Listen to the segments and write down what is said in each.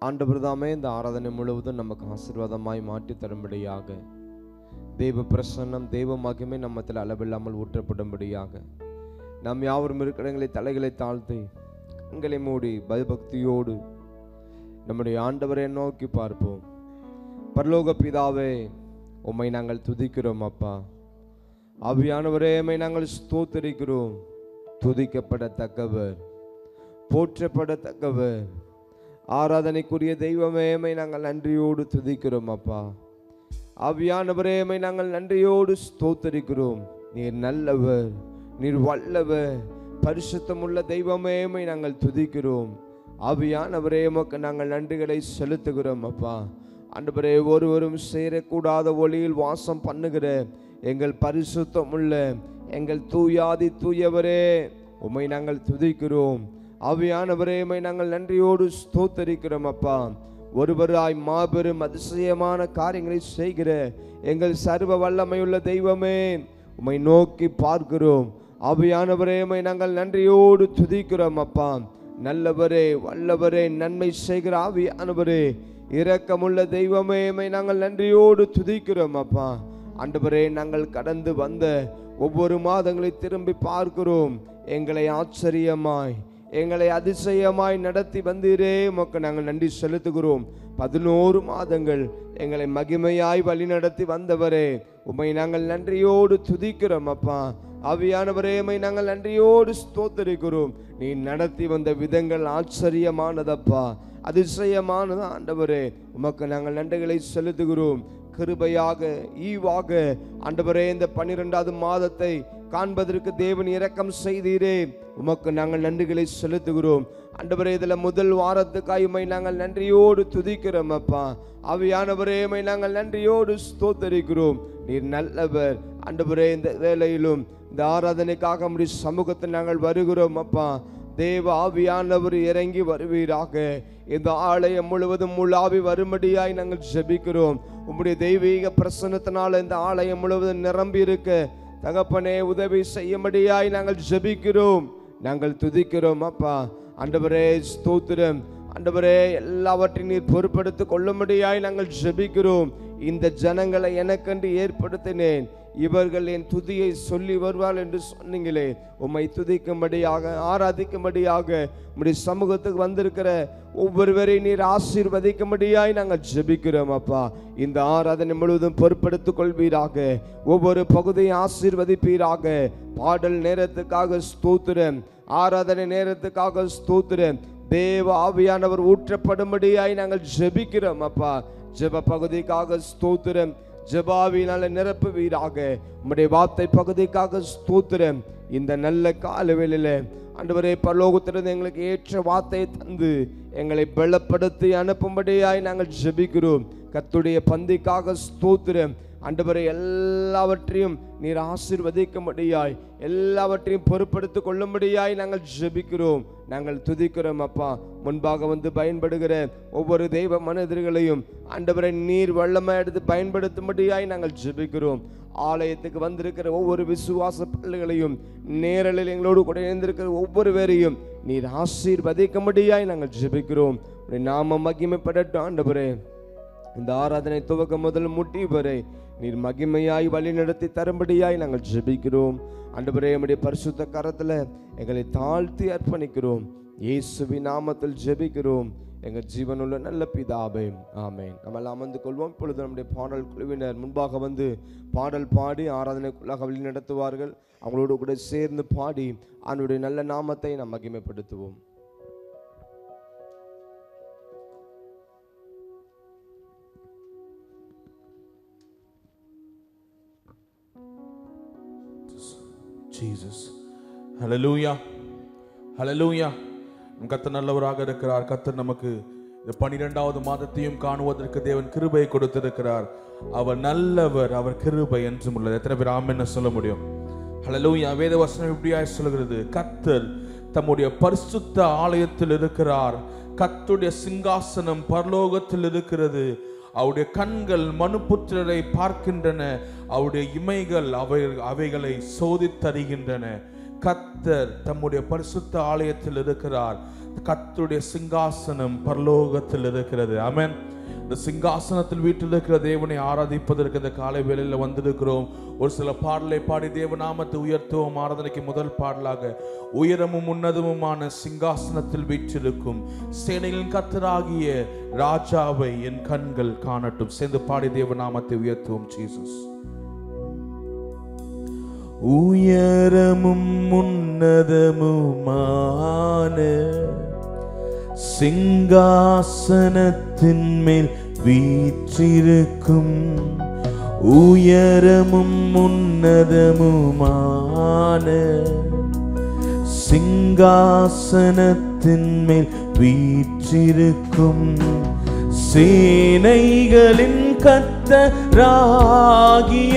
ஆண்டவர் தாமே இந்த ஆராதனை முழுவதும் நமக்கு ஆசீர்வாதமாய் மாற்றி தரும்படியாக தெய்வ பிரசன்னம் தெய்வ மகிமை நம்மத்தில் அளவில்லாமல் ஊற்றப்படும்படியாக நாம் யாவரும் இருக்கிறங்களை தலைகளை தாழ்த்தி கண்களை மூடி பயபக்தியோடு நம்முடைய ஆண்டவரை நோக்கி பார்ப்போம் பரலோக பிதாவே உம்மை நாங்கள் துதிக்கிறோம் அப்பா ஆவியானவரே உம்மை நாங்கள் ஸ்தோத்தரிக்கிறோம் துதிக்கப்படத்தக்கவர் போற்றப்படத்தக்கவர் ஆராதனைக்குரிய தெய்வமே உம்மை நாங்கள் நன்றியோடு துதிக்கிறோம் அப்பா ஆவியானவரே உம்மை நாங்கள் நன்றியோடு ஸ்தோத்தரிக்கிறோம் நீர் நல்லவர் நீர் வல்லவர் பரிசுத்தமுள்ள தெய்வமே உம்மை நாங்கள் துதிக்கிறோம் ஆவியானவரே உமக்கு நாங்கள் நன்றிகளை செலுத்துகிறோம் அப்பா ஆண்டவரே ஒருவரும் சேரக்கூடாத ஒளியில் வாசம் பண்ணுகிற எங்கள் பரிசுத்தம் உள்ள எங்கள் தூயாதி தூயவரே உம்மை நாங்கள் துதிக்கிறோம் ஆவியானவரே உம்மை நாங்கள் நன்றியோடு ஸ்தோத்தரிக்கிறோம் அப்பா ஒருவராய் மாபெரும் அதிசயமான காரியங்களை செய்கிற எங்கள் சர்வ வல்லமையுள்ள தெய்வமே உம்மை நோக்கி பார்க்கிறோம் ஆவியானவரே உம்மை நாங்கள் நன்றியோடு துதிக்கிறோம் அப்பா நல்லவரே வல்லவரே நன்மை செய்கிற ஆவியானவரே இரக்கமுள்ள தெய்வமே உம்மை நாங்கள் நன்றியோடு துதிக்கிறோம் அப்பா ஆண்டவரே நாங்கள் கடந்து வந்த ஒவ்வொரு மாதங்களை திரும்பி பார்க்கிறோம் எங்களை ஆச்சரியமாய் எங்களை அதிசயமாய் நடத்தி வந்தீரே உமக்கு நாங்கள் நன்றி செலுத்துகிறோம் பதினோரு மாதங்கள் எங்களை மகிமையாய் வழி நடத்தி வந்தவரே உம்மை நாங்கள் நன்றியோடு துதிக்கிறோம் அப்பா ஆவியானவரே உம்மை நாங்கள் நன்றியோடு ஸ்தோத்தரிக்கிறோம் நீ நடத்தி வந்த விதங்கள் ஆச்சரியமானதப்பா அதிசயமானது ஆண்டவரே உமக்கு நாங்கள் நன்றிகளை செலுத்துகிறோம் கிருபையாக ஈவாக ஆண்டவரே இந்த பன்னிரெண்டாவது மாதத்தை காண்பதற்கு தேவன் இரக்கம் செய்தீரே உமக்கு நாங்கள் நன்றிகளை செலுத்துகிறோம் ஆண்டவரே இதில் முதல் வாரத்துக்காய் உம்மை நாங்கள் நன்றியோடு துதிக்கிறோம் அப்பா அவையானவரே உம்மை நாங்கள் நன்றியோடு ஸ்தோத்தரிக்கிறோம் நீர் நல்லவர் ஆண்டவரே இந்த வேலையிலும் இந்த ஆராதனைக்காக நம்முடைய சமூகத்தில் நாங்கள் வருகிறோம் அப்பா தேவ ஆவியானவர் இறங்கி வருவீராக இந்த ஆலயம் முழுவதும் முழாவி வரும்படியாய் நாங்கள் ஜெபிக்கிறோம் உம்முடைய தெய்வீக பிரசன்னத்தினால இந்த ஆலயம் முழுவதும் நிரம்பி இருக்க தகப்பனே உதவி செய்யும்படியாய் நாங்கள் ஜெபிக்கிறோம் நாங்கள் துதிக்கிறோம் அப்பா ஆண்டவரே ஸ்தோத்திரம் ஆண்டவரே எல்லாவற்றையும் நீர் பொறுப்படுத்திக் கொள்ளும்படியாய் நாங்கள் ஜெபிக்கிறோம் இந்த ஜனங்களை எனக்கென்று ஏற்படுத்தினேன் இவர்கள் என் துதியை சொல்லி வருவாள் என்று சொன்னீங்களே உம்மை துதிக்கும்படியாக ஆராதிக்கும்படியாக உம்முடைய சமூகத்துக்கு வந்திருக்கிற ஒவ்வொருவரையும் நீர் ஆசீர்வதிக்கும்படியாய் நாங்கள் ஜெபிக்கிறோம் அப்பா இந்த ஆராதனை முழுவதும் பொறுப்படுத்திக் கொள்வீராக ஒவ்வொரு பகுதியும் ஆசீர்வதிப்பீராக பாடல் நேரத்துக்காக ஸ்தோத்திரம் ஆராதனை நேரத்துக்காக ஸ்தோத்திரம் தேவ ஆவியானவர் ஊற்றப்படும்படியாய் நாங்கள் ஜெபிக்கிறோம் அப்பா ஜெப பகுதிக்காக ஸ்தோத்திரம் ஜெபாவினால நிரப்புவீராக உம்முடைய வார்த்தை பகுதிக்காக ஸ்தோத்திரம் இந்த நல்ல காலவேளையில ஆண்டவரே பரலோகத்திலிருந்து எங்களுக்கு ஏற்ற வார்த்தையை தந்து எங்களை பலப்படுத்தி அனுப்பும்படியாய் நாங்கள் ஜெபிக்கிறோம் கத்துடைய பந்திக்காக ஸ்தோத்திரம் ஆண்டவரை எல்லாவற்றையும் நீர் ஆசீர்வதிக்கும்படியாய் எல்லாவற்றையும் பொறுப்படுத்திக் கொள்ளும்படியாய் நாங்கள் ஜெபிக்கிறோம் நாங்கள் துதிக்கிறோம் அப்பா முன்பாக வந்து பயன்படுகிற ஒவ்வொரு தெய்வ மனிதர்களையும் ஆண்டவரை நீர் வல்லமை எடுத்து பயன்படுத்தும்படியாய் நாங்கள் ஜெபிக்கிறோம் ஆலயத்துக்கு வந்திருக்கிற ஒவ்வொரு விசுவாச பிள்ளைகளையும் நேரலில் எங்களோடு கூட இணைந்திருக்கிற ஒவ்வொரு பேரையும் நீர் ஆசீர்வதிக்கும்படியாய் நாங்கள் ஜெபிக்கிறோம் உம்முடைய நாம மகிமைப்படட்டும் ஆண்டவரே இந்த ஆராதனை துவக்கம் முதல் முட்டி வரை நீர் மகிமையாய் வழி நடத்தி தரும்படியாய் நாங்கள் ஜெபிக்கிறோம் ஆண்டவரே நம்முடைய பரிசுத்த கரத்தில் எங்களை தாழ்த்தி அர்ப்பணிக்கிறோம் இயேசுவின் நாமத்தில் ஜெபிக்கிறோம் எங்கள் ஜீவனுள்ள நல்ல பிதாபே ஆமென் நம்ம எல்லாம் அமர்ந்து கொள்வோம் இப்பொழுது நம்முடைய பாடல் குழுவினர் முன்பாக வந்து பாடல் பாடி ஆராதனைக்குள்ளாக வழி நடத்துவார்கள் அவங்களோடு கூட சேர்ந்து பாடி அவனுடைய நல்ல நாமத்தை நாம் மகிமைப்படுத்துவோம் Jesus. Hallelujah. Hallelujah. நம் கர்த்தர் நல்லவராக இருக்கிறார் கர்த்தர் நமக்கு இந்த பனிரெண்டாவது மாதத்தையும் காணுவதற்கு தேவன் கிருபை கொடுத்திருக்கிறார் அவர் நல்லவர் அவர் கிருபை என்றும் உள்ளது எத்தனை பேர் ஆமென் சொல்ல முடியும் ஹalleluya வேத வசனம் இப்படியாய் சொல்கிறது கர்த்தர் தம்முடைய பரிசுத்த ஆலயத்தில் இருக்கிறார் கர்த்தருடைய சிங்காசனம் பரலோகத்தில் இருக்கிறது அவருடைய கண்கள் மனுபுத்திரரை பார்க்கின்றன அவருடைய இமைகள் அவை அவைகளை சோதித்தறிகின்றன கத்தர் தம்முடைய பரிசுத்த ஆலயத்தில் இருக்கிறார் கர்த்தருடைய சிங்காசனம் பரலோகத்தில் இருக்கிறது ஆமென் இந்த சிங்காசனத்தில் வீட்டில் இருக்கிற தேவனை ஆராதிப்பதற்கு இந்த காலை வேளையில் வந்திருக்கிறோம் ஒரு சில பாடலை பாடி தேவநாமத்தை உயர்த்துவோம் ஆராதனைக்கு முதல் பாடலாக உயரமும் உன்னதமுமான சிங்காசனத்தில் வீற்றிருக்கும் சேனைகளின் கத்தராகிய ராஜாவை என் கண்கள் காணட்டும் சேர்ந்து பாடி தேவநாமத்தை உயர்த்துவோம் ஜீசஸ் உயரமும் உன்னதமுமான சிங்காசனத்தின் மேல் வீற்றிருக்கும் உயரமும் உன்னதமுமான சிங்காசனத்தின் மேல் வீற்றிருக்கும் சேனைகளின் கத்தராகிய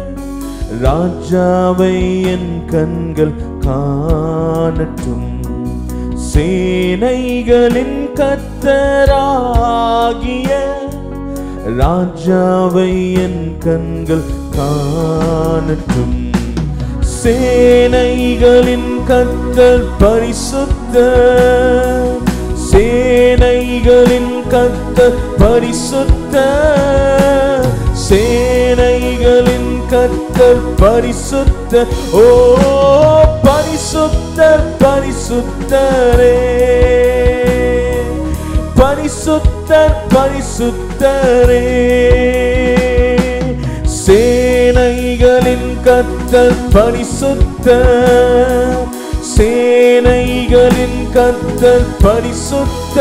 ராஜாவை என் கண்கள் காணட்டும் சேனைகளின் கத்தராகிய ராஜாவை என் கண்கள் காணட்டும் சேனைகளின் கத்தர் பரிசுத்த சேனைகளின் கத்தர் பரிசுத்த சேனைகளின் கத்தர் பரிசுத்த ஓ பரிசுத்தர் பரிசுத்தரே பரிசுத்தர் பரிசுத்தரே சேனைகளின் கத்தர் பரிசுத்த சேனைகளின் கத்தர் பரிசுத்த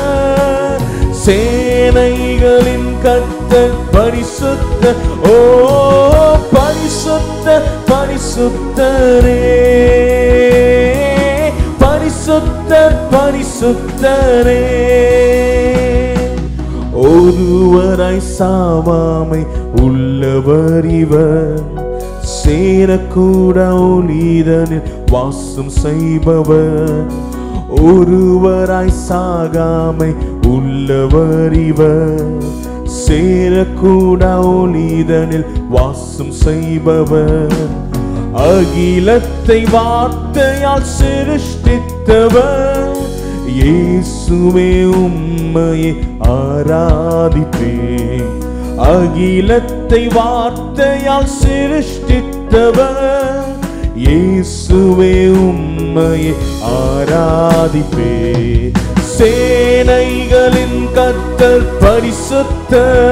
சேனைகளின் கத்தர் பரிசுத்த ஓ பரிசுத்த பரிசுத்தரே பரிசுத்தர் பரிசுத்தரே ஒருவராய் சாவாமை உள்ளவர் இவர் சேரக்கூட ஒளிதனில் வாசம் செய்பவர் ஒருவராய் சாகாமை உள்ளவர் இவர் சேரக்கூட ஒளிதனில் வாசம் செய்பவர் அகிலத்தை வார்த்தையால் சிருஷ்டித்தவர் இயேசுவே உம்மையை ஆராதிப்பேன் அகிலத்தை வார்த்தையால் சிருஷ்டித்தவர் இயேசுவே உம்மையை ஆராதிப்பே சேனைகளின் கத்தர் பரிசுத்த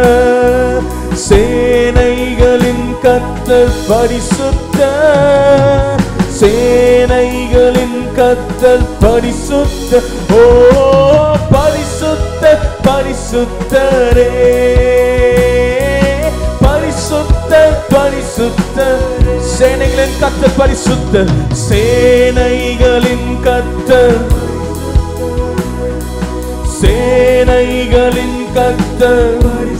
சேனைகளின் கத்தர் பரிசுத்த சேனைகளின் கத்தர் பரிசுத்த ஓ பரிசுத்த பரிசுத்தரே பரிசுத்த பரிசுத்த சேனைகளின் கத்தர் பரிசுத்த சேனைகளின் கத்தர் சேனைகளின் கத்தர்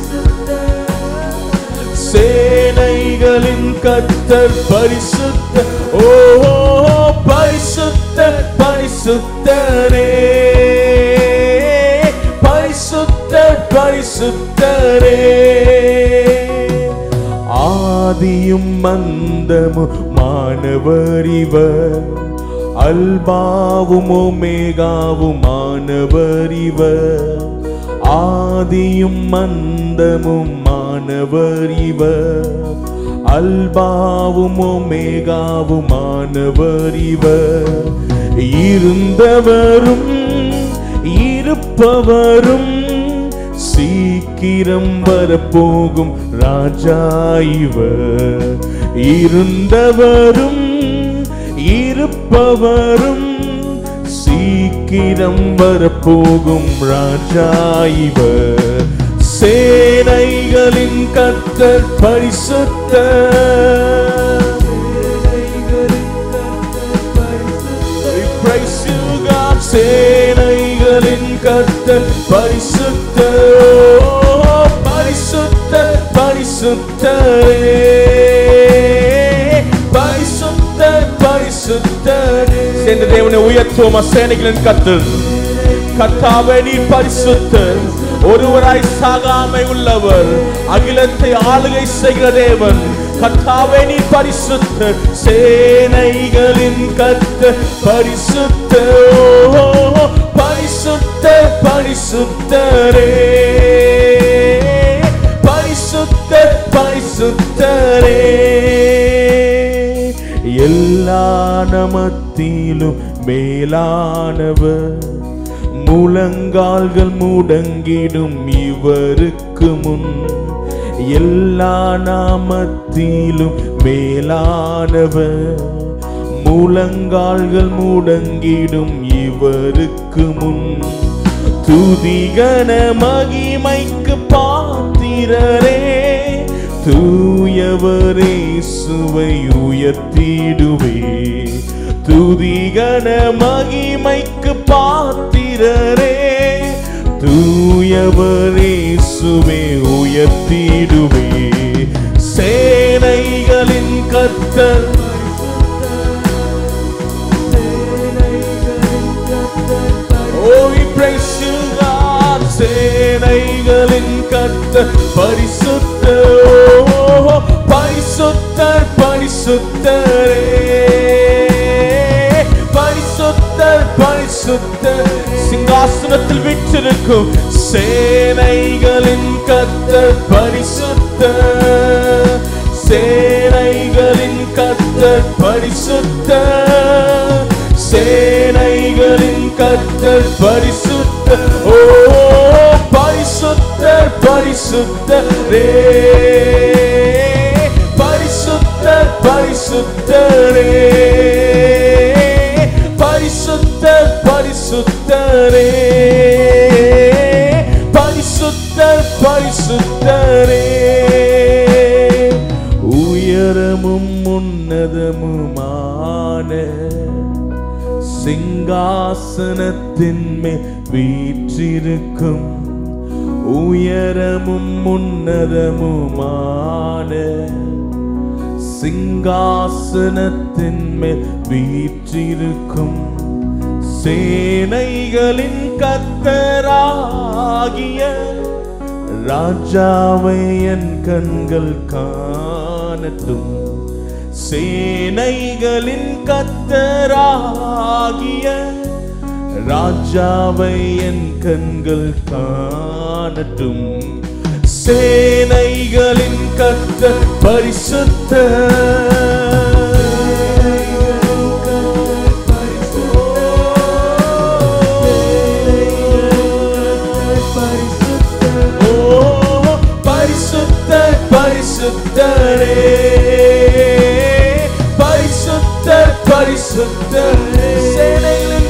சேனைகளின் கத்தர் பரிசுத்த ஓ பரிசுத்த பரிசுத்தரே பரிசுத்த பரிசுத்தரே ஆதியும் மந்தமும் மாணவர் இவர் அல்பாவும் ஒமேகாவும் மாணவர் இவர் ஆதியும் மந்தமும் மாணவர் இவர் அல்பாவும் ஒமேகாவும் மாணவர் இவர் இருந்தவரும் இருப்பவரும் சீக்கிரம் வரப்போகும் ராஜா இவர் இருந்தவரும் இருப்பவரும் சீக்கிரம் வரப்போகும் ராஜா இவர் சேனைகளின் கத்தர் பரிசுத்த We praise you, God. சேனைகளின் கத்தர் பரிசுத்த ஓ, பரிசுத்த பரிசுத்தரே பரிசுத்த பரிசுத்தரே சேர்ந்து தேவனை உயர்த்துவோமா சேனைகளின் கத்தர் கர்த்தாவே நீ பரிசுத்தர் ஒருவராய் சாகாமை உள்ளவர் அகிலத்தை ஆளுகை செய்கிற தேவன் கர்த்தாவே நீ பரிசுத்தர் சேனைகளின் கத்த பரிசுத்த பரிசுத்தர் பரிசுத்தரே பரிசுத்தர் பரிசுத்தரே எல்லா நமத்திலும் மேலானவர் முழங்கால்கள் முடங்கிடும் இவருக்கு முன் எல்லா நாமத்திலும் மேலானவர் முழங்கால்கள் முடங்கிடும் இவருக்கு முன் துதிகன மகிமைக்கு பாத்திரரே தூயவரே சுவை உயர்த்திடுவே துதிகன மகிமைக்கு பாத்திரரே தூயவரே சுவை உயர்த்திடுவே சேனைகளின் கத்தர் Oh, we praise you, God. சேனைகளின் கர்த்தர் பரிசுத்த ஓ, பரிசுத்தர் பரிசுத்தரே பரிசுத்தர் பரிசுத்தர் சிங்காசனத்தில் விற்றிருக்கும் சேனைகளின் கர்த்தர் பரிசுத்தர் சேனைகளின் கர்த்தர் பரிசுத்தர் சேனைகளின் கர்த்தர் பரிசுத்த ஓ பரிசுத்தர் பரிசுத்தரே பரிசுத்தர் பரிசுத்தரே பரிசுத்தர் பரிசுத்தரே பரிசுத்தர் பரிசுத்தரே உயரமும் உன்னதமுமான சிங்காசனத்தின் மேல் வீற்றிருக்கும் உயரமும் உன்னதமுமான சிங்காசனத்தின் மேல் வீற்றிருக்கும் சேனைகளின் கத்தராகிய ராஜாவை என் கண்கள் காணட்டும் சேனைகளின் கத்தராகிய ராஜாவை என் கண்கள் காணட்டும் சேனைகளின் கத்த பரிசுத்த ஓ பரிசுத்த பரிசுத்தரே பரிசுத்த பரிசுத்தரே சேனைகளின்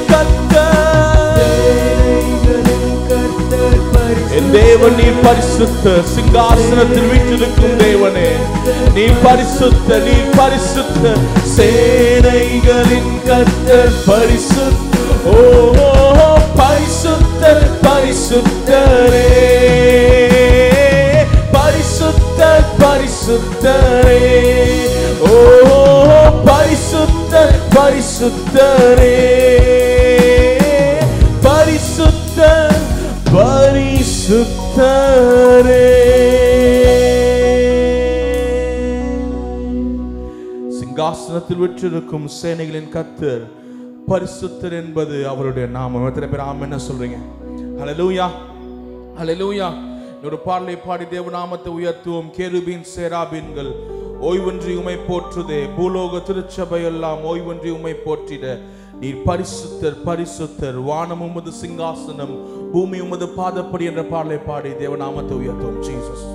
என் தேவன் நீ பரிசுத்த சிங்காசனத்தில் வீற்றிருக்கும் தேவனே நீ பரிசுத்த நீ பரிசுத்த சேனைகளின் கர்த்தர் பரிசுத்த ஓ ஓ, ஓ, பரிசுத்தர் பரிசுத்தரே பரிசுத்தர் பரிசுத்தரே ஓ ஓ, பரிசுத்தர் பரிசுத்தரே பரிசுத்தர் பரிசுத்தரே சிங்காசனத்தில் விற்றிருக்கும் சேனைகளின் கத்தர் பரிசுத்தர் என்பது அவருடைய நாமம் எத்தனை பேர் ஆம் என்ன சொல்றீங்க ஹalleluya ஹalleluya ஒரு பாடலை பாடி தேவநாமத்தை உயர்த்துவோம் கேருபீன் சேராபீன்கள் ஓய்வன்றி உமை போற்றுதே பூலோக திருச்சபை எல்லாம் ஓய்வன்றி உமை போற்றிட நீர் பரிசுத்தர் பரிசுத்தர் வானம் உமது சிங்காசனம் பூமி உமது பாதப்படி என்ற பாடலை பாடி தேவநாமத்தை உயர்த்துவோம் ஜீசஸ்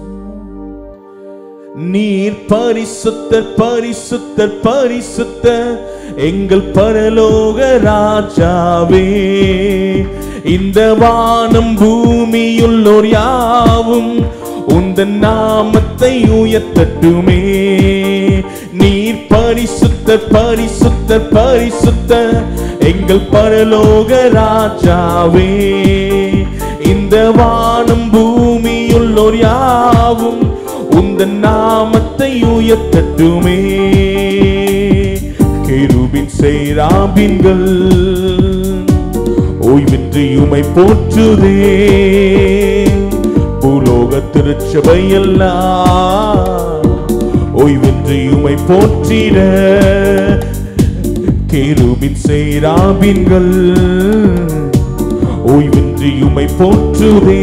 நீர் பரிசுத்தர் பரிசுத்தர் பரிசுத்தர் எங்கள் பரலோக ராஜாவே இந்த வானம் பூமியுள்ளோர் யாவும் உந்த நாமத்தை உயர்த்தட்டுமே நீர் பரிசுத்தர் பரிசுத்தர் பரிசுத்தர் எங்கள் பரலோக ராஜாவே இந்த வானம் பூமியுள்ளோர் யாவும் உந்த நாமத்தை உயர்த்தட்டுமே கேருபின் சேராபின்கள் ஓய்வின்றி உமை போற்றுதே பூலோக திருச்சபை எல்லாம் ஓய்வின்றி உமை போற்றிட கேருபின் சேராபின்கள் ஓய்வு ஓய்வின்றி உமை போற்றுதே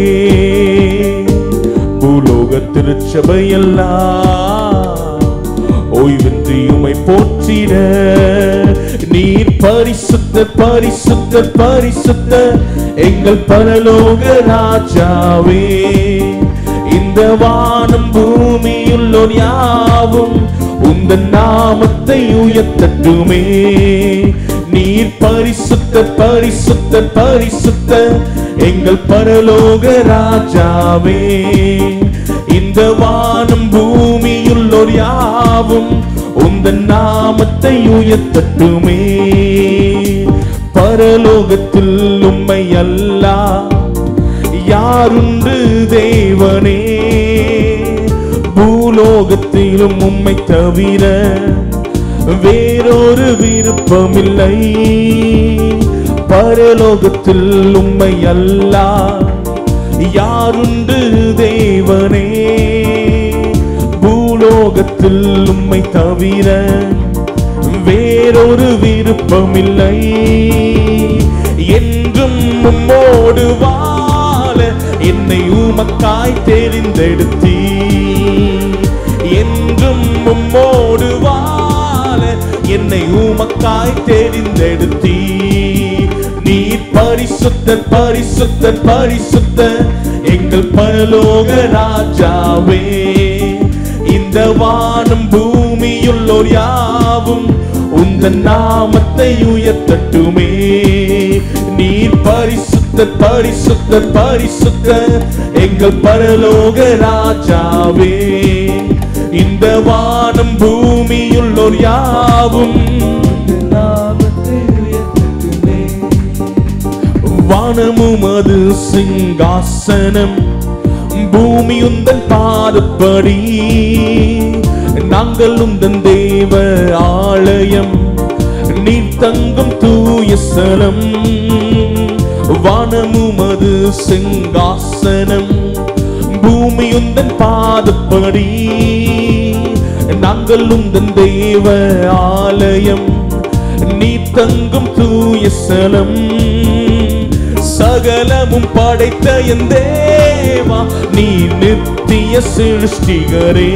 பூலோக திருச்சபையெல்லாம் ஓய்வின்றி உமை போற்றிட நீர் பரிசுத்த பரிசுத்த பரிசுத்த எங்கள் பரலோக ராஜாவே இந்த வானம் பூமியுள்ளோர் யாவும் உந்த நாமத்தை உயர்த்தட்டுமே நீர் பரிசுத்த பரிசுத்த பரிசுத்த எங்கள் பரலோக ராஜாவே இந்த வானம் பூமியுள்ளோர் யாவும் உந்த நாமத்தை உயர்த்தட்டுமே பரலோகத்தில் உம்மை அல்லா யாருண்டு தேவனே பூலோகத்திலும் உம்மை தவிர வேறொரு விருப்பமில்லை பரலோகத்தில் உம்மை அல்லா யாருண்டு தேவனே பூலோகத்தில் உம்மை தவிர வேறொரு விருப்பமில்லை என்றும் உம்மோடு வாழ என்னை உமக்காய் தெரிந்தெடுத்தீ என்றும் உம்மோடு வாழ என்னை உமக்காய் தெரிந்தெடுத்தீ நீர் பரிசுத்தர் பரிசுத்தர் பரிசுத்தர் எங்கள் பரலோக ராஜாவே இந்த வானம் பூமியுள்ளோர் யாவும் உந்த நாமத்தை உயர்த்தட்டுமே நீர் பரிசுத்தர் பரிசுத்தர் பரிசுத்தர் எங்கள் பரலோக ராஜாவே இந்த வானம் பூமியுள்ளோர் யாவும் வானமும் அது சிங்காசனம் பூமி உந்தன் பாதப்படி நாங்கள் உந்தன் தேவ ஆலயம் நீர் தங்கும் தூய ஸ்தலம் வானமும் அது சிங்காசனம் பூமி உந்தன் பாதப்படி நாங்கள் உந்தன் தேவ ஆலயம் நீ தங்கும் தூய ஸ்தலம் சகலமும் படைத்த என் தேவா நீ நித்திய சிருஷ்டிகரே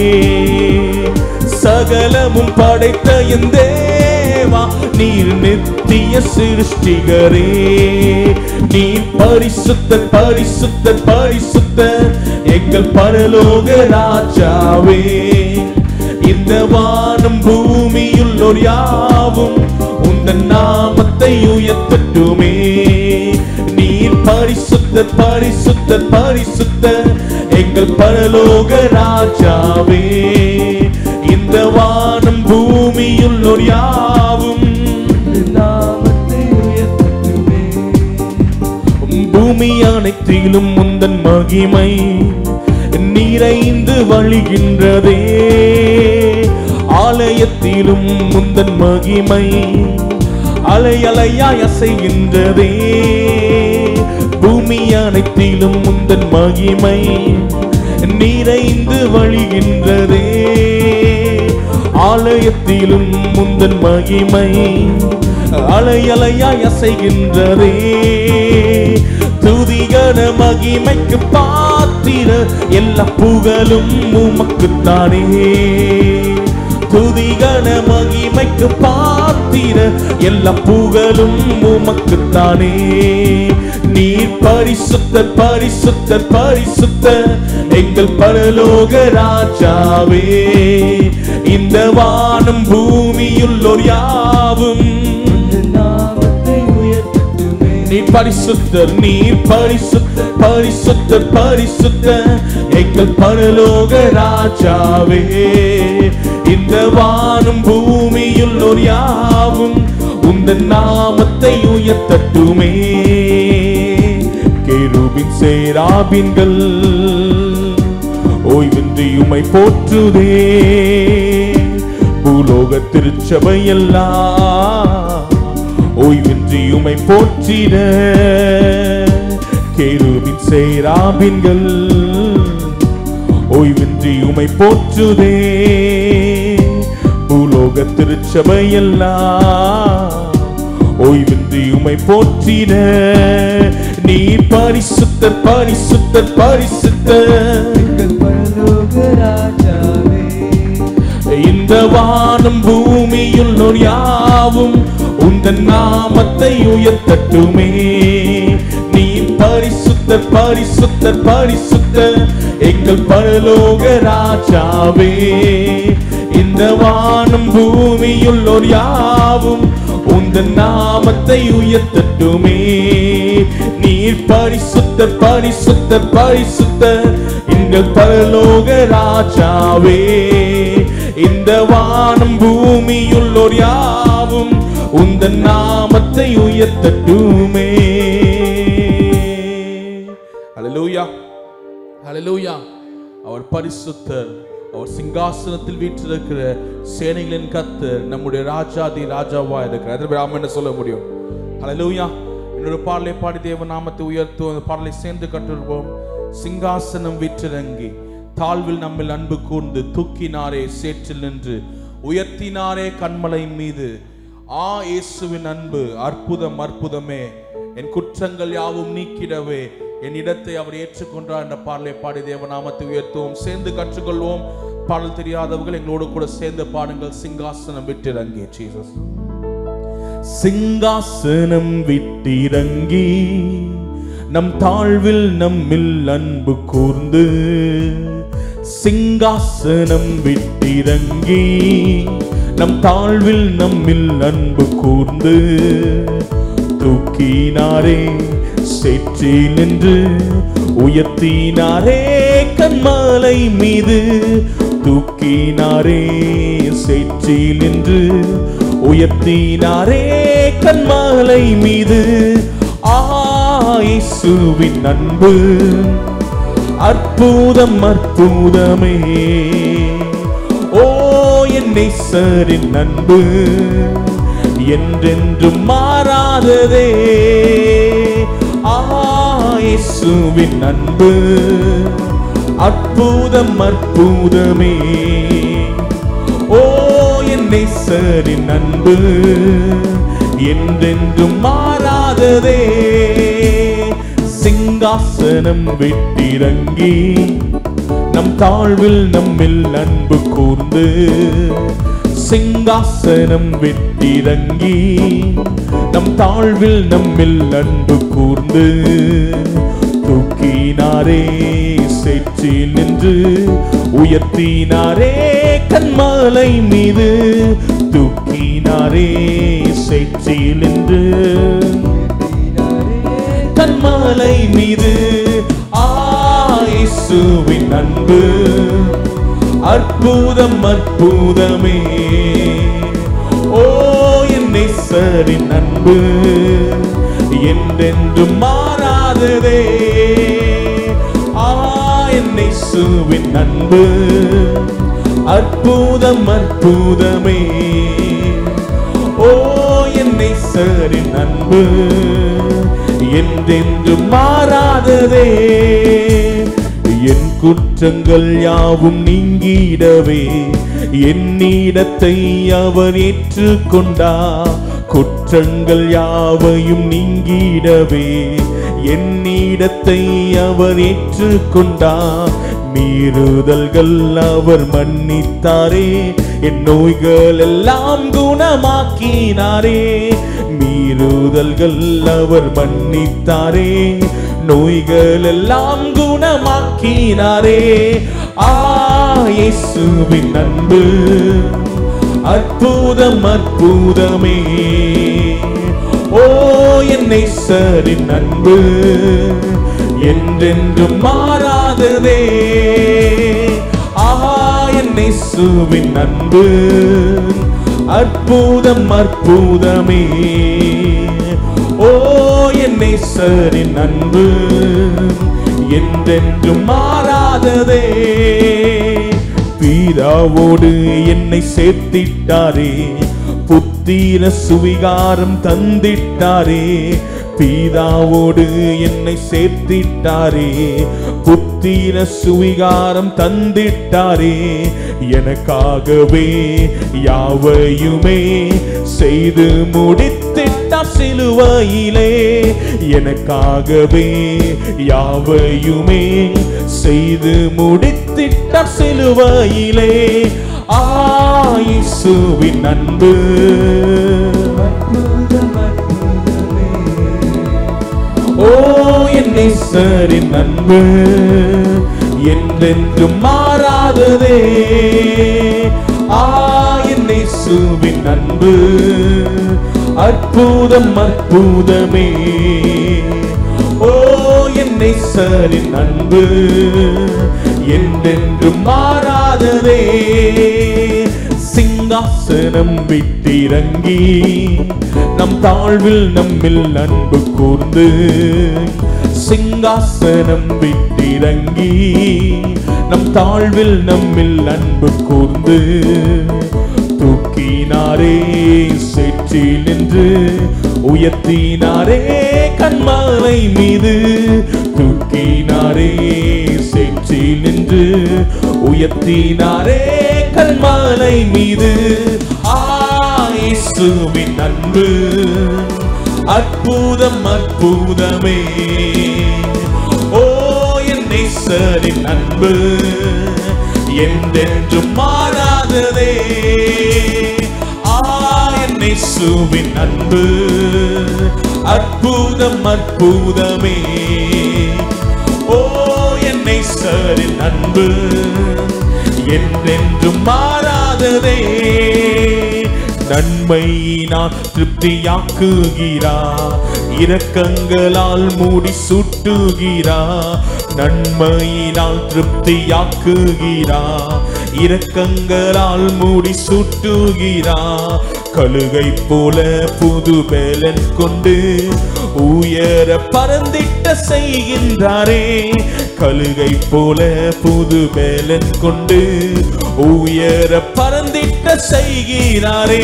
சகலமும் படைத்த என் தேவா நீர் நித்திய சிருஷ்டிகரே நீ பரிசுத்த பரிசுத்த பரிசுத்த எங்கள் பரலோக ராஜாவே இந்த வானம் பூமியுள்ளோர் யாவும் உந்தன் நாமத்தை உயர்த்தட்டுமே நீர் பரிசுத்த பரிசுத்த பரிசுத்த எங்கள் பரலோக ராஜாவே இந்த வானம் பூமியுள்ளோர் யாவும் பூமி அனைத்திலும் முந்தன் மகிமை நிறைந்து வழிகின்றதே ஆலயத்திலும் முந்தன் மகிமை அலை அலையாய் அசைகின்றதே பூமி அனைத்திலும் முந்தன் மகிமை நிறைந்து வழிகின்றதே ஆலயத்திலும் முந்தன் மகிமை அலை அலையாய் அசைகின்றதே துதிகன மகிமைக்கு பாத்திர எல்லா புகழும் உமக்குத்தானே துதிகன மகிமைக்கு பாத்திர எல்லா புகழும் உமக்குத்தானே நீர் பரிசுத்த பரிசுத்த பரிசுத்த எங்கள் பரலோக ராஜாவே இந்த வானம் பூமியுள்ளோர் யாவும் நீர் பரிசுத்தர் நீர் பரிசுத்த பரிசுத்த பரிசுத்த எங்கள் பரலோக ராஜாவே இந்த வானம் பூமியுள்ளோர் யாவும் உந்த நாமத்தை உயர்த்தட்டுமே கேருபின் சேராபின்கள் ஓய்வின்றி உமை போற்றுதே பூலோக திருச்சபையெல்லாம் ஓய்வின்றி உமை போற்றிட கேருவின் சேராபின்கள் ஓய்வின்றி உமை போற்றுதே பூலோக திருச்சபையெல்லாம் ஓய்வின்றி உமை போற்றிட நீ பரிசுத்தர் பரிசுத்தர் பரிசுத்தர் எங்கள் பரலோக ராஜாவே இந்த வானம் பூமியுள்ளோர் யாவும் உந்தன் நாமத்தை உயர்த்தட்டுமே நீ பரிசுத்தர் பரிசுத்தர் பரிசுத்தர் எங்கள் பரலோக ராஜாவே இந்த வானம் பூமியுள்ளோர் யாவும் உந்தன் நாமத்தை உயர்த்தட்டுமே நீர் பரிசுத்தர் பரிசுத்தர் பரிசுத்தர் எங்கள் பரலோக ராஜாவே இந்த வானம் பூமியுள்ளோர் யாவும் உந்தன் நாமத்தை உயர்த்தட்டுமே ஹalleluya ஹalleluya அவர் பரிசுத்தர் அவர் சிங்காசனத்தில் வீற்றிருக்கிற சேனைகளின் கத்தர் நம்முடைய ராஜாதி ராஜாவா இருக்கிறார் எத்தனை பேர் ஆமென்னு சொல்ல முடியும் ஹalleluya இன்னொரு பாடலை பாடி தேவ நாமத்தை உயர்த்துவோம் அந்த பாடலை சேர்ந்து கற்றுருவோம் சிங்காசனம் விற்றிறங்கி தாழ்வில் நம்மில் அன்பு கூர்ந்து தூக்கினாரே சேற்றில் நின்று உயர்த்தினாரே கண்மலை மீது ஆ இயேசுவின் அன்பு அற்புதம் அற்புதமே என் குற்றங்கள் யாவும் நீக்கிடவே என் இடத்தை அவர் ஏற்றுக்கொண்டார் என்ற பாடலை பாடி தேவநாமத்தை உயர்த்துவோம் சேர்ந்து கற்றுக்கொள்வோம் பாடல் தெரியாதவர்கள் எங்களோடு கூட சேர்ந்து பாடுங்கள் சிங்காசனம் விட்டிறங்கி ஜீசஸ் சிங்காசனம் விட்டிறங்கி நம் தாழ்வில் நம்மில் அன்பு கூர்ந்து சிங்காசனம் விட்டிறங்கி நம் தாழ்வில் நம்மில் அன்பு கூர்ந்து தூக்கினாரே சேற்றி நின்று உயர்த்தினாரே கண்மாலை மீது தூக்கினாரே சேற்றி நின்று உயர்த்தினாரே கண்மாலை மீது ஆசுவின் அன்பு அற்புதம் அற்புதமே ஓ என் நேசரின் அன்பு என்றென்றும் மாறாததே ஆசுவின் அன்பு அற்புதம் அற்புதமே ஓ என் நேசரின் அன்பு என்றென்றும் மாறாததே சிங்காசனம் விட்டிறங்கி நம் தாழ்வில் நம்மில் அன்பு கூர்ந்து சிங்காசனம் விட்டிறங்கி நம் தாழ்வில் நம்மில் அன்பு கூர்ந்து தூக்கினாரே சேற்றில் நின்று உயர்த்தினாரே கண்மாலை மீது தூக்கினாரே சேற்றில் நின்று கண்மாலை மீது ஆசுவின் அன்பு அற்புதம் அற்புதமே ஓ என் நேசரின் அன்பு என்றென்றும் மாறாததே ஆ என் நேசுவின் அன்பு அற்புதம் அற்புதமே ஓ என் நேசரின் அன்பு என்றென்றும் மாறாததே என் குற்றங்கள் யாவும் நீங்கிடவே என்னிடத்தை அவர் ஏற்றுக்கொண்டா குற்றங்கள் யாவையும் நீங்கிடவே என்னிடத்தை அவர் ஏற்றுக்கொண்டா மீறுதல்கள் அவர் மன்னித்தாரே என் நோய்கள் எல்லாம் குணமாக்கினாரே மீறுதல்கள் அவர் மன்னித்தாரே நோய்கள் எல்லாம் குணமாக்கினாரே ஆயேசுவின் அன்பு அற்புதம் அற்புதமே ஓ என்னை சரின் அன்பு என்றென்றும் மாறாததே ஆஹா என்னை சுவின் அன்பு அற்புதம் அற்புதமே ஓ என்னை சரின் அன்பு என்றென்றும் மாறாததே பீதாவோடு என்னை சேர்த்திட்டாரே புத்திர சுவிகாரம் தந்திட்டாரே பீதாவோடு என்னை சேர்த்திட்டாரே புத்திர சுவிகாரம் தந்திட்டாரே எனக்காகவே யாவையுமே செய்து முடித்திட்டாரே முடித்திட்டார் சிலுவையிலே எனக்காகவே யாவையுமே செய்து முடித்திட்டார் சிலுவையிலே ஆயிசுவின் அன்பு அற்புதம் அற்புதமே ஓ என் நேசரின் அன்பு என்றென்றும் மாறாததே ஆ என் நேசுவின் அன்பு அற்புதம் அற்புதமே ஓ என் நேசரின் அன்பு என்றென்றும் மாறாததே சிங்காசனம் விட்டிறங்கி நம் தாழ்வில் நம்மில் அன்பு கூர்ந்து சிங்காசனம் விட்டிறங்கி நம் தாழ்வில் நம்மில் அன்பு கூர்ந்து தூக்கினாரே சேற்றில் நின்று உயர்த்தினாரே கண்மாலை மீது தூக்கினாரே சேற்றில் நின்று உயர்த்தினாரே கண்மாலை மீது ஆயிசுவின் அன்பு அற்புதம் அற்புதமே ஓ என் நேசரின் அன்பு என்றென்றும் மாறாததே ஆ என் நேசுவின் அன்பு அற்புதம் அற்புதமே ஓ என் நேசரின் அன்பு என்றென்றும் மாறாததே நன்மையினால் திருப்தியாக்குகிறா இரக்கங்களால் மூடி சுட்டுகிறா நன்மையினால் திருப்தியாக்குகிறா இரக்கங்களால் மூடி சுட்டுகிறா கழுகை போல புது பேலன் கொண்டு உயர பறந்திட்ட செய்கின்றாரே கழுகை போல புது பேலன் கொண்டு உயர பறந்திட்ட செய்கிறாரே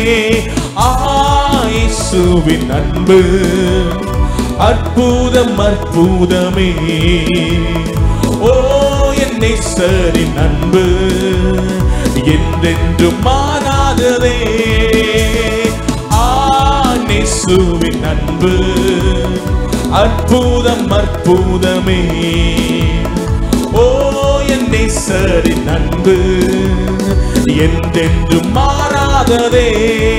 ஆயிசுவின் அன்பு அற்புதம் அற்புதமே ஓ என் நேசரின் அன்பு என்றென்றும் மாறாததே ஆ நேசுவின் அன்பு அற்புதம் அற்புதமே ஓ என் நேசரின் அன்பு என்றென்றும் மாறாததே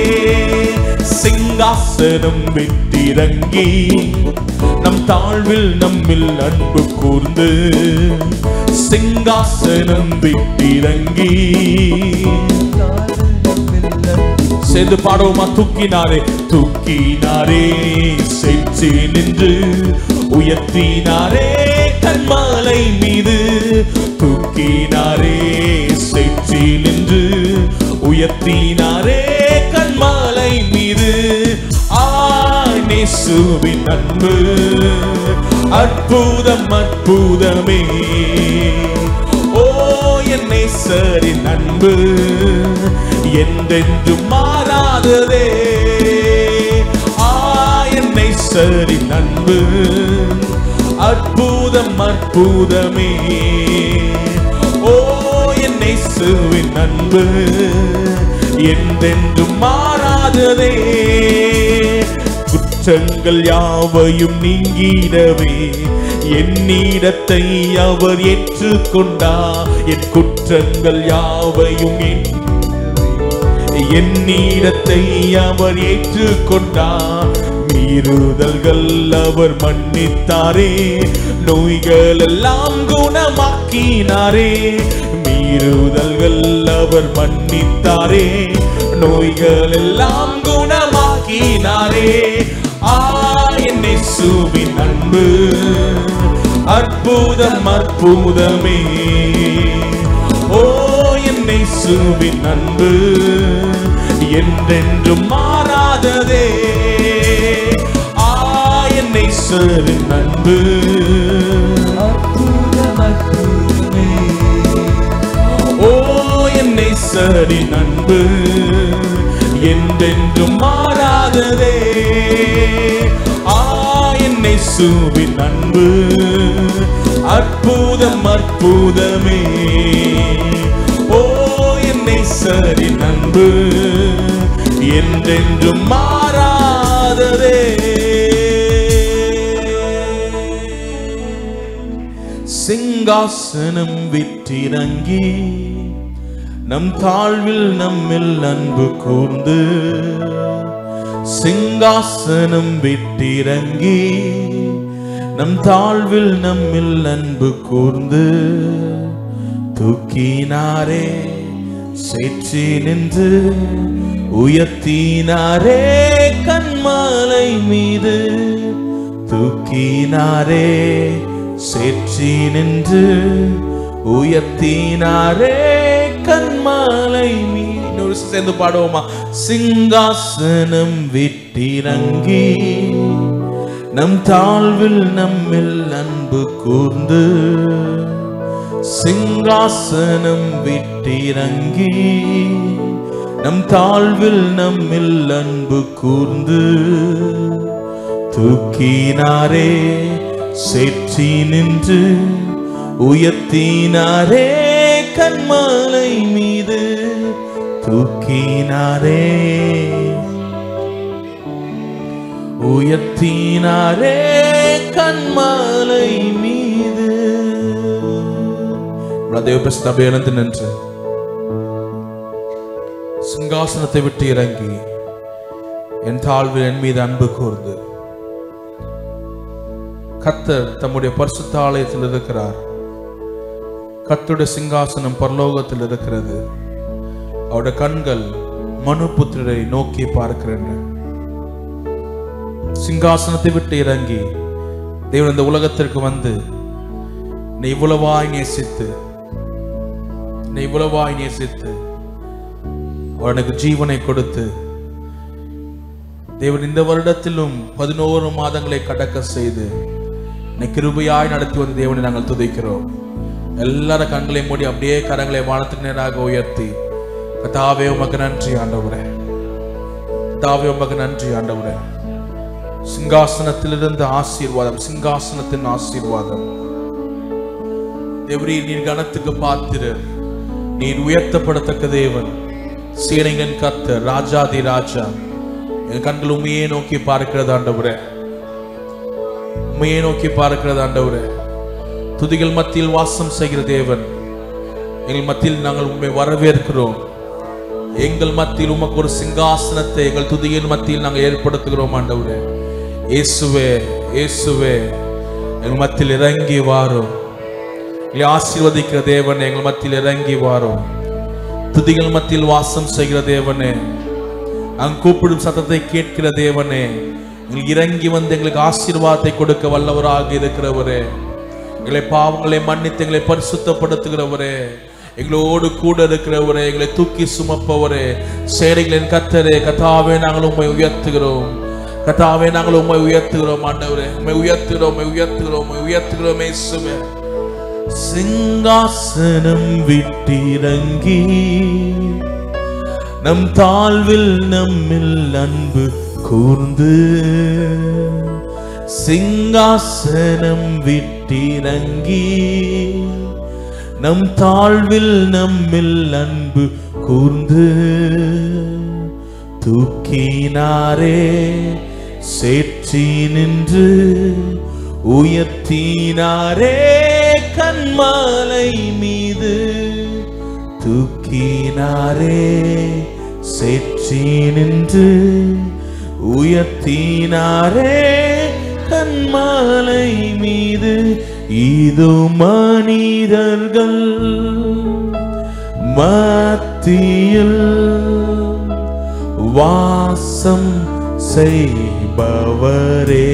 சிங்காசனம் விட்டிறங்கி நம் தாழ்வில் நம்மில் அன்பு கூர்ந்து சிங்காசனம் விட்டிறங்கி சேர்ந்து பாடுவோமா தூக்கினாரே தூக்கினாரே செற்றி நின்று உயர்த்தினாரே கண்மாலை மீது தூக்கினாரே செற்றி நின்று உயர்த்தினாரே கண்மாலை மீது ஆனேசுவின் அன்பு அற்புதம் அற்புதமே ஓ என் நேசரின் அன்பு என்றென்றும் மாறாததே ஆ என் நேசரின் அன்பு அற்புதம் அற்புதமே ஓ என் நேசுவின் அன்பு என்றென்றும் மாறாததே குற்றங்கள் யாவையும் நீங்கிடவே என்னிடத்தை அவர் ஏற்றுக்கொண்டார் என் குற்றங்கள் யாவையும் என் என்னிடத்தை அவர் ஏற்றுக்கொண்டார் மீறுதல்கள் அவர் மன்னித்தாரே நோய்கள் எல்லாம் குணமாக்கினாரே மீறுதல்கள் அவர் மன்னித்தாரே நோய்கள் எல்லாம் குணமாக்கினாரே ஆ என் இயேசுவின் அன்பு அற்புதம் அற்புதமே ஓ என் இயேசுவின் அன்பு என்றென்றும் மாறாததே ஆ என் இயேசுவின் அன்பு அற்புதம் அற்புதமே ஓ என் இயேசுவின் அன்பு என்றென்றும் மாறாததே ஆ என் இயேசுவின் அன்பு அற்புதம் அற்புதமே ஓ என் இயேசுவின் அன்பு என்றென்றும் மாறாததே சிங்காசனம் விட்டிறங்கி நம் தாழ்வில் நம்மில் அன்பு கூர்ந்து சிங்காசனம் விட்டிறங்கி நம் தாழ்வில் நம்மில் அன்பு கூர்ந்து தூக்கினாரே சேற்றி நின்று உயர்த்தினாரே கண்மாலை மீது தூக்கினாரே சேற்றி நின்று உயர்த்தினாரே கண்மாலை மீது ஒரு சேர்ந்து பாடுவோமா சிங்காசனம் விட்டிறங்கி நம் தாழ்வில் நம்மில் அன்பு கூர்ந்து சிங்காசனம் விட்டிறங்கி நம் தாழ்வில் நம்மில் அன்பு கூர்ந்து தூக்கினாரே சேற்றி நின்று உயர்த்தினாரே கண்மாலை மீது தூக்கினாரே உயர்த்தினாரே கண்மாலை மீது தேவ பிரஸ்தாபை எழுந்து நின்று சிங்காசனத்தை விட்டு இறங்கி என் தாழ்வில் என் மீது அன்பு கூர்ந்து கத்தர் தம்முடைய பரிசுத்த ஆலயத்தில் இருக்கிறார் கத்துடைய சிங்காசனம் பரலோகத்தில் இருக்கிறது அவருடைய கண்கள் மனுபுத்திரரை நோக்கி பார்க்கிறேன் சிங்காசனத்தை விட்டு இறங்கி தேவன் இந்த உலகத்திற்கு வந்து நீ இவ்வளவாய் நேசித்து நீ இவ்வளவாய் நேசித்து அவனுக்கு ஜீவனை கொடுத்து தேவன் இந்த வருடத்திலும் பதினோரு மாதங்களை கடக்க செய்து நீ கிருபையாய் நடத்தி வந்த தேவனை நாங்கள் துதிக்கிறோம் எல்லார கண்களை மூடி அப்படியே கரங்களை வானத்துக்கு நேராக உயர்த்தி கதாவே உமக்கு நன்றி ஆண்டவரே கதாவே உமக்கு நன்றி ஆண்டவரே சிங்காசனத்திலிருந்து ஆசீர்வாதம் சிங்காசனத்தின் ஆசீர்வாதம் தேவரீர் நீர் கனத்துக்கு பாத்திரர் நீர் உயர்த்தப்படத்தக்க தேவன் சீனைகளின் கத்தர் ராஜாதி ராஜா என் கண்கள் உண்மையே நோக்கி பார்க்கிறது ஆண்டவரே உண்மையை நோக்கி பார்க்கிறது ஆண்டவரே துதிகள் மத்தியில் வாசம் செய்கிற தேவன் எங்கள் மத்தியில் நாங்கள் உண்மை வரவேற்கிறோம் எங்கள் மத்தியில் உமக்கு ஒரு சிங்காசனத்தை எங்கள் துதியின் மத்தியில் நாங்கள் ஏற்படுத்துகிறோம் ஆண்டவரே இயேசுவே இயேசுவே எங்கள் மத்தியில் இறங்கி வாரும் எங்களை ஆசீர்வதிக்கிற தேவனே எங்கள் மத்தியில் இறங்கி வாரும் துதிகள் மத்தியில் வாசம் செய்கிற தேவனே அங்கு கூப்பிடும் சத்தத்தை கேட்கிற தேவனே எங்களுக்கு இறங்கி வந்து எங்களுக்கு ஆசீர்வாதத்தை கொடுக்க வல்லவராக இருக்கிறவரே எங்களை பாவங்களை மன்னித்து எங்களை பரிசுத்தப்படுத்துகிறவரே எங்களோடு கூட இருக்கிறவரே எங்களை தூக்கி சுமப்பவரே சேனைகளின் கத்தரே கத்தாவே நாங்கள் உண்மை உயர்த்துகிறோம் கத்தாவே நாங்கள் உண்மை உயர்த்துகிறோம் ஆண்டவரே உண்மை உயர்த்துகிறோம் உண்மை உயர்த்துகிறோம் உண்மை உயர்த்துகிறோம் இயேசுவே சிங்காசனம் விட்டிறங்கி நம் தாழ்வில் நம்மில் அன்பு கூர்ந்து சிங்காசனம் விட்டிறங்கி நம் தாழ்வில் நம்மில் அன்பு கூர்ந்து தூக்கினாரே சேற்றி நின்று உயர்த்தினாரே கண்மாலை மீது தூக்கினாரே சேற்றி நின்று உயர்த்தினாரே கண்மாலை மீது இது மனிதர்கள் மத்தியில் வாசம் செய்பவரே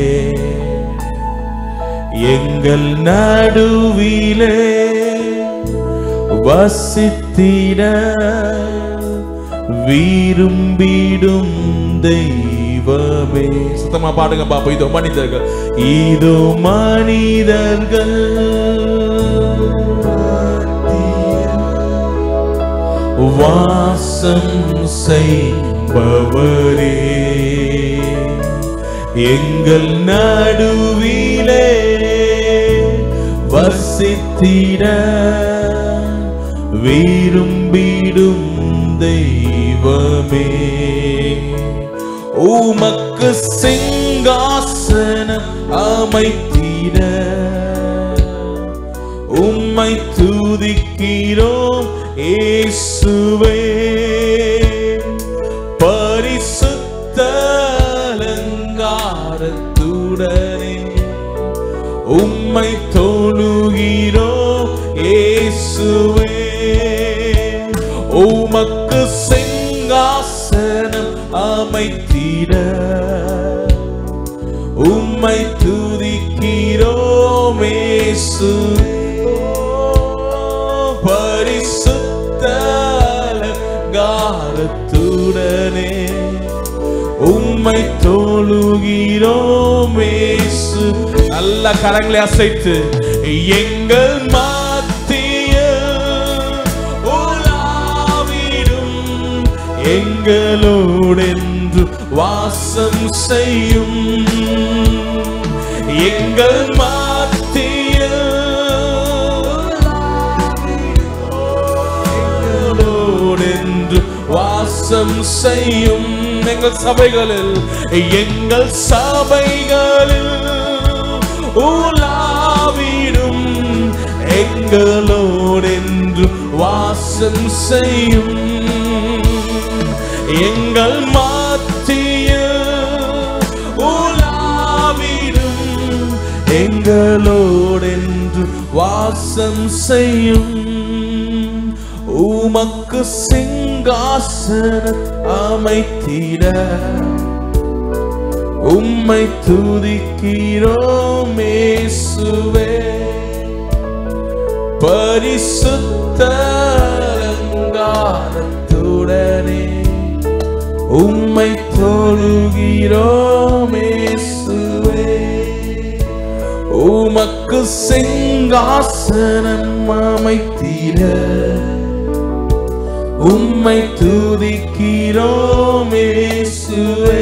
எங்கள் நடுவிலே வசித்திட விரும்பிடும் தெய்வமே சுத்தமா பாடுங்க பாப்பா இதோ மனிதர்கள் இதோ மனிதர்கள் வாசம் செய்பவரே எங்கள் நடுவிலே வசித்திட விரும்பிடும் தெய்வமே உமக்கு சிங்காசனம் அமைத்திட உம் உம்மை துதிக்கிறோம் இயேசுவே பரிசுத்த அலங்காரத்துடனே உம்மை தொழுகிறோம் இயேசுவே உமக்கு சிங்காசனம் அமைத்திட உம்மை துதிக்கிறோம் இயேசு பரிசுத்த அலங்காரத்துடனே உம்மை தோழுகிறோம் இயேசு நல்ல கரங்களை அசைத்து எங்கள் மத்தியில் உலாவிடும் எங்களோடென்று வாசம் செய்யும் எங்கள் மத்தியில் எங்களோடென்று வாசம் செய்யும் எங்கள் சபைகளில் எங்கள் சபைகளில் உலாவிடும் எங்களோடென்று வாசம் செய்யும் எங்கள் மத்தியில் உலாவிடும் எங்களோடென்று வாசம் செய்யும் உமக்கு சிங்காசன அமைத்திட உம்மை துதிக்கிறோம் இயேசுவே பரிசுத்த அலங்காரத்துடனே உம்மை தொழுகிறோம் இயேசுவே உமக்கு சிங்காசனம் அமைத்திட உம்மை துதிக்கிறோம் இயேசுவே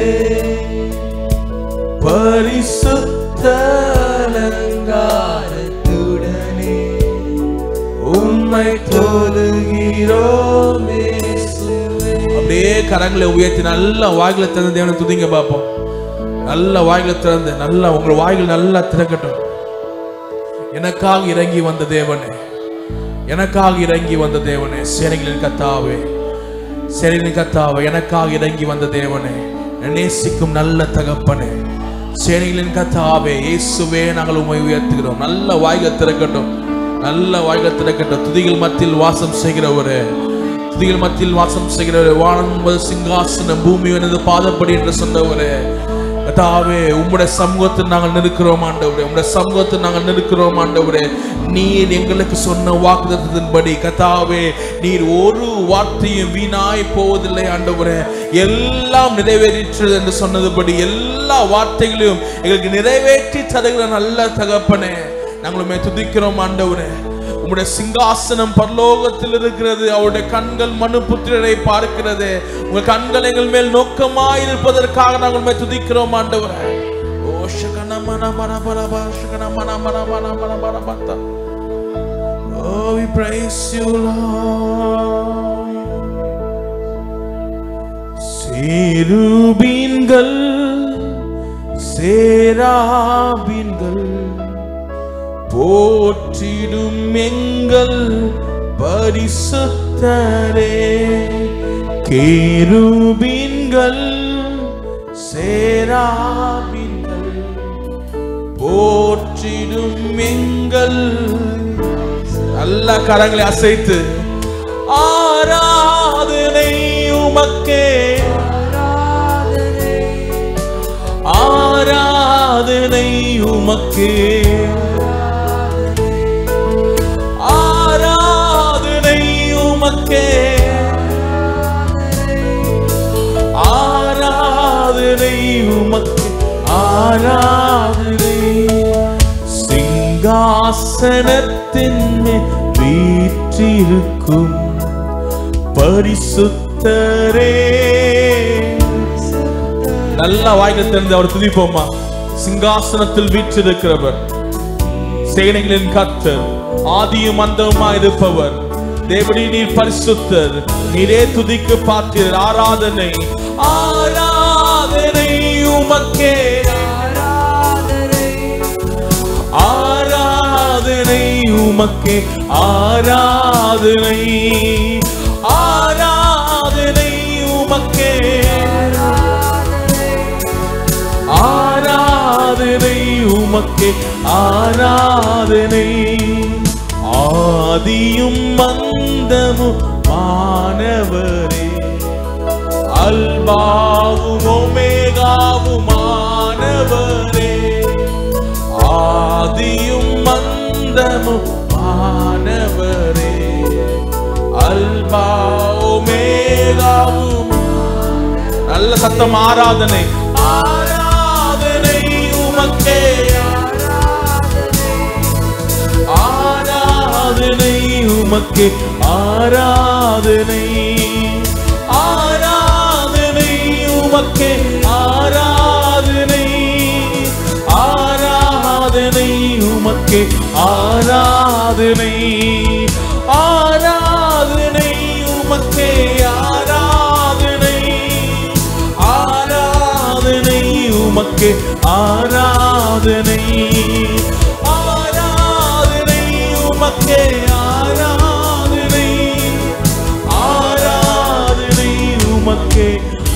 பரிசுத்த அலங்காரத்துடனே உம்மை தொழுகிறோம் இயேசுவே அப்படியே கரங்களை உயர்த்தி நல்ல வாய்களை திறந்து தேவனை துதிங்க பார்ப்போம் நல்ல வாய்களை திறந்து நல்லா உங்கள் வாய்கள் நல்லா திறக்கட்டும் எனக்காக இறங்கி வந்த தேவனே எனக்காக இறங்கி வந்த தேவனே சேனைகளின் கத்தாவே சேனைகளின் கத்தாவே எனக்காக இறங்கி வந்த தேவனே என்னை நேசிக்கும் நல்ல தகப்பனே சேனைகளின் கத்தாவே இயேசுவே நாங்கள் உண்மை உயர்த்துகிறோம் நல்ல வாய்கள் திறக்கட்டும் நல்ல வாய்கள் திறக்கட்டும் துதிகள் மத்தியில் வாசம் செய்கிறவரே துதிகள் மத்தியில் வாசம் செய்கிறவரே வானம் என்பது சிங்காசனம் பூமி எனது பாதப்படி என்று சொன்னவரே கர்த்தாவே உம்முடைய சமூகத்தில் நாங்கள் நிற்கிறோம் ஆண்டவரே உம்முடைய சமூகத்தில் நாங்கள் நிற்கிறோம் ஆண்டவரே நீர் எங்களுக்கு சொன்ன வாக்குதத்தின்படி கர்த்தாவே நீர் ஒரு வார்த்தையும் வீணாய் போவதில்லை ஆண்டவரே எல்லாம் நிறைவேறிற்று என்று சொன்னதுபடி எல்லா வார்த்தைகளையும் எங்களுக்கு நிறைவேற்றி தருகிற நல்ல தகப்பனே நாங்கள் உம்மை துதிக்கிறோம் ஆண்டவரே உம்முடைய சிங்காசனம் பரலோகத்தில் இருக்கிறது அவருடைய கண்கள் மனு புத்திரரை பார்க்கிறது உங்கள் கண்கள் எங்கள் மேல் நோக்கமாய் இருப்பதற்காக நாங்கள் உண்மை துதிக்கிறோம் ஆண்டவரே ஓ ஷகன மன மன மன பா, ஷகன மன மன மன மன மன பத்தா. Oh, we praise you, Lord. சேருபீன்கள் சேராபீன்கள் போற்றிடும் எங்கள் பரிசுத்தரே கேருபீன்கள் சேராபீன்கள் போற்றிடும் எங்கள் நல்ல கரங்களை அசைத்து ஆராதனை உமக்கே ஆராதனை உமக்கே ஆராதனை உமக்கே ஆராதனை உமக்கே ஆராதனை சிங்காசனத்தின் மேல் வீற்றிருக்கும் பரிசுத்தரே நல்ல வாய்கள் திறந்து அவர் துதிப்போமா சிங்காசனத்தில் வீற்றிருக்கிறவர் சேனைகளின் கர்த்தர் ஆதியும் அந்தவுமா இருப்பவர் தேவடி நீர் பரிசுத்தர் நீரே துதிக்கு பார்த்தீர் ஆராதனை ஆராதனை உமக்கே ஆராதனை உமக்கே ஆராதனை ஆராதனை உமக்கே ஆராதனை உமக்கே ஆராதனை ஆதியும் மந்தமும் மாணவரே அல்பாவும் ஒமேகாவும் மாணவரே ஆதியும் மந்தமும் மாணவரே அல்பா ஒமேகாவும் நல்ல சத்தம் ஆராதனை ஆராதனை உமக்கே ஆராதனை உமக்கே ஆராதனை ஆராதனை உமக்கே ஆராதனை ஆராதனை உமக்கே ஆராதனை ஆராதனை உமக்கே ஆராதனை ஆராதனை உமக்கே ஆராதனை ஆராதனை உமக்கே ஆராதனை ஆராதனை உமக்கே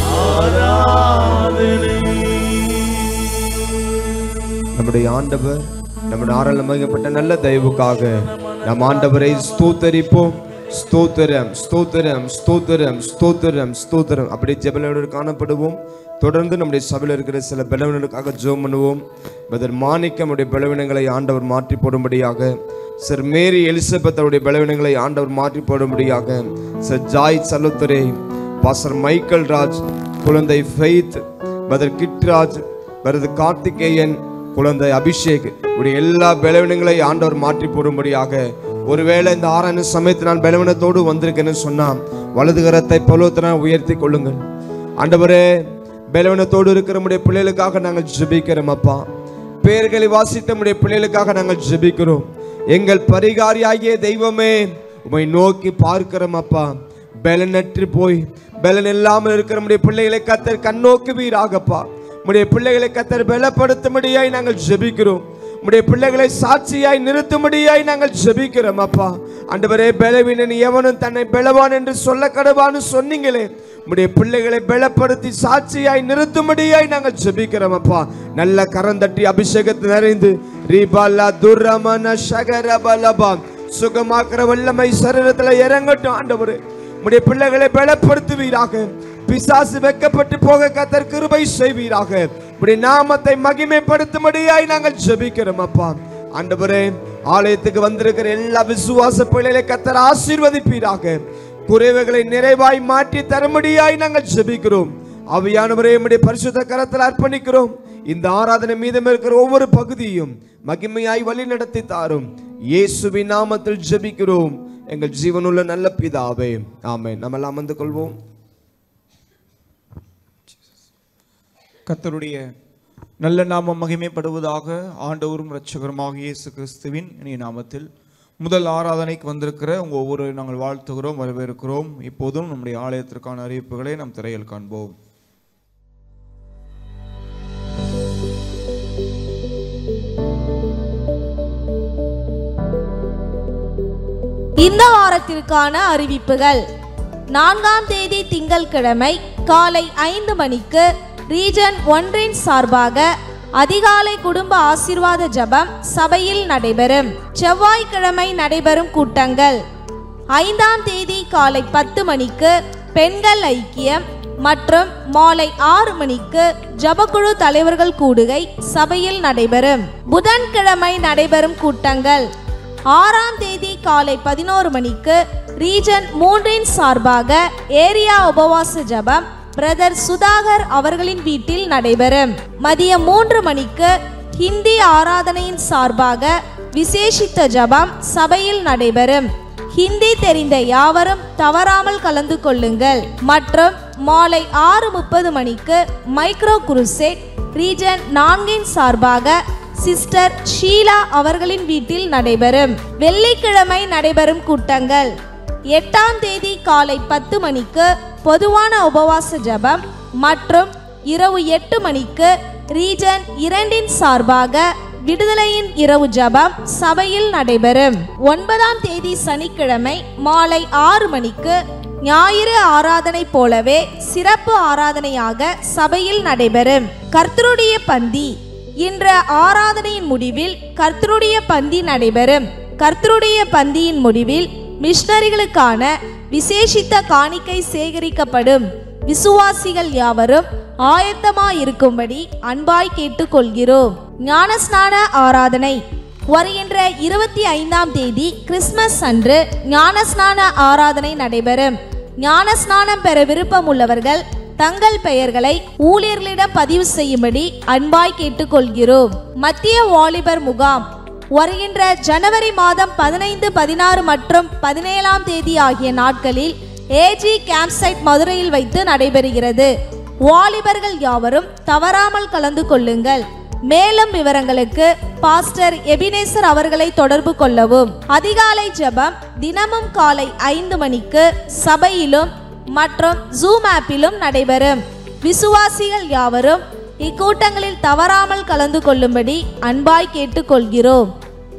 ஆராதனை நம்முடைய ஆண்டவர் நம்முடைய ஆரம்பமாகப்பட்ட நல்ல தயவுக்காக நம் ஆண்டவரை ஸ்தோத்தரிப்போம் ஸ்தோத்திரம் ஸ்தோத்திரம் ஸ்தோத்திரம் ஸ்தோத்திரம் ஸ்தோத்திரம் அப்படி ஜெபலோடு காணப்படுவோம் தொடர்ந்து நம்முடைய சபையில் இருக்கிற சில பலவீனங்களுக்காக ஜெபம் பண்ணுவோம் பதர் மாணிக்க நம்முடைய பலவீனங்களை ஆண்டவர் மாற்றி போடும்படியாக சர் மேரி எலிசபெத் அவருடைய பலவீனங்களை ஆண்டவர் மாற்றி போடும்படியாக சர் ஜாய் சலுத்துரே பாசர் மைக்கேல் ராஜ் குழந்தை ஃபெய்த் பதர் கிட்ராஜ் வருது கார்த்திகேயன் குழந்தை அபிஷேக் இப்படி எல்லா பலவீனங்களை ஆண்டவர் மாற்றி போடும்படியாக ஒருவேளை இந்த ஆறாண்டு சமயத்தில் நான் பலவீனத்தோடு வந்திருக்கேன்னு சொன்னா வலது கரத்தை பலவத்தினால் உயர்த்தி கொள்ளுங்கள் ஆண்டவரே பலவீனத்தோடு இருக்கிற நம்முடைய பிள்ளைகளுக்காக நாங்கள் ஜெபிக்கிறோம் அப்பா பேர்களை வாசித்த நம்முடைய பிள்ளைகளுக்காக நாங்கள் ஜெபிக்கிறோம் எங்கள் பரிகாரியாகிய தெய்வமே உம்மை நோக்கி பார்க்கிறோம் அப்பா பலனற்று போய் பலன் இல்லாமல் இருக்கிற நம்முடைய பிள்ளைகளை கத்தர் கண்ணோக்குவீராகப்பா உம்முடைய பிள்ளைகளை கத்தர் பலப்படுத்தும்படியாய் நாங்கள் ஜெபிக்கிறோம் உம்முடைய பிள்ளைகளை சாட்சியாய் நிறுத்தும்படியாய் நாங்கள் ஜெபிக்கிறோம் அப்பா ஆண்டவரே பலவீனன் எவனும் தன்னை பலவான் என்று சொல்ல கடவான்னு சொன்னீங்களே உம்முடைய பிள்ளைகளை பலப்படுத்தி சாட்சியாய் நிறுத்தும்படியாய் நாங்கள் ஜெபிக்கிறோம் அப்பா நல்ல கரந்தட்டி அபிஷேகத்தை நிறைந்து ரீபாலா துர்ரமன சகர பலபா சுகமாக்குற வல்லமை சரீரத்துல இறங்கட்டும் ஆண்டவரே உம்முடைய பிள்ளைகளை பலப்படுத்துவீராக பிசாசு வெக்கப்பட்டு போக கத்தர் கிருபை செய்வீராக உம்முடைய நாமத்தை மகிமைப்படுத்தும்படியாய் நாங்கள் ஜெபிக்கிறோம் அப்பா ஆண்டவரே ஆலயத்துக்கு வந்திருக்கிற எல்லா விசுவாச பிள்ளைகளை கத்தர் ஆசீர்வதிப்பீராக குறைவுகளை நிறைவாய் மாற்றி தரும்படியாய் நாங்கள் ஜெபிக்கிறோம் அவையானவரே நம்முடைய பரிசுத்த கரத்தில் அர்ப்பணிக்கிறோம் இந்த ஆராதனை மீதம் இருக்கிற ஒவ்வொரு பகுதியும் மகிமையாய் வழி நடத்தி தாரும் இயேசுவின் நாமத்தில் ஜெபிக்கிறோம் எங்கள் ஜீவனுள்ள நல்ல பிதாவே ஆமென் நம்ம எல்லாம் அமர்ந்து கொள்வோம் கர்த்தருடைய நல்ல நாமம் மகிமைப்படுவதாக ஆண்டவரும் இரட்சகருமாக இயேசு கிறிஸ்துவின் இனிய நாமத்தில் முதல் ஆராதனைக்கு வந்திருக்கிற உங்கள் ஒவ்வொரு நாங்கள் வாழ்த்துகிறோம் வரவேற்கிறோம் இப்போதும் நம்முடைய ஆலயத்திற்கான அறிவிப்புகளை நாம் திரையில் காண்போம் இந்த வாரத்திற்கான அறிவிப்புகள் நான்காம் தேதி திங்கட்கிழமை காலை ஐந்து மணிக்கு ரீஜன் ஒன்றின் சார்பாக அதிகாலை குடும்ப ஆசீர்வாத ஜெபம் சபையில் நடைபெறும் செவ்வாய்க்கிழமை நடைபெறும் கூட்டங்கள் ஐந்தாம் தேதி காலை பத்து மணிக்கு பெண்கள் ஐக்கியம் மற்றும் மாலை ஆறு மணிக்கு ஜபக்குழு தலைவர்கள் கூடுகை சபையில் நடைபெறும் புதன்கிழமை நடைபெறும் கூட்டங்கள் ஆறாம் தேதி காலை பதினோரு மணிக்கு ரீஜன் மூன்றின் சார்பாக ஏரியா உபவாச ஜெபம் பிரதர் சுதாகர் அவர்களின் வீட்டில் நடைபெறும் மதியம் மூன்று மணிக்கு ஹிந்தி ஆராதனையின் சார்பாக விசேஷித்த ஜெபம் சபையில் நடைபெறும் ஹிந்தி தெரிந்த யாவரும் தவறாமல் கலந்து கொள்ளுங்கள் மற்றும் மாலை ஆறு முப்பது மணிக்கு மைக்ரோ குருசேட் ரீஜன் நான்கின் சார்பாக சிஸ்டர் ஷீலா அவர்களின் வீட்டில் நடைபெறும் வெள்ளிக்கிழமை நடைபெறும் கூட்டங்கள் எட்டாம் தேதி காலை பத்து மணிக்கு பொதுவான உபவாச ஜெபம் மற்றும் இரவு எட்டு மணிக்கு ரீஜன் இரண்டின் சார்பாக விடுதலையின் இரவு ஜபம் சபையில் நடைபெறும் ஒன்பதாம் தேதி சனிக்கிழமை மாலை ஆறு மணிக்கு ஞாயிறு ஆராதனை போலவே சிறப்பு ஆராதனையாக சபையில் நடைபெறும் கர்த்தருடைய பந்தி இன்ற ஆராதனையின் முடிவில் கர்த்தருடைய பந்தி நடைபெறும் கர்த்தருடைய பந்தியின் முடிவில் மிஷனரிகளுக்கான விசேஷித்த காணிக்கை சேகரிக்கப்படும் விசுவாசிகள் யாவரும் ஆயத்தமாயிருக்கும்படி அன்பாய் கேட்டுக்கொள்கிறோம் ஞானஸ்நான ஆராதனை வருகின்ற இருபத்தி ஐந்தாம் தேதி கிறிஸ்மஸ் அன்று ஞானஸ்நான ஆராதனை நடைபெறும் ஞானஸ்நானம் பெற விருப்பம் உள்ளவர்கள் தங்கள் பெயர்களை ஊழியர்களிடம் பதிவு செய்யும்படி அன்பாய் கேட்டுக்கொள்கிறோம் மத்திய வாலிபர் முகாம் வருகின்ற ஜனவரி மாதம் பதினைந்து பதினாறு மற்றும் பதினேழாம் தேதி ஆகிய நாட்களில் ஏஜி கேம்ப் சைட் மதுரையில் வைத்து நடைபெறுகிறது வாலிபர்கள் யாவரும் தவறாமல் கலந்து கொள்ளுங்கள் மேலும் விவரங்களுக்கு பாஸ்டர் எபினேசர் அவர்களை தொடர்பு கொள்ளவும் அதிகாலை ஜெபம் தினமும் காலை ஐந்து மணிக்கு சபையிலும் மற்றும் ஜூம் ஆப்பிலும் நடைபெறும் விசுவாசிகள் யாவரும் இக்கூட்டங்களில் தவறாமல் கலந்து கொள்ளும்படி அன்பாய் கேட்டுக்கொள்கிறோம்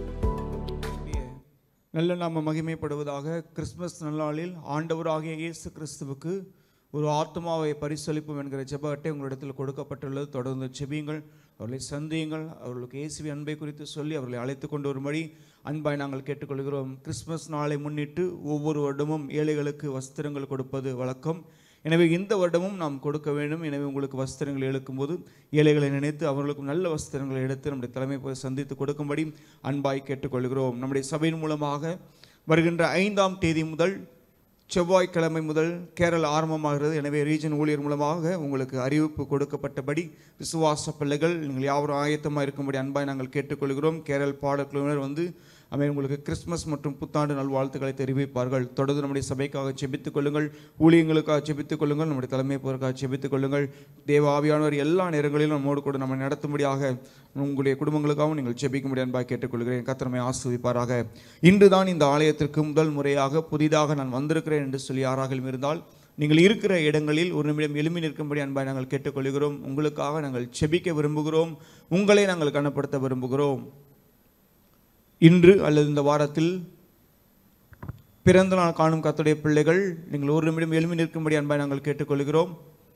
நல்ல நாம மகிமைப்படுவதாக கிறிஸ்மஸ் நல்லாளில் ஆண்டவராகிய இயேசு கிறிஸ்துவுக்கு ஒரு ஆத்மாவை பரிசளிப்போம் என்கிற ஜெப அட்டை உங்களிடத்தில் கொடுக்கப்பட்டுள்ளது தொடர்ந்து செபியுங்கள் அவர்களை சந்தியுங்கள் அவர்களுக்கு இயேசுவின் அன்பை குறித்து சொல்லி அவர்களை அழைத்து கொண்டு வரும்படி அன்பாய் நாங்கள் கேட்டுக்கொள்கிறோம் கிறிஸ்மஸ் நாளை முன்னிட்டு ஒவ்வொரு வருடமும் ஏழைகளுக்கு வஸ்திரங்கள் கொடுப்பது வழக்கம் எனவே இந்த வருடமும் நாம் கொடுக்க வேண்டும் எனவே உங்களுக்கு வஸ்திரங்கள் எடுக்கும்போது ஏழைகளை நினைத்து அவர்களுக்கும் நல்ல வஸ்திரங்களை எடுத்து நம்முடைய தலைமை போய் சந்தித்து கொடுக்கும்படி அன்பாய் கேட்டுக்கொள்கிறோம் நம்முடைய சபையின் மூலமாக வருகின்ற ஐந்தாம் தேதி முதல் செவ்வாய்க்கிழமை முதல் கேரள ஆரம்பமாகிறது எனவே ரீஜன் ஊழியர் மூலமாக உங்களுக்கு அறிவிப்பு கொடுக்கப்பட்டபடி விசுவாச பிள்ளைகள் நீங்கள் யாவரும் ஆயத்தமாக இருக்கும்படி அன்பாய் நாங்கள் கேட்டுக்கொள்கிறோம் கேரள் பாடல் குழுவினர் வந்து அவை உங்களுக்கு கிறிஸ்மஸ் மற்றும் புத்தாண்டு நல்வாழ்த்துக்களை தெரிவிப்பார்கள் தொடர்ந்து நம்முடைய சபைக்காக செபித்துக் கொள்ளுங்கள் ஊழியங்களுக்காக செபித்துக் கொள்ளுங்கள் நம்முடைய தலைமை போருக்காக செபித்துக் கொள்ளுங்கள் தேவ ஆவியானவர் எல்லா நேரங்களிலும் நம்மோடு கூட நம்ம நடத்தும்படியாக உங்களுடைய குடும்பங்களுக்காகவும் நீங்கள் செபிக்கும்படி அன்பாக கேட்டுக்கொள்கிறேன் கத்திரமை ஆஸ்வதிப்பாராக இன்றுதான் இந்த ஆலயத்திற்கு முதல் முறையாக புதிதாக நான் வந்திருக்கிறேன் என்று சொல்லி யாராகவும் இருந்தால் நீங்கள் இருக்கிற இடங்களில் ஒரு நிமிடம் எழுமி நிற்கும்படி அன்பாய் நாங்கள் கேட்டுக்கொள்கிறோம் உங்களுக்காக நாங்கள் செபிக்க விரும்புகிறோம் உங்களை நாங்கள் கனப்படுத்த விரும்புகிறோம் இன்று அல்லது இந்த வாரத்தில் பிறந்த நாள் காணும் கத்துடைய பிள்ளைகள் நீங்கள் ஒரு நிமிடம் எழுமி நிற்கும்படி அன்பாய் நாங்கள் கேட்டுக்கொள்கிறோம்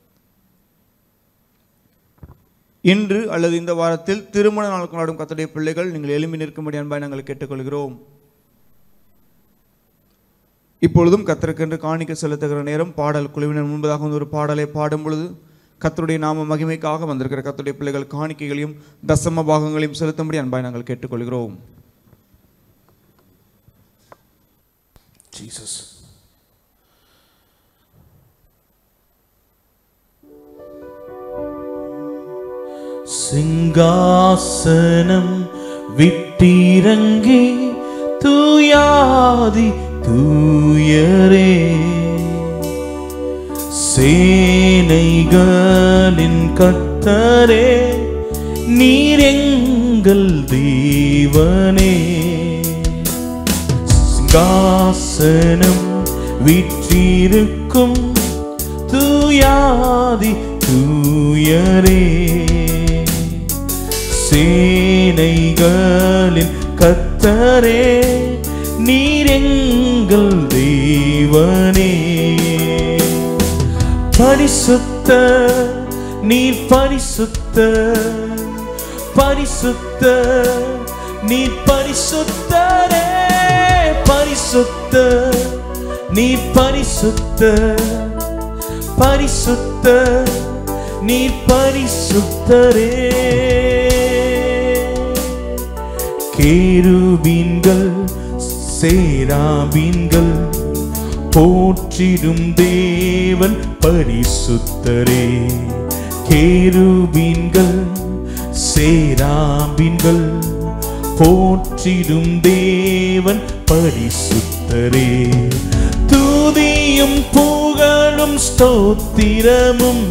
இன்று அல்லது இந்த வாரத்தில் திருமண நாள் கொண்டாடும் கத்துடைய பிள்ளைகள் நீங்கள் எழுமி நிற்கும்படி அன்பாய் நாங்கள் கேட்டுக்கொள்கிறோம் இப்பொழுதும் கத்தருக்கென்று காணிக்க செலுத்துகிற நேரம் பாடல் குழுவினர் முன்பதாக வந்து ஒரு பாடலை பாடும் பொழுது கத்தருடைய நாம மகிமைக்காக வந்திருக்கிற கத்தருடைய பிள்ளைகள் காணிக்கைகளையும் தசம பாகங்களையும் செலுத்தும்படி அன்பாய் நாங்கள் கேட்டுக்கொள்கிறோம் Jesus. சிங்காசனம் விட்டிறங்கி தூயாதி தூயரே சேனைகளின் கத்தரே நீர் எங்கள் தேவனே சிங்காசனம் விற்றிருக்கும் தூயாதி தூயரே சேனைகளின் கத்தரே நீர் எங்கள் தேவனே பரிசுத்த நீர் பரிசுத்த பரிசுத்த நீர் பரிசுத்தரே பரிசுத்த நீர் பரிசுத்த பரிசுத்த நீர் பரிசுத்தரே கேருபீன்கள் சேராபீன்கள் போற்றிடும் தேவன் பரிசுத்தரே கேருபீன்கள் சேராபீன்கள் போற்றிடும் தேவன் பரிசுத்தரே தூதியும் புகழும் ஸ்தோத்திரமும்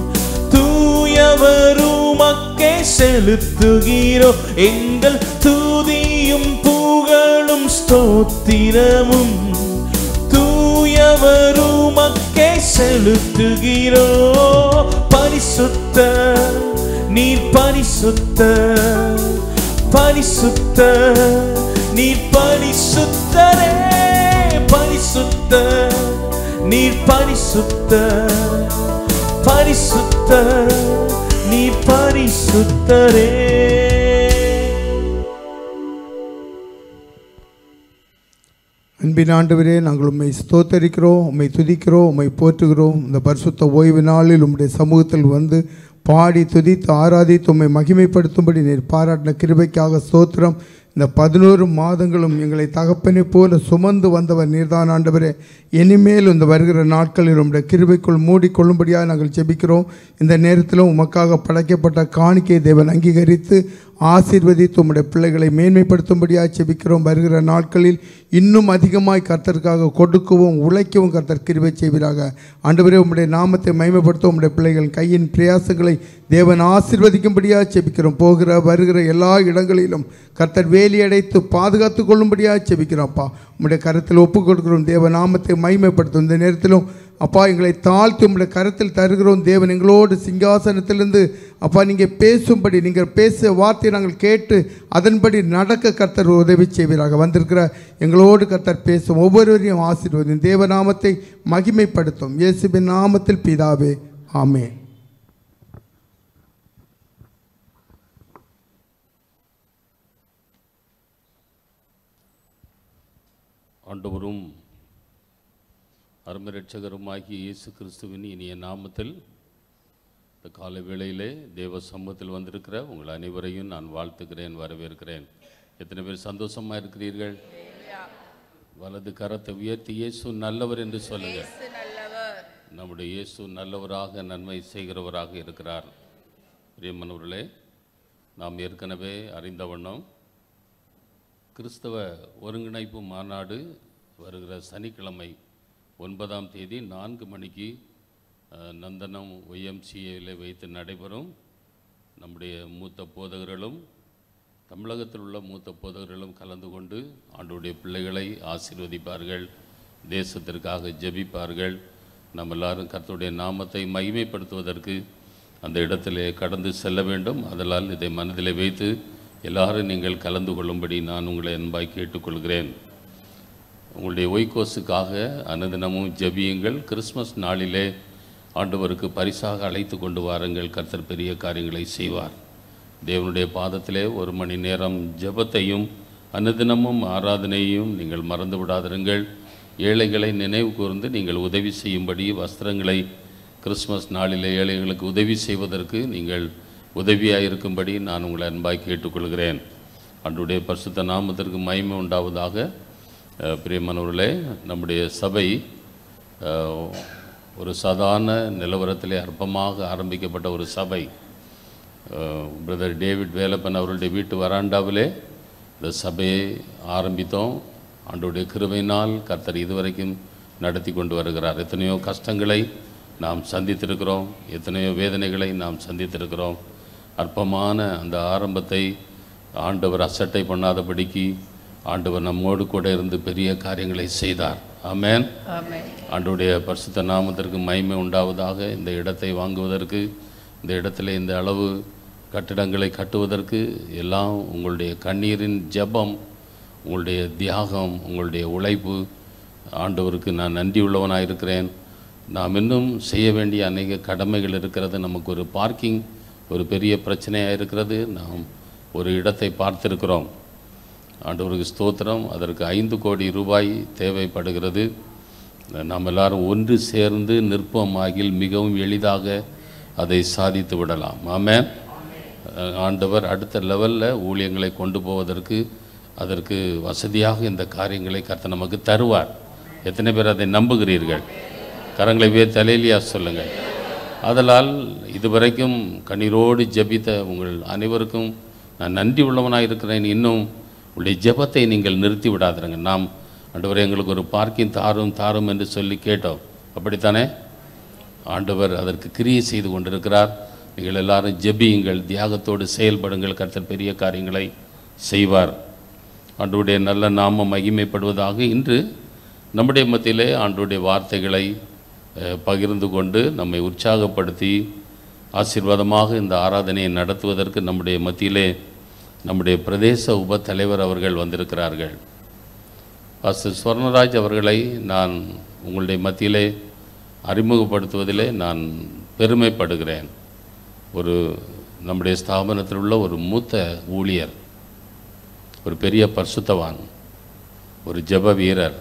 தூயவருமக்கே செலுத்துகிறோ எங்கள் தூதியும் புகழும் ஸ்தோத்திரமும் தூயவருமக்கே செலுத்துகிறோ பரிசுத்த நீர் பரிசுத்த பரிசுத்த நீர் பரிசுத்தரே பரிசுத்த நீர் பரிசுத்த பரிசுத்த நீர் பரிசுத்தரே அன்பின் ஆண்டவரே நாங்கள் உம்மை ஸ்தோத்தரிக்கிறோம் உம்மை துதிக்கிறோம் உம்மை போற்றுகிறோம் இந்த பரிசுத்த ஓய்வு நாளில் உம்முடைய சமூகத்தில் வந்து பாடி துதித்து ஆராதித்து உம்மை மகிமைப்படுத்தும்படி நீர் பாராட்டின கிருபைக்காக ஸ்தோத்திரம் இந்த பதினோரு மாதங்களும் எங்களை தகப்பனை போல சுமந்து வந்தவர் நீர்தான் ஆண்டவரே இனிமேல் இந்த வருகிற நாட்களில் உம்முடைய கிருபைக்குள் மூடிக்கொள்ளும்படியாக நாங்கள் ஜெபிக்கிறோம் இந்த நேரத்திலும் உமக்காக படைக்கப்பட்ட காணிக்கை தேவன் அங்கீகரித்து ஆசீர்வதித்து உம்முடைய பிள்ளைகளை மேன்மைப்படுத்தும்படியாக ஜெபிக்கிறோம் வருகிற நாட்களில் இன்னும் அதிகமாய் கர்த்தருக்காக கொடுக்கவும் உழைக்கவும் கர்த்தர் கிருபை செய்வீராக ஆண்டவரே உம்முடைய நாமத்தை மகிமைப்படுத்த உம்முடைய பிள்ளைகள் கையின் பிரயாசங்களை தேவன் ஆசீர்வதிக்கும்படியாக ஜெபிக்கிறோம் போகிற வருகிற எல்லா இடங்களிலும் கர்த்தர் வேலி அடைத்து பாதுகாத்து கொள்ளும்படியாக ஜெபிக்கிறோம் அப்பா உம்முடைய கரத்தில் ஒப்புக் கொடுக்கிறோம் தேவ நாமத்தை மகிமைப்படுத்தும் இந்த நேரத்திலும் அப்பா எங்களை தாழ்த்தி உம்முடைய கரத்தில் தருகிறோம் தேவன் எங்களோடு சிங்காசனத்திலிருந்து அப்பா நீங்கள் பேசும்படி நீங்கள் பேச வார்த்தையை நாங்கள் கேட்டு அதன்படி நடக்க கர்த்தர் உதவி செய்வீராக வந்திருக்கிற எங்களோடு கர்த்தர் பேசும் ஒவ்வொருவரையும் ஆசீர்வதியும் தேவ நாமத்தை மகிமைப்படுத்தும் இயேசுவின் நாமத்தில் பிதாவே ஆமென் ஆண்டவரும் அருமை ரட்சகருமாகிய இயேசு கிறிஸ்துவின் இனிய நாமத்தில் இந்த காலை வேளையிலே தேவ சமூகத்தில் வந்திருக்கிற உங்கள் அனைவரையும் நான் வாழ்த்துகிறேன் வரவேற்கிறேன் எத்தனை பேர் சந்தோஷமா இருக்கிறீர்கள் வலது கரத்தை உயர்த்தி இயேசு நல்லவர் என்று சொல்லுங்க நம்முடைய இயேசு நல்லவராக நன்மை செய்கிறவராக இருக்கிறார் பிரியமானவர்களே நாம் ஏற்கனவே அறிந்த வண்ணம் கிறிஸ்தவ ஒருங்கிணைப்பு மாநாடு வருகிற சனிக்கிழமை ஒன்பதாம் தேதி நான்கு மணிக்கு அஹ், நந்தனம் ஒய்எம்சிஏவில் வைத்து நடைபெறும் நம்முடைய மூத்த போதகர்களும் தமிழகத்தில் உள்ள மூத்த போதகர்களும் கலந்து கொண்டு ஆண்டுடைய பிள்ளைகளை ஆசீர்வதிப்பார்கள் தேசத்திற்காக ஜெபிப்பார்கள் நம்ம எல்லாரும் கர்த்தருடைய நாமத்தை மகிமைப்படுத்துவதற்கு அந்த இடத்திலே கடந்து செல்ல வேண்டும் அதனால் இதை மனதிலே வைத்து எல்லாரும் நீங்கள் கலந்து கொள்ளும்படி நான் உங்களை அன்பாய் கேட்டுக்கொள்கிறேன் உங்களுடைய ஒய்கோஸுக்காக அனுதினமும் ஜெபியுங்கள் கிறிஸ்மஸ் நாளிலே ஆண்டவருக்கு பரிசாக அழைத்து கொண்டு வாருங்கள் கர்த்தர் பெரிய காரியங்களை செய்வார் தேவனுடைய பாதத்திலே ஒரு மணி நேரம் ஜெபத்தையும் அனுதினமும் ஆராதனையும் நீங்கள் மறந்து விடாதிருங்கள் ஏழைகளை நினைவு கூர்ந்து நீங்கள் உதவி செய்யும்படி வஸ்திரங்களை கிறிஸ்மஸ் நாளிலே ஏழைகளுக்கு உதவி செய்வதற்கு நீங்கள் உதவியாக இருக்கும்படி நான் உங்களை அன்பாய் கேட்டுக்கொள்கிறேன் அன்றுடைய பரிசுத்த நாமத்திற்கு மகிமை உண்டாவதாக அஹ், பிரியமானவர்களே நம்முடைய சபை அஹ், ஒரு சாதாரண நிலவரத்திலே அற்பமாக ஆரம்பிக்கப்பட்ட ஒரு சபை பிரதர் டேவிட் வேலப்பன் அவர்களுடைய வீட்டு வராண்டாவிலே இந்த சபையை ஆரம்பித்தோம் ஆண்டோடைய கிருபையினால் கர்த்தர் இதுவரைக்கும் நடத்தி கொண்டு வருகிறார் எத்தனையோ கஷ்டங்களை நாம் சந்தித்திருக்கிறோம் எத்தனையோ வேதனைகளை நாம் சந்தித்திருக்கிறோம் அற்பமான அந்த ஆரம்பத்தை ஆண்டவர் அசட்டை பண்ணாதபடிக்கு ஆண்டவர் நம்மோடு கூட இருந்து பெரிய காரியங்களை செய்தார் ஆமென் ஆண்டவருடைய பரிசுத்த நாமத்திற்கு மகிமை உண்டாவதாக இந்த இடத்தை வாங்குவதற்கு இந்த இடத்துல இந்த அளவு கட்டிடங்களை கட்டுவதற்கு எல்லாம் உங்களுடைய கண்ணீரின் ஜெபம் உங்களுடைய தியாகம் உங்களுடைய உழைப்பு ஆண்டவருக்கு நான் நன்றி உள்ளவனாக இருக்கிறேன் நாம் இன்னும் செய்ய வேண்டிய அநேக கடமைகள் இருக்கிறது நமக்கு ஒரு பார்க்கிங் ஒரு பெரிய பிரச்சனையாக இருக்கிறது நாம் ஒரு இடத்தை பார்த்திருக்கிறோம் ஆண்டவருக்கு ஸ்தோத்திரம் அதற்கு ஐந்து கோடி ரூபாய் தேவைப்படுகிறது நாம் எல்லாரும் ஒன்று சேர்ந்து நிற்போமாகில் மிகவும் எளிதாக அதை சாதித்து விடலாம் ஆமென் ஆண்டவர் அடுத்த லெவலில் ஊழியங்களை கொண்டு போவதற்கு அதற்கு வசதியாக இந்த காரியங்களை கர்த்தர் நமக்கு தருவார் எத்தனை பேர் அதை நம்புகிறீர்கள் கரங்களை வே தலையிலியா சொல்லுங்கள் ஆதலால் இதுவரைக்கும் கண்ணீரோடு ஜெபித்த உங்கள் அனைவருக்கும் நான் நன்றி உள்ளவனாக இருக்கிறேன் இன்னும் உங்களுடைய ஜெபத்தை நீங்கள் நிறுத்தி விடாதுருங்க நாம் ஆண்டவரே எங்களுக்கு ஒரு பார்க்கிங் தாரும் தாரும் என்று சொல்லி கேட்டோம் அப்படித்தானே ஆண்டவர் அதற்கு கிரியை செய்து கொண்டிருக்கிறார் நீங்கள் எல்லாரும் ஜெபியுங்கள் தியாகத்தோடு செயல்படுங்கள் கர்த்தர் பெரிய காரியங்களை செய்வார் ஆண்டவருடைய நல்ல நாமம் மகிமைப்படுவதாக இன்று நம்முடைய மத்தியிலே ஆண்டவருடைய வார்த்தைகளை அஹ், பகிர்ந்து கொண்டு நம்மை உற்சாகப்படுத்தி ஆசீர்வாதமாக இந்த ஆராதனையை நடத்துவதற்கு நம்முடைய மத்தியிலே நம்முடைய பிரதேச உப தலைவர் அவர்கள் வந்திருக்கிறார்கள் பாஸ்டர் ஸ்வர்ணராஜ் அவர்களை நான் உங்களுடைய மத்தியிலே அறிமுகப்படுத்துவதிலே நான் பெருமைப்படுகிறேன் ஒரு நம்முடைய ஸ்தாபனத்தில் உள்ள ஒரு மூத்த ஊழியர் ஒரு பெரிய பரிசுத்தவான் ஒரு ஜெப வீரர்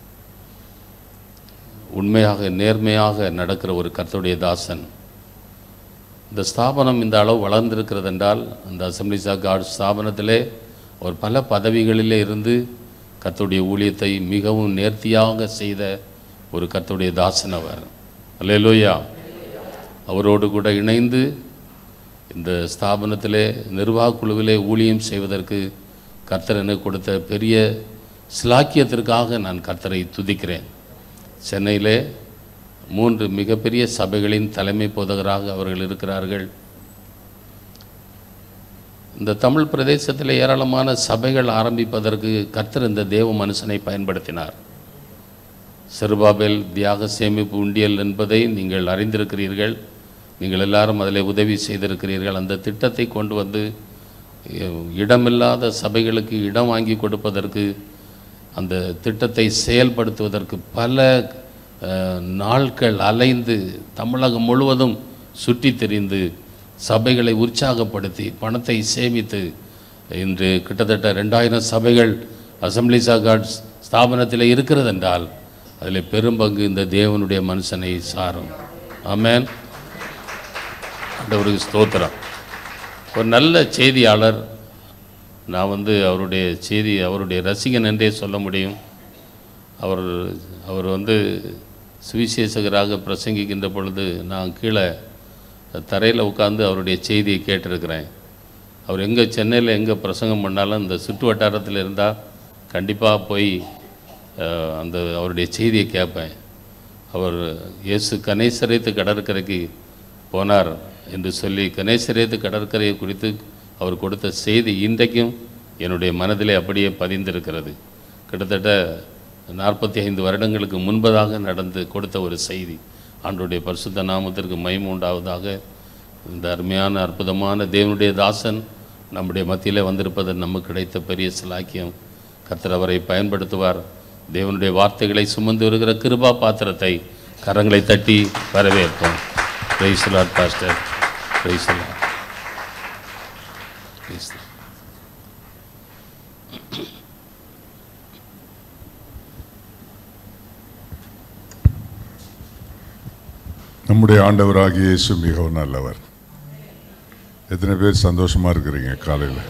உண்மையாக நேர்மையாக நடக்கிற ஒரு கர்த்தருடைய தாசன் இந்த ஸ்தாபனம் இந்த அளவு வளர்ந்திருக்கிறது என்றால் அந்த அசம்பிளிஸ் ஆஃப் காட் ஸ்தாபனத்திலே அவர் பல பதவிகளிலே இருந்து கர்த்தருடைய ஊழியத்தை மிகவும் நேர்த்தியாக செய்த ஒரு கர்த்தருடைய தாசன் அவர் அல்லேலூயா அவரோடு கூட இணைந்து இந்த ஸ்தாபனத்திலே நிர்வாக குழுவிலே ஊழியம் செய்வதற்கு கர்த்தர் எனக்கு கொடுத்த பெரிய சிலாக்கியத்திற்காக நான் கர்த்தரை துதிக்கிறேன் சென்னையிலே மூன்று மிகப்பெரிய சபைகளின் தலைமை போதகராக அவர்கள் இருக்கிறார்கள் இந்த தமிழ் பிரதேசத்தில் ஏராளமான சபைகள் ஆரம்பிப்பதற்கு கர்த்தர் இந்த தேவ மனுஷனை பயன்படுத்தினார் சிறுபாபேல் தியாக சேமிப்பு உண்டியல் என்பதை நீங்கள் அறிந்திருக்கிறீர்கள் நீங்கள் எல்லாரும் அதில் உதவி செய்திருக்கிறீர்கள் அந்த திட்டத்தை கொண்டு வந்து அஹ், இடமில்லாத சபைகளுக்கு இடம் வாங்கி கொடுப்பதற்கு அந்த திட்டத்தை செயல்படுத்துவதற்கு பல அஹ், நாட்கள் அலைந்து தமிழகம் முழுவதும் சுற்றி திரிந்து சபைகளை உற்சாகப்படுத்தி பணத்தை சேமித்து இன்று கிட்டத்தட்ட ரெண்டாயிரம் சபைகள் அசம்பிளிஸ் ஆஃப் காட்ஸ் ஸ்தாபனத்தில் இருக்கிறது என்றால் அதில் பெரும்பங்கு இந்த தேவனுடைய மனுஷனை சாரும் ஆமென் ஆண்டவருக்கு ஸ்தோத்திரம் ஒரு நல்ல செய்தியாளர் நான் வந்து அவருடைய செய்தி அவருடைய ரசிகன் என்றே சொல்ல முடியும் அவர் அவர் வந்து சுவிசேஷகராக பிரசங்கிக்கின்ற பொழுது நான் கீழே தரையில் உட்கார்ந்து அவருடைய செய்தியை கேட்டிருக்கிறேன் அவர் எங்கே சென்னையில் எங்கே பிரசங்கம் பண்ணாலும் இந்த சுற்று வட்டாரத்தில் இருந்தால் கண்டிப்பாக போய் அஹ், அந்த அவருடைய செய்தியை கேட்பேன் அவர் இயேசு கணேசரேத்து கடற்கரைக்கு போனார் என்று சொல்லி கணேசரேத்து கடற்கரையை குறித்து அவர் கொடுத்த செய்தி இன்றைக்கும் என்னுடைய மனதிலே அப்படியே பதிந்திருக்கிறது கிட்டத்தட்ட நாற்பத்தி ஐந்து வருடங்களுக்கு முன்பதாக நடந்து கொடுத்த ஒரு செய்தி ஆண்டுடைய பரிசுத்த நாமத்திற்கு மகிமை உண்டாவதாக இந்த அருமையான அற்புதமான தேவனுடைய தாசன் நம்முடைய மத்தியிலே வந்திருப்பது நமக்கு கிடைத்த பெரிய சிலாக்கியம் கர்த்தர் அவரை பயன்படுத்துவார் தேவனுடைய வார்த்தைகளை சுமந்து வருகிற கிருபா பாத்திரத்தை கரங்களை தட்டி வரவேற்போம் praise Lord pastor praise Lord Praise the Lord. நம்முடைய ஆண்டவராகிய இயேசு மிகவும் நல்லவர் எத்தனை பேர் சந்தோஷமா இருக்கிறீங்க காலையில்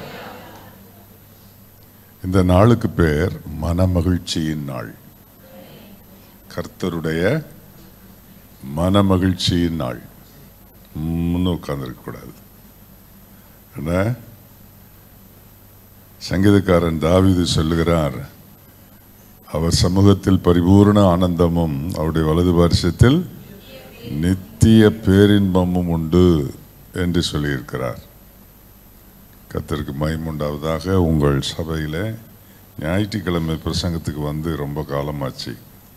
இந்த நாளுக்கு பேர் மனமகிழ்ச்சியின் நாள் கர்த்தருடைய மனமகிழ்ச்சியின் நாள் முன்னு உட்கார்ந்துருக்க கூடாது என்ன சங்கீதக்காரன் தாவீது சொல்லுகிறார் அவர் சமூகத்தில் பரிபூர்ண ஆனந்தமும் அவருடைய வலது வருஷத்தில் நித்திய பேரின்பமும் உண்டு என்று சொல்லியிருக்கிறார் கர்த்தருக்கு மயமுண்டாவதாக உங்கள் சபையில் ஞாயிற்றுக்கிழமை பிரசங்கத்துக்கு வந்து ரொம்ப காலமாச்சு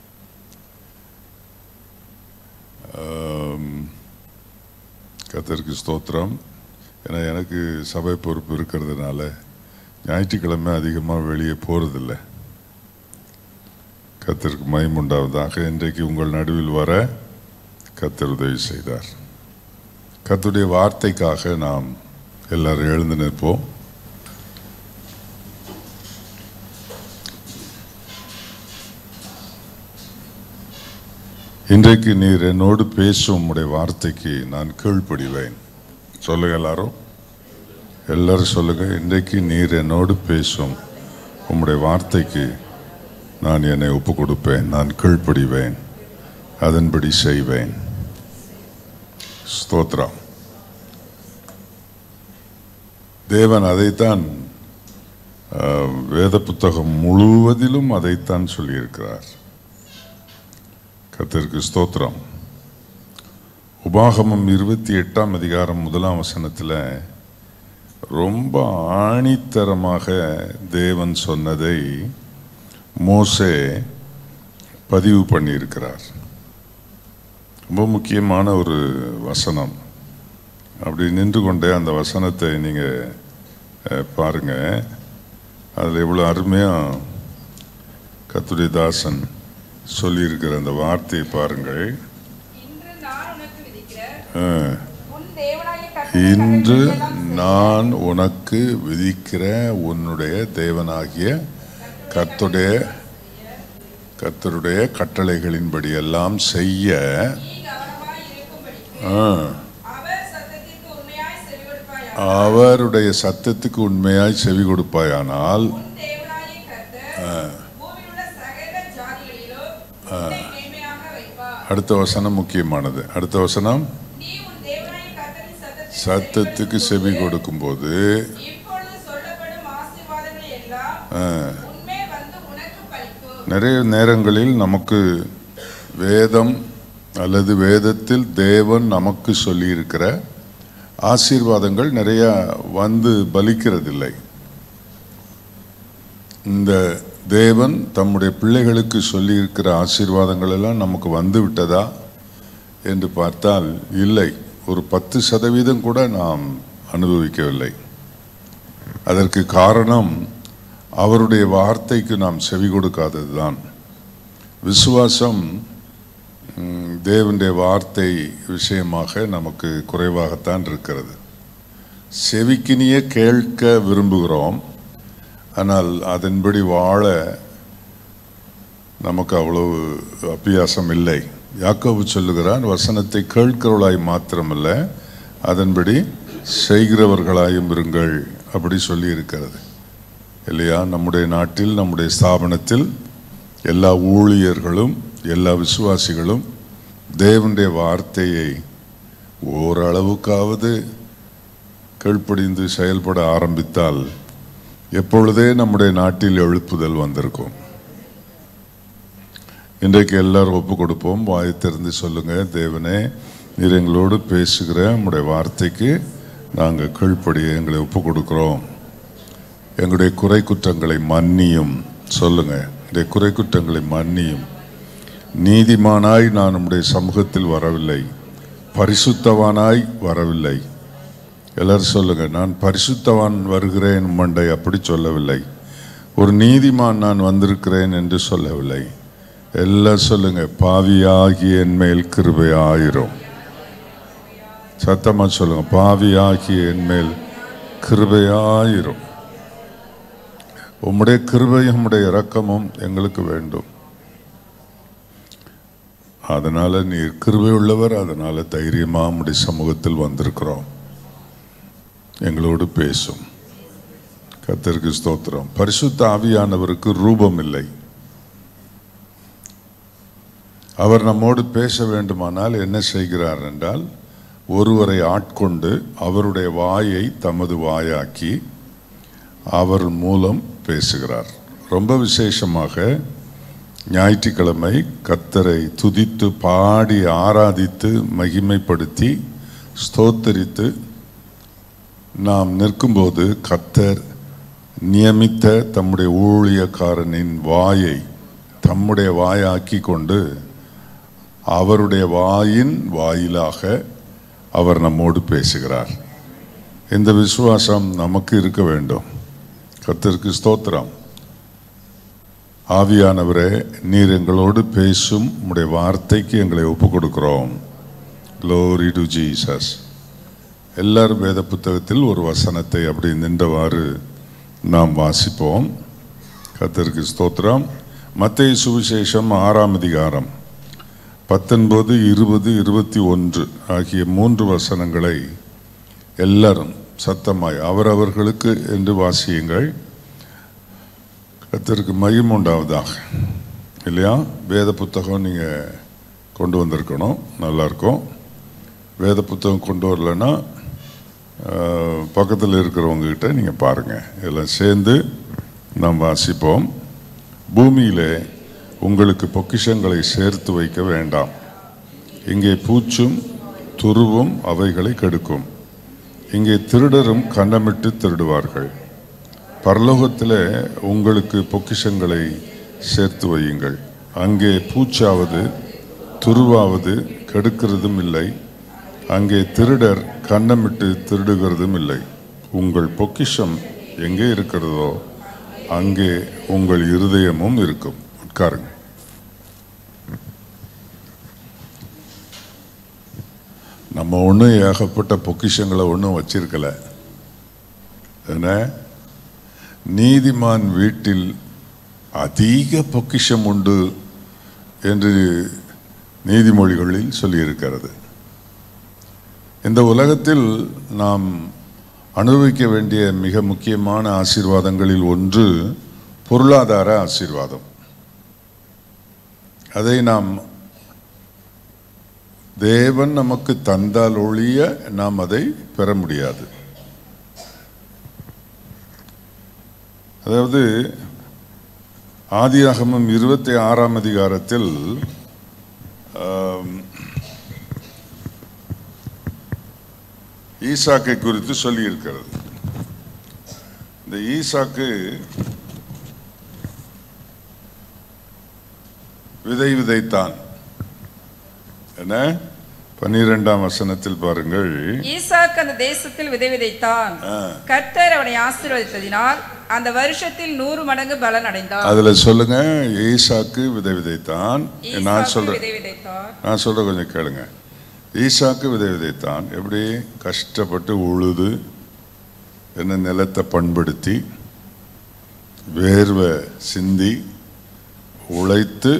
ஆம், கர்த்தருக்கு ஸ்தோத்திரம் ஏன்னா எனக்கு சபை பொறுப்பு இருக்கிறதுனால ஞாயிற்றுக்கிழமை அதிகமாக வெளியே போகிறதில்ல கர்த்தருக்கு மயமுண்டாவதாக இன்றைக்கு உங்கள் நடுவில் வர கர்த்தர் உதவி செய்தார் கர்த்தருடைய வார்த்தைக்காக நாம் எல்லாரும் எழுந்து நிற்போம் இன்றைக்கு நீர் என்னோடு பேசும் உம்முடைய வார்த்தைக்கு நான் கீழ்ப்படிவேன் சொல்லுங்க எல்லாரும் எல்லாரும் சொல்லுங்க இன்றைக்கு நீர் என்னோடு பேசும் உம்முடைய வார்த்தைக்கு நான் என்னை ஒப்பு கொடுப்பேன் நான் கீழ்ப்படிவேன் அதன்படி செய்வேன் ஸ்தோத்ரம் தேவன் அதைத்தான் ஆஹ், வேத புத்தகம் முழுவதிலும் அதைத்தான் சொல்லியிருக்கிறார் கர்த்தருக்கு ஸ்தோத்திரம் உபாகமம் இருபத்தி எட்டாம் அதிகாரம் முதலாம் வசனத்தில் ரொம்ப ஆணித்தரமாக தேவன் சொன்னதை மோசே பதிவு பண்ணியிருக்கிறார் ரொம்ப முக்கியமான ஒரு வசனம் அப்படி நின்று கொண்டே அந்த வசனத்தை நீங்கள் அஹ், பாருங்க அதில் எவ்வளோ அருமையாக கத்துடைய தாசன் சொல்லியிருக்கிற அந்த வார்த்தையை பாருங்கள் அஹ், இன்று நான் உனக்கு விதிக்கிற உன்னுடைய தேவனாகிய கர்த்துடைய கர்த்தருடைய கட்டளைகளின்படி எல்லாம் செய்ய ஆ, அவருடைய சத்தத்துக்கு உண்மையாய் செவி கொடுப்பாயானால் அடுத்த வசனம் முக்கியமானது அடுத்த வசனம் சத்தத்துக்கு செவி கொடுக்கும்போது ஆ, நிறைய நேரங்களில் நமக்கு வேதம் அல்லது வேதத்தில் தேவன் நமக்கு சொல்லியிருக்கிற ஆசீர்வாதங்கள் நிறைய வந்து பலிக்கிறதில்லை இந்த தேவன் தம்முடைய பிள்ளைகளுக்கு சொல்லியிருக்கிற ஆசீர்வாதங்கள் எல்லாம் நமக்கு வந்து விட்டதா என்று பார்த்தால் இல்லை ஒரு பத்து சதவீதம் கூட நாம் அனுபவிக்கவில்லை அதற்கு காரணம் அவருடைய வார்த்தைக்கு நாம் செவி கொடுக்காததுதான் விசுவாசம் ம், தேவனுடைய வார்த்தை விஷயமாக நமக்கு குறைவாகத்தான் இருக்கிறது செவிக்கினியே கேட்க விரும்புகிறோம் ஆனால் அதன்படி வாழ நமக்கு அவ்வளவு அபியாசம் இல்லை யாக்கோபு சொல்லுகிறான் வசனத்தை கேட்கிறவளாய் மாத்திரமல்ல அதன்படி செய்கிறவர்களாயும் இருங்கள் அப்படி சொல்லி இருக்கிறது இல்லையா நம்முடைய நாட்டில் நம்முடைய ஸ்தாபனத்தில் எல்லா ஊழியர்களும் எல்லா விசுவாசிகளும் தேவனுடைய வார்த்தையை ஓரளவுக்காவது கீழ்ப்படிந்து செயல்பட ஆரம்பித்தால் எப்பொழுதே நம்முடைய நாட்டில் எழுப்புதல் வந்திருக்கும் இன்றைக்கு எல்லாரும் ஒப்பு கொடுப்போம் வாயை திறந்து சொல்லுங்க தேவனே நீர் எங்களோடு பேசுகிற உம்முடைய வார்த்தைக்கு நாங்கள் கீழ்ப்படிய எங்களை ஒப்பு கொடுக்கிறோம் எங்களுடைய குறை குற்றங்களை மன்னியும் சொல்லுங்க எங்களுடைய குறை குற்றங்களை மன்னியும் நீதிமானாய் நான் உம்முடைய சமூகத்தில் வரவில்லை பரிசுத்தவானாய் வரவில்லை எல்லாரும் சொல்லுங்க நான் பரிசுத்தவான் வருகிறேன் மண்டை அப்படி சொல்லவில்லை ஒரு நீதிமான் நான் வந்திருக்கிறேன் என்று சொல்லவில்லை எல்லாம் சொல்லுங்க பாவியாகிய என் மேல் கிருபை ஆயிரும் சத்தமா சொல்லுங்க பாவியாகிய என் மேல் கிருபையாயிரும் உம்முடைய கிருபையும் உம்முடைய இரக்கமும் எங்களுக்கு வேண்டும் அதனால நீர் கிருபை உள்ளவர் அதனால தைரியமா உம்முடைய சமூகத்தில் வந்திருக்கிறோம் எங்களோடு பேசும் கர்த்தருக்கு ஸ்தோத்திரம் பரிசுத்த ஆவியானவருக்கு ரூபம் இல்லை அவர் நம்மோடு பேச வேண்டுமானால் என்ன செய்கிறார் என்றால் ஒருவரை ஆட்கொண்டு அவருடைய வாயை தமது வாயாக்கி அவர் மூலம் பேசுகிறார் ரொம்ப விசேஷமாக ஞாயிற்றுக்கிழமை கத்தரை துதித்து பாடி ஆராதித்து மகிமைப்படுத்தி ஸ்தோத்தரித்து நாம் நிற்கும்போது கத்தர் நியமித்த தம்முடைய ஊழியக்காரனின் வாயை தம்முடைய வாயாக்கி கொண்டு அவருடைய வாயின் வாயிலாக அவர் நம்மோடு பேசுகிறார் இந்த விசுவாசம் நமக்கு இருக்க வேண்டும் கர்த்தருக்கு ஸ்தோத்திரம் ஆவியானவரே நீர் எங்களோடு பேசும் உம்முடைய வார்த்தைக்கு எங்களை ஒப்பு கொடுக்கிறோம் க்ளோரி டு ஜீசஸ் எல்லாரும் வேத புத்தகத்தில் ஒரு வசனத்தை அப்படி நின்றவாறு நாம் வாசிப்போம் கர்த்தருக்கு ஸ்தோத்திரம் மத்தேயு சுவிசேஷம் ஆறாம் அதிகாரம் பத்தொன்பது இருபது இருபத்தி ஒன்று ஆகிய மூன்று வசனங்களை எல்லாரும் சத்தமாய் அவரவர்களுக்கு என்று வாசியுங்கள் கர்த்தருக்கு மகிமை உண்டாவதாக இல்லையா வேத புத்தகம் நீங்கள் கொண்டு வந்திருக்கணும் நல்லா இருக்கும் வேத புத்தகம் கொண்டு வரலன்னா பக்கத்தில் இருக்கிறவங்க கிட்ட நீங்கள் பாருங்கள் எல்லாம் சேர்ந்து நாம் வாசிப்போம் பூமியிலே உங்களுக்கு பொக்கிஷங்களை சேர்த்து வைக்க வேண்டாம் இங்கே பூச்சும் துருவும் அவைகளை கெடுக்கும் இங்கே திருடரும் கண்ணமிட்டு திருடுவார்கள் பரலோகத்தில் உங்களுக்கு பொக்கிஷங்களை சேர்த்து வையுங்கள் அங்கே பூச்சாவது துருவாவது கெடுக்கிறதும் இல்லை அங்கே திருடர் கண்ணமிட்டு திருடுகிறதும் இல்லை உங்கள் பொக்கிஷம் எங்கே இருக்கிறதோ அங்கே உங்கள் இருதயமும் இருக்கும் உட்காருங்க நம்ம ஒன்றும் ஏகப்பட்ட பொக்கிஷங்களை ஒன்றும் வச்சிருக்கல என்ன நீதிமான் வீட்டில் அதிக பொக்கிஷம் உண்டு என்று நீதிமொழிகளில் சொல்லியிருக்கிறது இந்த உலகத்தில் நாம் அனுபவிக்க வேண்டிய மிக முக்கியமான ஆசீர்வாதங்களில் ஒன்று பொருளாதார ஆசீர்வாதம் அதை நாம் தேவன் நமக்கு தந்தால் ஒழிய நாம் அதை பெற முடியாது அதாவது ஆதியாகமம் இருபத்தி ஆறாம் அதிகாரத்தில் ஆம், ஈசாக்கை குறித்து சொல்லியிருக்கிறது இந்த ஈசாக்கு விதை விதைத்தான் என்ன பன்னிரெண்டாம் வசனத்தில் பாருங்கள் ஈசாக்கு அந்த தேசத்தில் விதை விதைத்தான் கர்த்தர் அவனை ஆசீர்வதித்ததினால் அந்த வருஷத்தில் நூறு மடங்கு பலன் அடைந்தான் அதுல சொல்லுங்க ஈசாக்கு விதை விதைத்தான் நான் ஈசாக்கு சொல்றேன் விதை விதைத்தான் நான் சொல்ற கொஞ்சம் கேளுங்க ஈசாக்கு விதை விதைத்தான் எப்படி கஷ்டப்பட்டு உழுது என்ன நிலத்தை பண்படுத்தி வேர்வை சிந்தி உழைத்து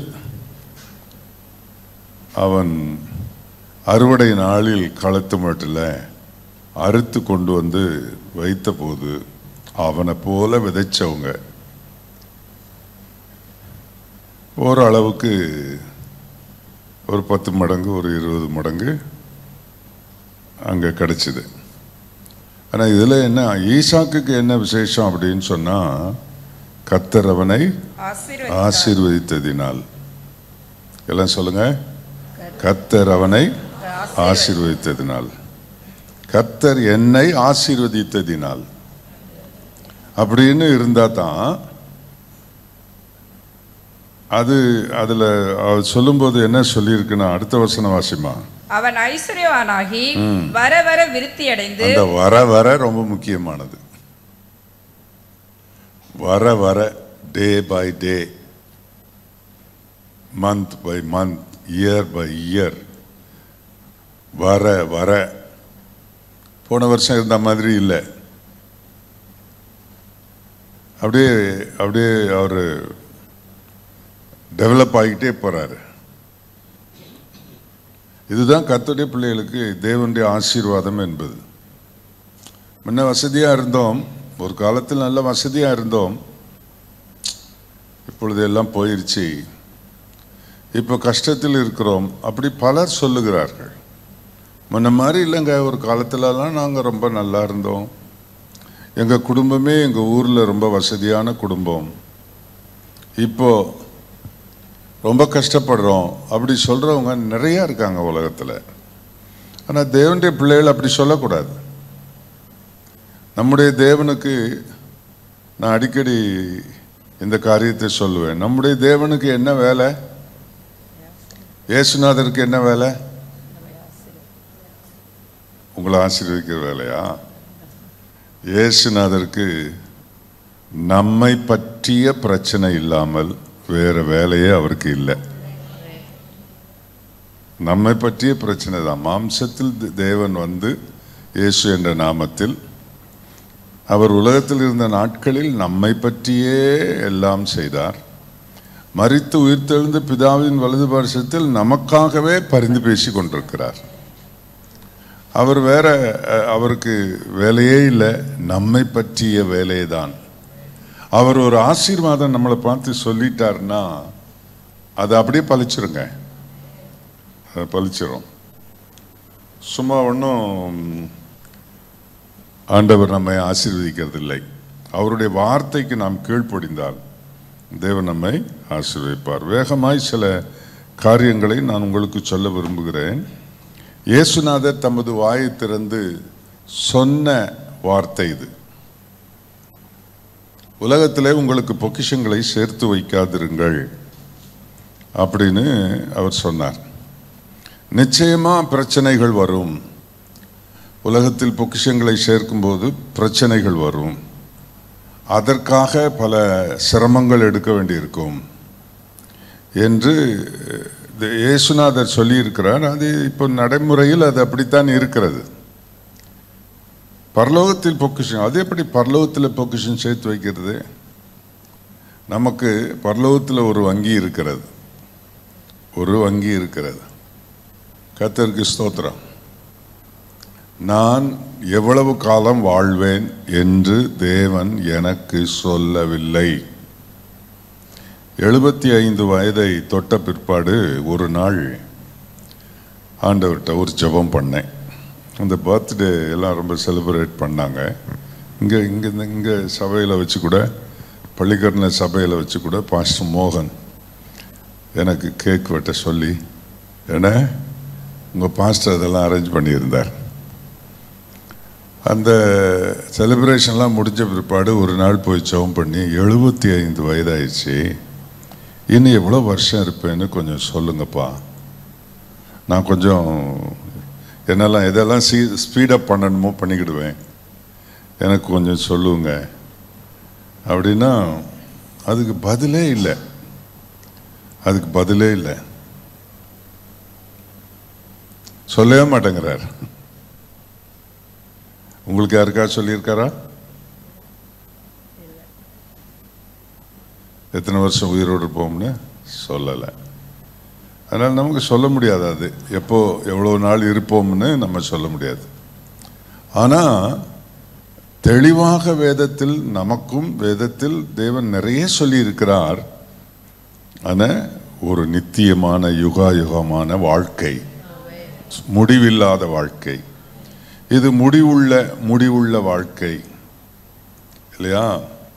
அவன் அறுவடை நாளில் களத்து மட்டில் அறுத்து கொண்டு வந்து வைத்த போது அவனை போல விதைச்சவங்க ஓரளவுக்கு ஒரு பத்து மடங்கு ஒரு இருபது மடங்கு அங்கே கிடைச்சிது ஆனால் இதில் என்ன ஈசாக்குக்கு என்ன விசேஷம் அப்படின்னு சொன்னால் கத்தர் அவனை ஆசீர்வதித்தார் ஆசீர்வதித்ததினால் எல்லாம் சொல்லுங்க கத்தர் அவனை ஆசீர்வதித்ததினால் கத்தர் என்னை ஆசீர்வதித்ததினால் அப்படின்னு இருந்தா தான் அது அதுல அவர் சொல்லும்போது என்ன சொல்லியிருக்குன்னா அடுத்த வசனம் வாசிமா அவன் ஐஸ்வர்யவானாகி வர வர விருத்தி அடைந்து அந்த வர வர ரொம்ப முக்கியமானது வர வர day by day month by month year by year வர வர போன வருஷம் இருந்த மாதிரி இல்லை அப்படியே அப்படியே அவர் டெவலப் ஆகிட்டே போறாரு இதுதான் கர்த்தருடைய பிள்ளைகளுக்கு தேவனுடைய ஆசீர்வாதம் என்பது முன்ன வசதியா இருந்தோம் ஒரு காலத்தில் நல்ல வசதியா இருந்தோம் இப்பொழுது எல்லாம் போயிருச்சு இப்போ கஷ்டத்தில் இருக்கிறோம் அப்படி பலர் சொல்லுகிறார்கள் முன்ன மாதிரி இல்லைங்க ஒரு காலத்துலலாம் நாங்கள் ரொம்ப நல்லா இருந்தோம் எங்கள் குடும்பமே எங்கள் ஊரில் ரொம்ப வசதியான குடும்பம் இப்போ ரொம்ப கஷ்டப்படுறோம் அப்படி சொல்கிறவங்க நிறையா இருக்காங்க உலகத்தில் ஆனால் தேவனுடைய பிள்ளைகள் அப்படி சொல்லக்கூடாது நம்முடைய தேவனுக்கு நான் அடிக்கடி இந்த காரியத்தை சொல்லுவேன் நம்முடைய தேவனுக்கு என்ன வேலை இயேசுநாதருக்கு என்ன வேலை உங்களை ஆசீர்வதிக்கிற வேலையா இயேசுநாதருக்கு நம்மை பற்றிய பிரச்சனை இல்லாமல் வேற வேலையே அவருக்கு இல்லை நம்மை பற்றிய பிரச்சனை தான் மாம்சத்தில் தே- தேவன் வந்து இயேசு என்ற நாமத்தில் அவர் உலகத்தில் இருந்த நாட்களில் நம்மை பற்றியே எல்லாம் செய்தார் மரித்து உயிர்த்தெழுந்த பிதாவின் வலது பாரசத்தில் நமக்காகவே பரிந்து பேசி கொண்டிருக்கிறார் அவர் வேற அஹ், அவருக்கு வேலையே இல்லை நம்மை பற்றிய வேலையே தான் அவர் ஒரு ஆசீர்வாதம் நம்மளை பார்த்து சொல்லிட்டாருன்னா அது அப்படியே பழிச்சிருங்க அது பழிச்சிரும் சும்மா ஒன்றும் ஆண்டவர் நம்மை ஆசீர்வதிக்கிறது இல்லை அவருடைய வார்த்தைக்கு நாம் கீழ்ப்படிந்தால் தேவன் நம்மை ஆசீர்வதிப்பார் வேகமாய் சில காரியங்களை நான் உங்களுக்கு சொல்ல விரும்புகிறேன் இயேசுநாதர் தமது வாயை திறந்து சொன்ன வார்த்தை இது உலகத்திலே உங்களுக்கு பொக்கிஷங்களை சேர்த்து வைக்காதிருங்கள் அப்படின்னு அவர் சொன்னார் நிச்சயமா பிரச்சனைகள் வரும் உலகத்தில் பொக்கிஷங்களை சேர்க்கும்போது பிரச்சனைகள் வரும் அதற்காக பல சிரமங்கள் எடுக்க வேண்டியிருக்கும் என்று இந்த இயேசுநாதர் சொல்லியிருக்கிறார் அது இப்போ நடைமுறையில் அது அப்படித்தான் இருக்கிறது பரலோகத்தில் பொக்கிஷம் அது எப்படி பரலோகத்தில் பொக்கிஷம் சேர்த்து வைக்கிறது நமக்கு பரலோகத்தில் ஒரு வங்கி இருக்கிறது ஒரு வங்கி இருக்கிறது கத்தருக்கு ஸ்தோத்திரம் நான் எவ்வளவு காலம் வாழ்வேன் என்று தேவன் எனக்கு சொல்லவில்லை எழுபத்தி ஐந்து வயதை தொட்ட பிற்பாடு ஒரு நாள் ஆண்டவர்கிட்ட ஒரு ஜெபம் பண்ணேன் அந்த பர்த்டே எல்லாம் ரொம்ப செலிப்ரேட் பண்ணாங்க இங்கே இங்கே இங்கே சபையில் வச்சு கூட பள்ளிக்கரண சபையில் வச்சு கூட பாஸ்டர் மோகன் எனக்கு கேக் வெட்ட சொல்லி ஏன்னா உங்கள் பாஸ்டர் அதெல்லாம் அரேஞ்ச் பண்ணியிருந்தார் அந்த செலிப்ரேஷன்லாம் முடிஞ்ச பிற்பாடு ஒரு நாள் போய் ஜெபம் பண்ணி எழுபத்தி ஐந்து வயதாயிடுச்சு இன்னும் எவ்வளோ வருஷம் இருப்பேன்னு கொஞ்சம் சொல்லுங்கப்பா நான் கொஞ்சம் என்னெல்லாம் எதெல்லாம் சீ ஸ்பீடப் பண்ணணுமோ பண்ணிக்கிடுவேன் எனக்கு கொஞ்சம் சொல்லுங்க அப்படின்னா அதுக்கு பதிலே இல்லை அதுக்கு பதிலே இல்லை சொல்லவே மாட்டேங்கிறார் உங்களுக்கு யாருக்கா சொல்லியிருக்காரா எத்தனை வருஷம் உயிரோடு இருப்போம்னு சொல்லலை அதனால் நமக்கு சொல்ல முடியாது அது எப்போ எவ்வளோ நாள் இருப்போம்னு நம்ம சொல்ல முடியாது ஆனால் தெளிவாக வேதத்தில் நமக்கும் வேதத்தில் தேவன் நிறைய சொல்லியிருக்கிறார் ஆனால் ஒரு நித்தியமான யுகா யுகமான வாழ்க்கை முடிவில்லாத வாழ்க்கை இது முடிவுள்ள முடிவுள்ள வாழ்க்கை இல்லையா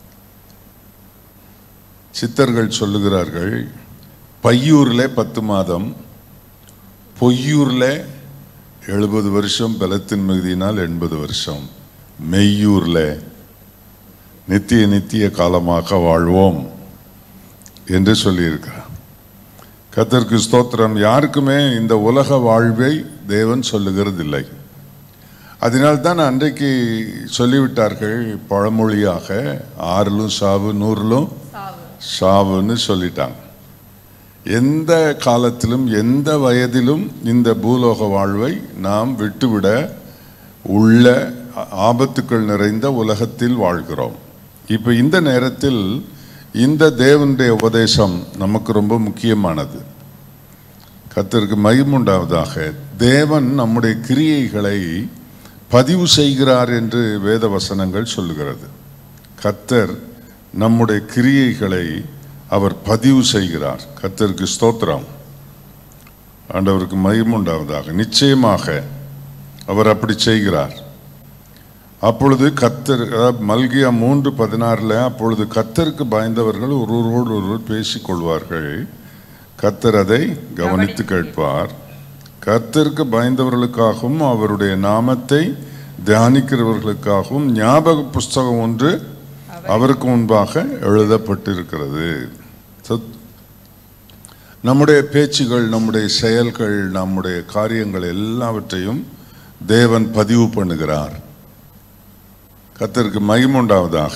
சித்தர்கள் சொல்லுகிறார்கள் பையூரில் பத்து மாதம் பொய்யூரில் எழுபது வருஷம் பலத்தின் மிகுதியினால் எண்பது வருஷம் மெய்யூரில் நித்திய நித்திய காலமாக வாழ்வோம் என்று சொல்லியிருக்கிறார் கத்தருக்கு ஸ்தோத்திரம் யாருக்குமே இந்த உலக வாழ்வை தேவன் சொல்லுகிறதில்லை அதனால்தான் அன்றைக்கு சொல்லிவிட்டார்கள் பழமொழியாக ஆறிலும் சாவு நூறிலும் சாவுன்னு சொல்லிட்டாங்க எந்த காலத்திலும் எந்த வயதிலும் இந்த பூலோக வாழ்வை நாம் விட்டுவிட உள்ள ஆபத்துக்கள் நிறைந்த உலகத்தில் வாழ்கிறோம் இப்போ இந்த நேரத்தில் இந்த தேவனுடைய உபதேசம் நமக்கு ரொம்ப முக்கியமானது கத்தருக்கு மகிமுண்டாவதாக தேவன் நம்முடைய கிரியைகளை பதிவு செய்கிறார் என்று வேத வசனங்கள் சொல்லுகிறது கத்தர் நம்முடைய கிரியைகளை அவர் பதிவு செய்கிறார் கத்தருக்கு ஸ்தோத்திரம் ஆண்டவருக்கு மகிமுண்டாவதாக நிச்சயமாக அவர் அப்படி செய்கிறார் அப்பொழுது கத்தர் அதாவது மல்கியா மூன்று பதினாறில் அப்பொழுது கத்தருக்கு பயந்தவர்கள் ஒருவரோடு ஒருவர் பேசிக்கொள்வார்கள் கத்தர் அதை கவனித்து கேட்பார் கர்த்தருக்கு பயந்தவர்களுக்காகவும் அவருடைய நாமத்தை தியானிக்கிறவர்களுக்காகவும் ஞாபக புஸ்தகம் ஒன்று அவருக்கு முன்பாக எழுதப்பட்டிருக்கிறது So, நம்முடைய பேச்சுகள் நம்முடைய செயல்கள் நம்முடைய காரியங்கள் எல்லாவற்றையும் தேவன் பதிவு பண்ணுகிறார் கத்தருக்கு மகிமுண்டாவதாக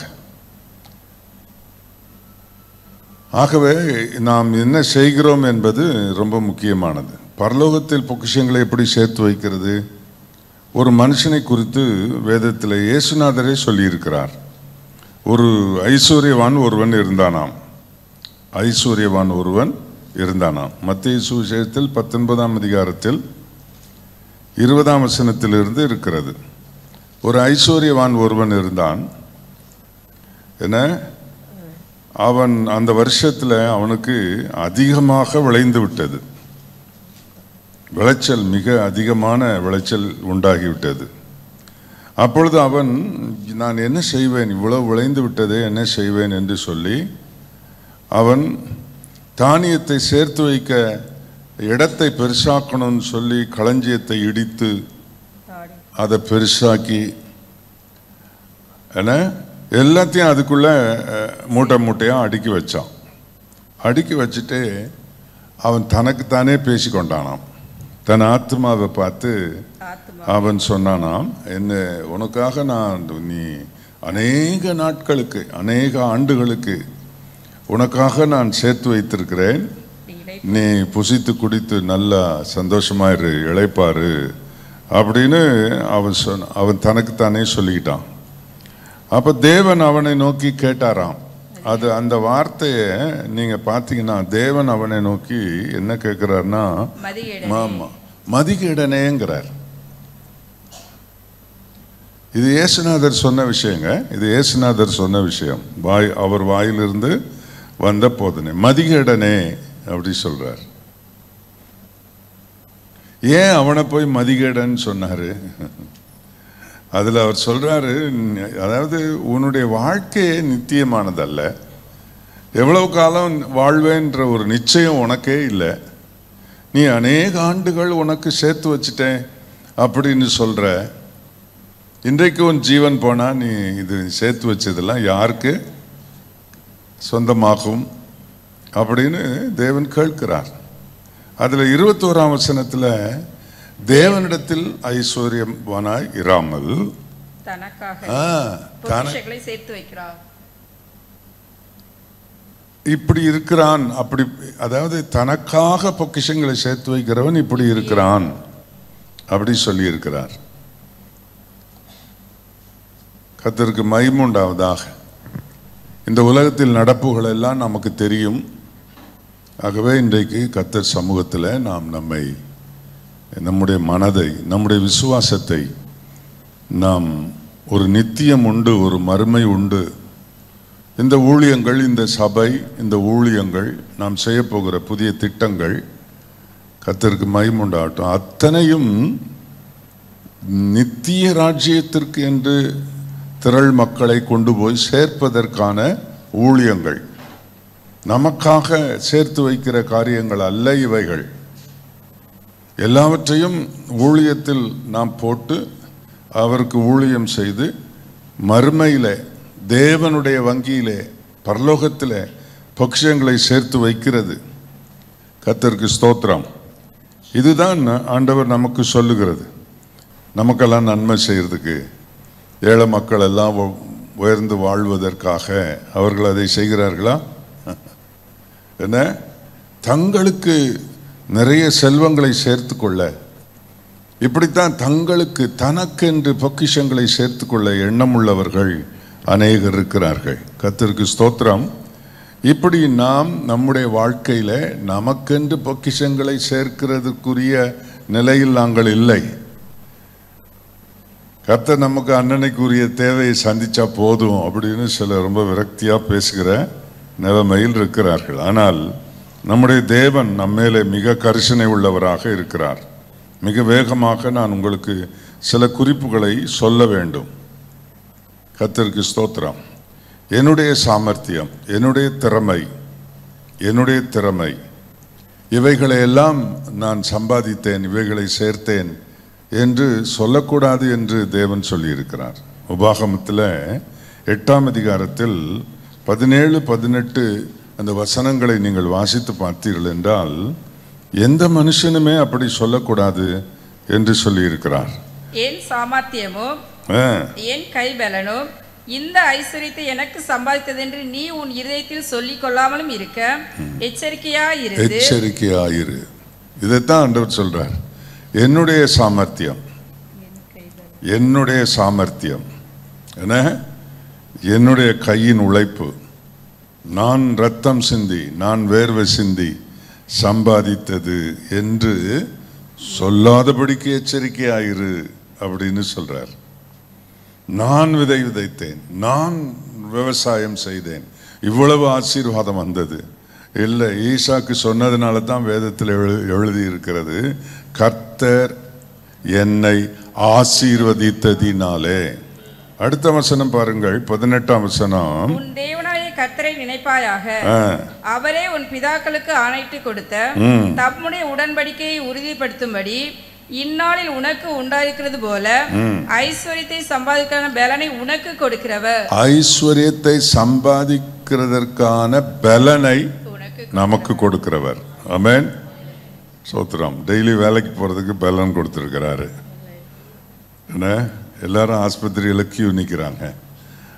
ஆகவே நாம் என்ன செய்கிறோம் என்பது ரொம்ப முக்கியமானது பரலோகத்தில் பொக்கிஷங்களை எப்படி சேர்த்து வைக்கிறது ஒரு மனுஷனை குறித்து வேதத்தில் இயேசுநாதரே சொல்லியிருக்கிறார் ஒரு ஐஸ்வர்யவான் ஒருவன் இருந்தானாம் ஐஸ்வர்யவான் ஒருவன் இருந்தானாம் மத்திய சுவிசேஷத்தில் பத்தொன்பதாம் அதிகாரத்தில் இருபதாம் வசனத்திலிருந்து இருக்கிறது ஒரு ஐஸ்வர்யவான் ஒருவன் இருந்தான் என்ன அவன் அந்த வருஷத்தில் அவனுக்கு அதிகமாக விளைந்து விட்டது விளைச்சல் மிக அதிகமான விளைச்சல் உண்டாகிவிட்டது அப்பொழுது அவன் நான் என்ன செய்வேன் இவ்வளவு விளைந்து விட்டதே என்ன செய்வேன் என்று சொல்லி அவன் தானியத்தை சேர்த்து வைக்க இடத்தை பெருசாக்கணும்னு சொல்லி களஞ்சியத்தை இடித்து அதை பெருசாக்கி என்ன எல்லாத்தையும் அதுக்குள்ள அஹ், மூட்டை மூட்டையாக அடுக்கி வச்சான் அடுக்கி வச்சுட்டு அவன் தனக்குத்தானே பேசிக்கொண்டானாம் தன் ஆத்மாவை பார்த்து அவன் சொன்னானாம் என்ன உனக்காக நான் நீ அநேக நாட்களுக்கு அநேக ஆண்டுகளுக்கு உனக்காக நான் சேர்த்து வைத்திருக்கிறேன் நீ புசித்து குடித்து நல்லா சந்தோஷமாயிரு இளைப்பாரு அப்படின்னு அவன் சொன்ன அவன் தனக்குத்தானே சொல்லிக்கிட்டான் அப்ப தேவன் அவனை நோக்கி கேட்டாராம் அது அந்த வார்த்தையை நீங்க பார்த்தீங்கன்னா தேவன் அவனை நோக்கி என்ன கேட்கிறாருன்னா மதிகேடனே. ஆமா மதிகேடனேங்கிறார் இது இயேசுநாதர் சொன்ன விஷயங்க இது இயேசுநாதர் சொன்ன விஷயம் வாய் அவர் வாயிலிருந்து வந்த போதனை மதிகேடனே அப்படி சொல்றார் ஏன் அவனை போய் மதிகேடன் சொன்னாரு அதுல அவர் சொல்றாரு அதாவது உன்னுடைய வாழ்க்கையே நித்தியமானதல்ல எவ்வளவு காலம் வாழ்வேன்ற ஒரு நிச்சயம் உனக்கே இல்லை நீ அநேக ஆண்டுகள் உனக்கு சேர்த்து வச்சிட்டேன் அப்படின்னு சொல்ற இன்றைக்கு உன் ஜீவன் போனா நீ இது சேர்த்து வச்சதெல்லாம் யாருக்கு சொந்தமாகும் அப்படின்னு தேவன் கேட்கிறார் அதுல இருபத்தோராம் வசனத்துல தேவனிடத்தில் ஐஸ்வர்யவானாய் இராமல் தனக்காக ஆ, தன- பொக்கிஷங்களை சேர்த்து வைக்கிறார் இப்படி இருக்கிறான் அப்படி அதாவது தனக்காக பொக்கிஷங்களை சேர்த்து வைக்கிறவன் இப்படி இருக்கிறான் அப்படி சொல்லி இருக்கிறார் கத்தருக்கு மைமுண்டாவதாக இந்த உலகத்தில் நடப்புகள் எல்லாம் நமக்கு தெரியும் ஆகவே இன்றைக்கு கத்தர் சமூகத்தில் நாம் நம்மை நம்முடைய மனதை நம்முடைய விசுவாசத்தை நாம் ஒரு நித்தியம் உண்டு ஒரு மறுமை உண்டு இந்த ஊழியங்கள் இந்த சபை இந்த ஊழியங்கள் நாம் செய்ய போகிற புதிய திட்டங்கள் கத்தருக்கு மைமுண்டாகட்டும் அத்தனையும் நித்திய ராஜ்யத்திற்கு என்று திரள் மக்களை கொண்டு போய் சேர்ப்பதற்கான ஊழியங்கள் நமக்காக சேர்த்து வைக்கிற காரியங்கள் அல்ல இவைகள் எல்லாவற்றையும் ஊழியத்தில் நாம் போட்டு அவருக்கு ஊழியம் செய்து மறுமையிலே தேவனுடைய வங்கியிலே பரலோகத்திலே பொக்கிஷங்களை சேர்த்து வைக்கிறது கத்தருக்கு ஸ்தோத்திரம் இதுதான் ஆண்டவர் நமக்கு சொல்லுகிறது நமக்கெல்லாம் நன்மை செய்யறதுக்கு ஏழை மக்கள் எல்லாம் உ- உயர்ந்து வாழ்வதற்காக அவர்கள் அதை செய்கிறார்களா என்ன தங்களுக்கு நிறைய செல்வங்களை சேர்த்து கொள்ள இப்படித்தான் தங்களுக்கு தனக்கென்று பொக்கிஷங்களை சேர்த்து கொள்ள எண்ணமுள்ளவர்கள் அநேகர் இருக்கிறார்கள் கத்திற்கு ஸ்தோத்திரம் இப்படி நாம் நம்முடைய வாழ்க்கையில நமக்கென்று பொக்கிஷங்களை சேர்க்கிறதுக்குரிய நிலையில் நாங்கள் இல்லை கர்த்தர் நமக்கு அண்ணனைக்குரிய தேவையை சந்திச்சா போதும் அப்படின்னு சில ரொம்ப விரக்தியா பேசுகிற நிலைமையில் இருக்கிறார்கள் ஆனால் நம்முடைய தேவன் நம்மேலே மிக கரிசனை உள்ளவராக இருக்கிறார் மிக வேகமாக நான் உங்களுக்கு சில குறிப்புகளை சொல்ல வேண்டும் கர்த்தருக்கு ஸ்தோத்திரம் என்னுடைய சாமர்த்தியம் என்னுடைய திறமை என்னுடைய திறமை இவைகளை எல்லாம் நான் சம்பாதித்தேன் இவைகளை சேர்த்தேன் என்று சொல்லக்கூடாது என்று தேவன் சொல்லியிருக்கிறார் உபாகமத்தில் எட்டாம் அதிகாரத்தில் பதினேழு பதினெட்டு அந்த வசனங்களை நீங்கள் வாசித்து பார்த்தீர்கள் என்றால் எந்த மனுஷனுமே அப்படி சொல்லக்கூடாது என்று சொல்லியிருக்கிறார் என் சாமர்த்தியமும் ஆ, என் கைபலனும் இந்த ஐஸ்வர்யத்தை எனக்கு சம்பாதித்ததென்று நீ உன் இருதயத்தில் சொல்லிக் கொள்ளாமலும் இருக்க எச்சரிக்கையா இருந்து எச்சரிக்கையாயிரு இதைத்தான் ஆண்டவர் சொல்றார் என்னுடைய சாமர்த்தியம் என்னுடைய சாமர்த்தியம் என்ன என்னுடைய கையின் உழைப்பு நான் ரத்தம் சிந்தி நான் வேர்வை சிந்தி சம்பாதித்தது என்று சொல்லாதபடிக்கு எச்சரிக்கையாயிரு அப்படின்னு சொல்றார் நான் விதை விதைத்தேன் நான் விவசாயம் செய்தேன் இவ்வளவு ஆசீர்வாதம் வந்தது இல்லை ஈசாக்கு சொன்னதுனால தான் வேதத்தில் எழு எழுதி இருக்கிறது கர்த்தர் என்னை ஆசீர்வதித்ததினாலே அடுத்த வசனம் பாருங்கள் பதினெட்டாம் வசனம் உன் தேவனாய கர்த்தரை நினைப்பாயாக ஆ, அவரே உன் பிதாக்களுக்கு ஆணையிட்டு கொடுத்த தம்முடைய உடன்படிக்கையை உறுதிப்படுத்தும்படி இந்நாளில் உனக்கு உண்டாயிருக்கிறது போல ஐஸ்வர்யத்தை சம்பாதிக்கான பலனை உனக்கு கொடுக்கிறவர் ஐஸ்வர்யத்தை சம்பாதிக்கிறதற்கான பலனை உனக்கு நமக்கு கொடுக்கிறவர் ஆமென் சோத்திரம் டெய்லி வேலைக்கு போறதுக்கு பலன் கொடுத்துருக்கிறாரு என்ன எல்லாரும் ஆஸ்பத்திரியில் கியூ நிற்கிறாங்க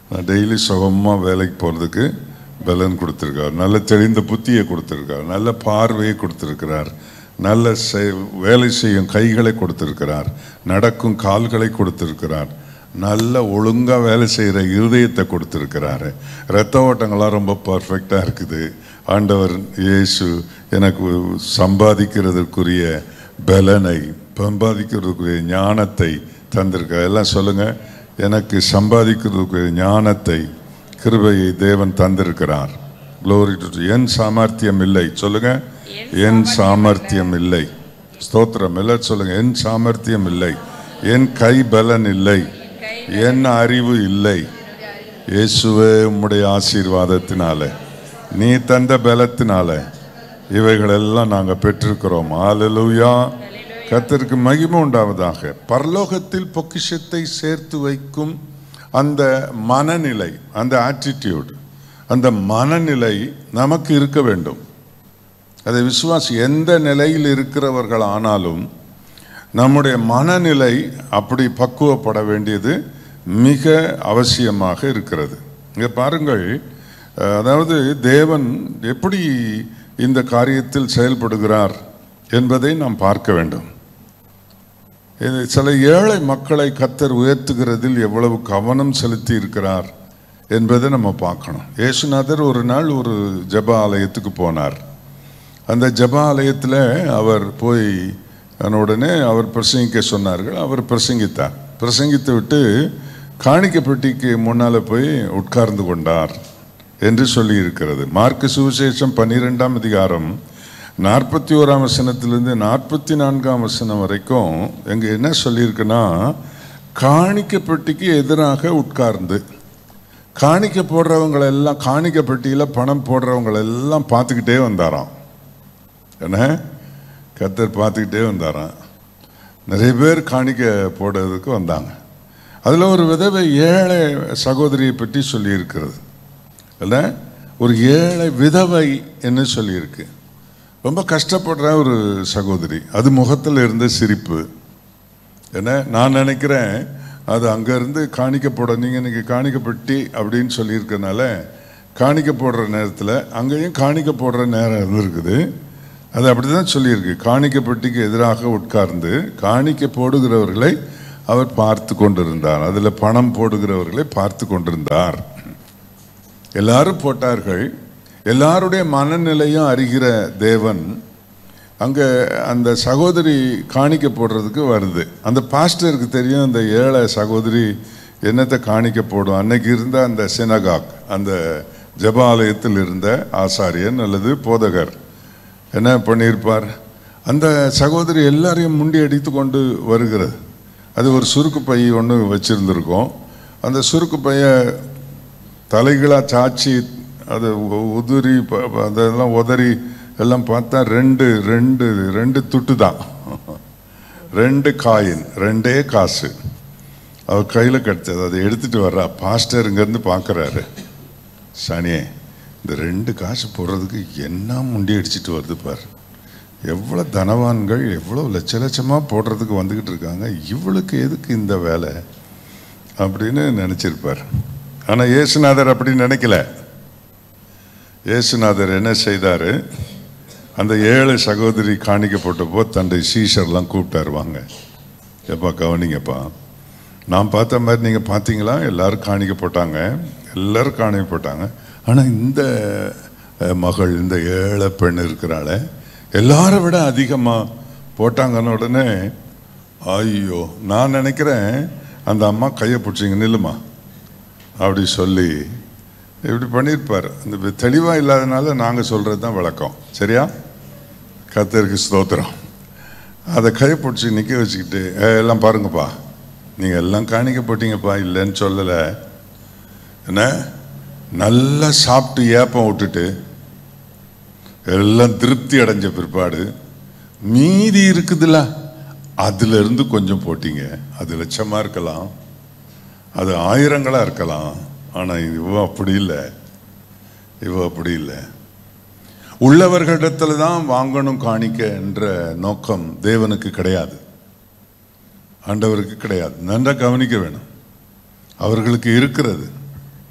டெய்லி சுகமாக வேலைக்கு போகிறதுக்கு பலன் கொடுத்துருக்கார் நல்ல தெளிந்த புத்தியை கொடுத்துருக்கார் நல்ல பார்வையை கொடுத்துருக்கிறார் நல்ல செய்- வேலை செய்யும் கைகளை கொடுத்திருக்கிறார் நடக்கும் கால்களை கொடுத்திருக்கிறார் நல்ல ஒழுங்கா வேலை செய்கிற இருதயத்தை கொடுத்திருக்கிறாரு ரத்த ஓட்டங்கள்லாம் ரொம்ப பர்ஃபெக்டாக இருக்குது ஆண்டவர் இயேசு எனக்கு சம்பாதிக்கிறதுக்குரிய பலனை சம்பாதிக்கிறதுக்குரிய ஞானத்தை தந்திருக்கார் எல்லாம் சொல்லுங்க எனக்கு சம்பாதிக்கிறதுக்குரிய ஞானத்தை கிருபையை தேவன் தந்திருக்கிறார் Glory to என் சாமர்த்தியம் இல்லை சொல்லுங்க என் சாமர்த்தியம் இல்லை ஸ்தோத்திரம் எல்லாம் சொல்லுங்க என் சாமர்த்தியம் இல்லை என் கை பலன் இல்லை என் அறிவு இல்லை இயேசுவே உம்முடைய ஆசீர்வாதத்தினால நீ தந்த பலத்தினால இவைகளெல்லாம் நாங்கள் பெற்றிருக்கிறோம் ஹalleluya கர்த்தருக்கு மகிமை உண்டாவதாக பரலோகத்தில் பொக்கிஷத்தை சேர்த்து வைக்கும் அந்த மனநிலை அந்த ஆட்டிடியூட் அந்த மனநிலை நமக்கு இருக்க வேண்டும் அதை விசுவாசி எந்த நிலையில் இருக்கிறவர்கள் ஆனாலும் நம்முடைய மனநிலை அப்படி பக்குவப்பட வேண்டியது மிக அவசியமாக இருக்கிறது இங்க பாருங்கள் அஹ், அதாவது தேவன் எப்படி இந்த காரியத்தில் செயல்படுகிறார் என்பதை நாம் பார்க்க வேண்டும் இது சில ஏழை மக்களை கத்தர் உயர்த்துகிறதில் எவ்வளவு கவனம் செலுத்தி இருக்கிறார் என்பதை நம்ம பார்க்கணும் இயேசுநாதர் ஒரு நாள் ஒரு ஜெப ஆலயத்துக்கு போனார் அந்த ஜெப ஆலயத்தில் அவர் போய் ஆன உடனே அவர் பிரசங்கிக்க சொன்னார்கள் அவர் பிரசங்கித்தார் பிரசங்கித்து விட்டு காணிக்கை பெட்டிக்கு முன்னால் போய் உட்கார்ந்து கொண்டார் என்று சொல்லி இருக்கிறது மார்க்கு சுவிசேஷம் பன்னிரெண்டாம் அதிகாரம் நாற்பத்தி ஓராம் வசனத்திலிருந்து நாற்பத்தி நான்காம் வசனம் வரைக்கும் எங்க என்ன சொல்லியிருக்குன்னா காணிக்கை பெட்டிக்கு எதிராக உட்கார்ந்து காணிக்க போடுறவங்களை எல்லாம் காணிக்க பெட்டியில் பணம் போடுறவங்களை எல்லாம் பார்த்துக்கிட்டே வந்தாராம் என்ன கத்தர் பார்த்துக்கிட்டே வந்தாராம் நிறைய பேர் காணிக்க போடுறதுக்கு வந்தாங்க அதில் ஒரு விதவை ஏழை சகோதரியை பற்றி சொல்லியிருக்கிறது இல்லை ஒரு ஏழை விதவை என்று சொல்லியிருக்கு ரொம்ப கஷ்டப்படுற ஒரு சகோதரி அது முகத்தில் இருந்த சிரிப்பு என்ன நான் நினைக்கிறேன் அது அங்கேருந்து காணிக்க போட நீங்கள் இன்னைக்கு காணிக்க பெட்டி அப்படின்னு சொல்லியிருக்கனால காணிக்க போடுற நேரத்தில் அங்கேயும் காணிக்க போடுற நேரம் இருந்திருக்குது அது அப்படி தான் சொல்லியிருக்கு காணிக்க பெட்டிக்கு எதிராக உட்கார்ந்து காணிக்க போடுகிறவர்களை அவர் பார்த்து கொண்டிருந்தார் அதில் பணம் போடுகிறவர்களை பார்த்து கொண்டிருந்தார் எல்லாரும் போட்டார்கள் எல்லாருடைய மனநிலையும் அறிகிற தேவன் அங்கே அந்த சகோதரி காணிக்க போடுறதுக்கு வருது அந்த பாஸ்டருக்கு தெரியும் அந்த ஏழை சகோதரி என்னத்தை காணிக்க போடும் அன்னைக்கு இருந்த அந்த சினகாக் அந்த ஜெபாலயத்தில் இருந்த ஆசாரியன் அல்லது போதகர் என்ன பண்ணியிருப்பார் அந்த சகோதரி எல்லாரையும் முண்டி அடித்து கொண்டு வருகிறது அது ஒரு சுருக்கு பை ஒன்று வச்சிருந்திருக்கோம் அந்த சுருக்கு பைய தலைகளாக சாச்சி அது உ- உதிரி ப- ப- அதெல்லாம் உதறி எல்லாம் பார்த்தா ரெண்டு ரெண்டு ரெண்டு துட்டு தான் ரெண்டு காயின் ரெண்டே காசு அவர் கையில் கிடச்சது அதை எடுத்துட்டு வர்றா பாஸ்டர் இங்கேருந்து பார்க்குறாரு சனியே இந்த ரெண்டு காசு போடுறதுக்கு என்ன முண்டி அடிச்சிட்டு வருது பாரு எவ்வளோ தனவான்கள் எவ்வளோ லட்ச லட்சமாக போடுறதுக்கு வந்துக்கிட்டு இருக்காங்க இவளுக்கு எதுக்கு இந்த வேலை அப்படின்னு நினச்சிருப்பார் ஆனால் இயேசுநாதர் அப்படி நினைக்கல இயேசுநாதர் என்ன செய்தார் அந்த ஏழு சகோதரி காணிக்க போட்டப்போ தன்னுடைய சீஷர்லாம் கூப்பிட்டாரு வாங்க எப்பா கவனிங்கப்பா நான் பார்த்த மாதிரி நீங்கள் பார்த்தீங்களா எல்லாரும் காணிக்க போட்டாங்க எல்லாரும் காணிக்க போட்டாங்க ஆனால் இந்த அஹ், மகள் இந்த ஏழை பெண் இருக்கிறாளே எல்லாரை விட அதிகமாக போட்டாங்கன்னு உடனே ஐயோ நான் நினைக்கிறேன் அந்த அம்மா கையை பிடிச்சிங்க நில்லுமா அப்படி சொல்லி இப்படி பண்ணியிருப்பார் இந்த தெளிவாக இல்லாதனால நாங்கள் சொல்கிறது தான் விளக்கம் சரியா கத்தருக்கு ஸ்தோத்திரம் அதை கையை பிடிச்சி நிற்க வச்சுக்கிட்டு "ஏ, எல்லாம் பாருங்கப்பா நீங்கள் எல்லாம் காணிக்க போட்டீங்கப்பா இல்லைன்னு சொல்லலை என்ன நல்லா சாப்பிட்டு ஏப்பம் விட்டுட்டு எல்லாம் திருப்தி அடைஞ்ச பிற்பாடு மீதி இருக்குதுல்ல அதுல இருந்து கொஞ்சம் போட்டீங்க அது லட்சமா இருக்கலாம் அது ஆயிரங்களா இருக்கலாம் ஆனா இவ அப்படி இல்லை இவ அப்படி இல்லை உள்ளவர்களிடத்துல தான் வாங்கணும் காணிக்க என்ற நோக்கம் தேவனுக்கு கிடையாது ஆண்டவருக்கு கிடையாது நன்றா கவனிக்க வேணும் அவர்களுக்கு இருக்கிறது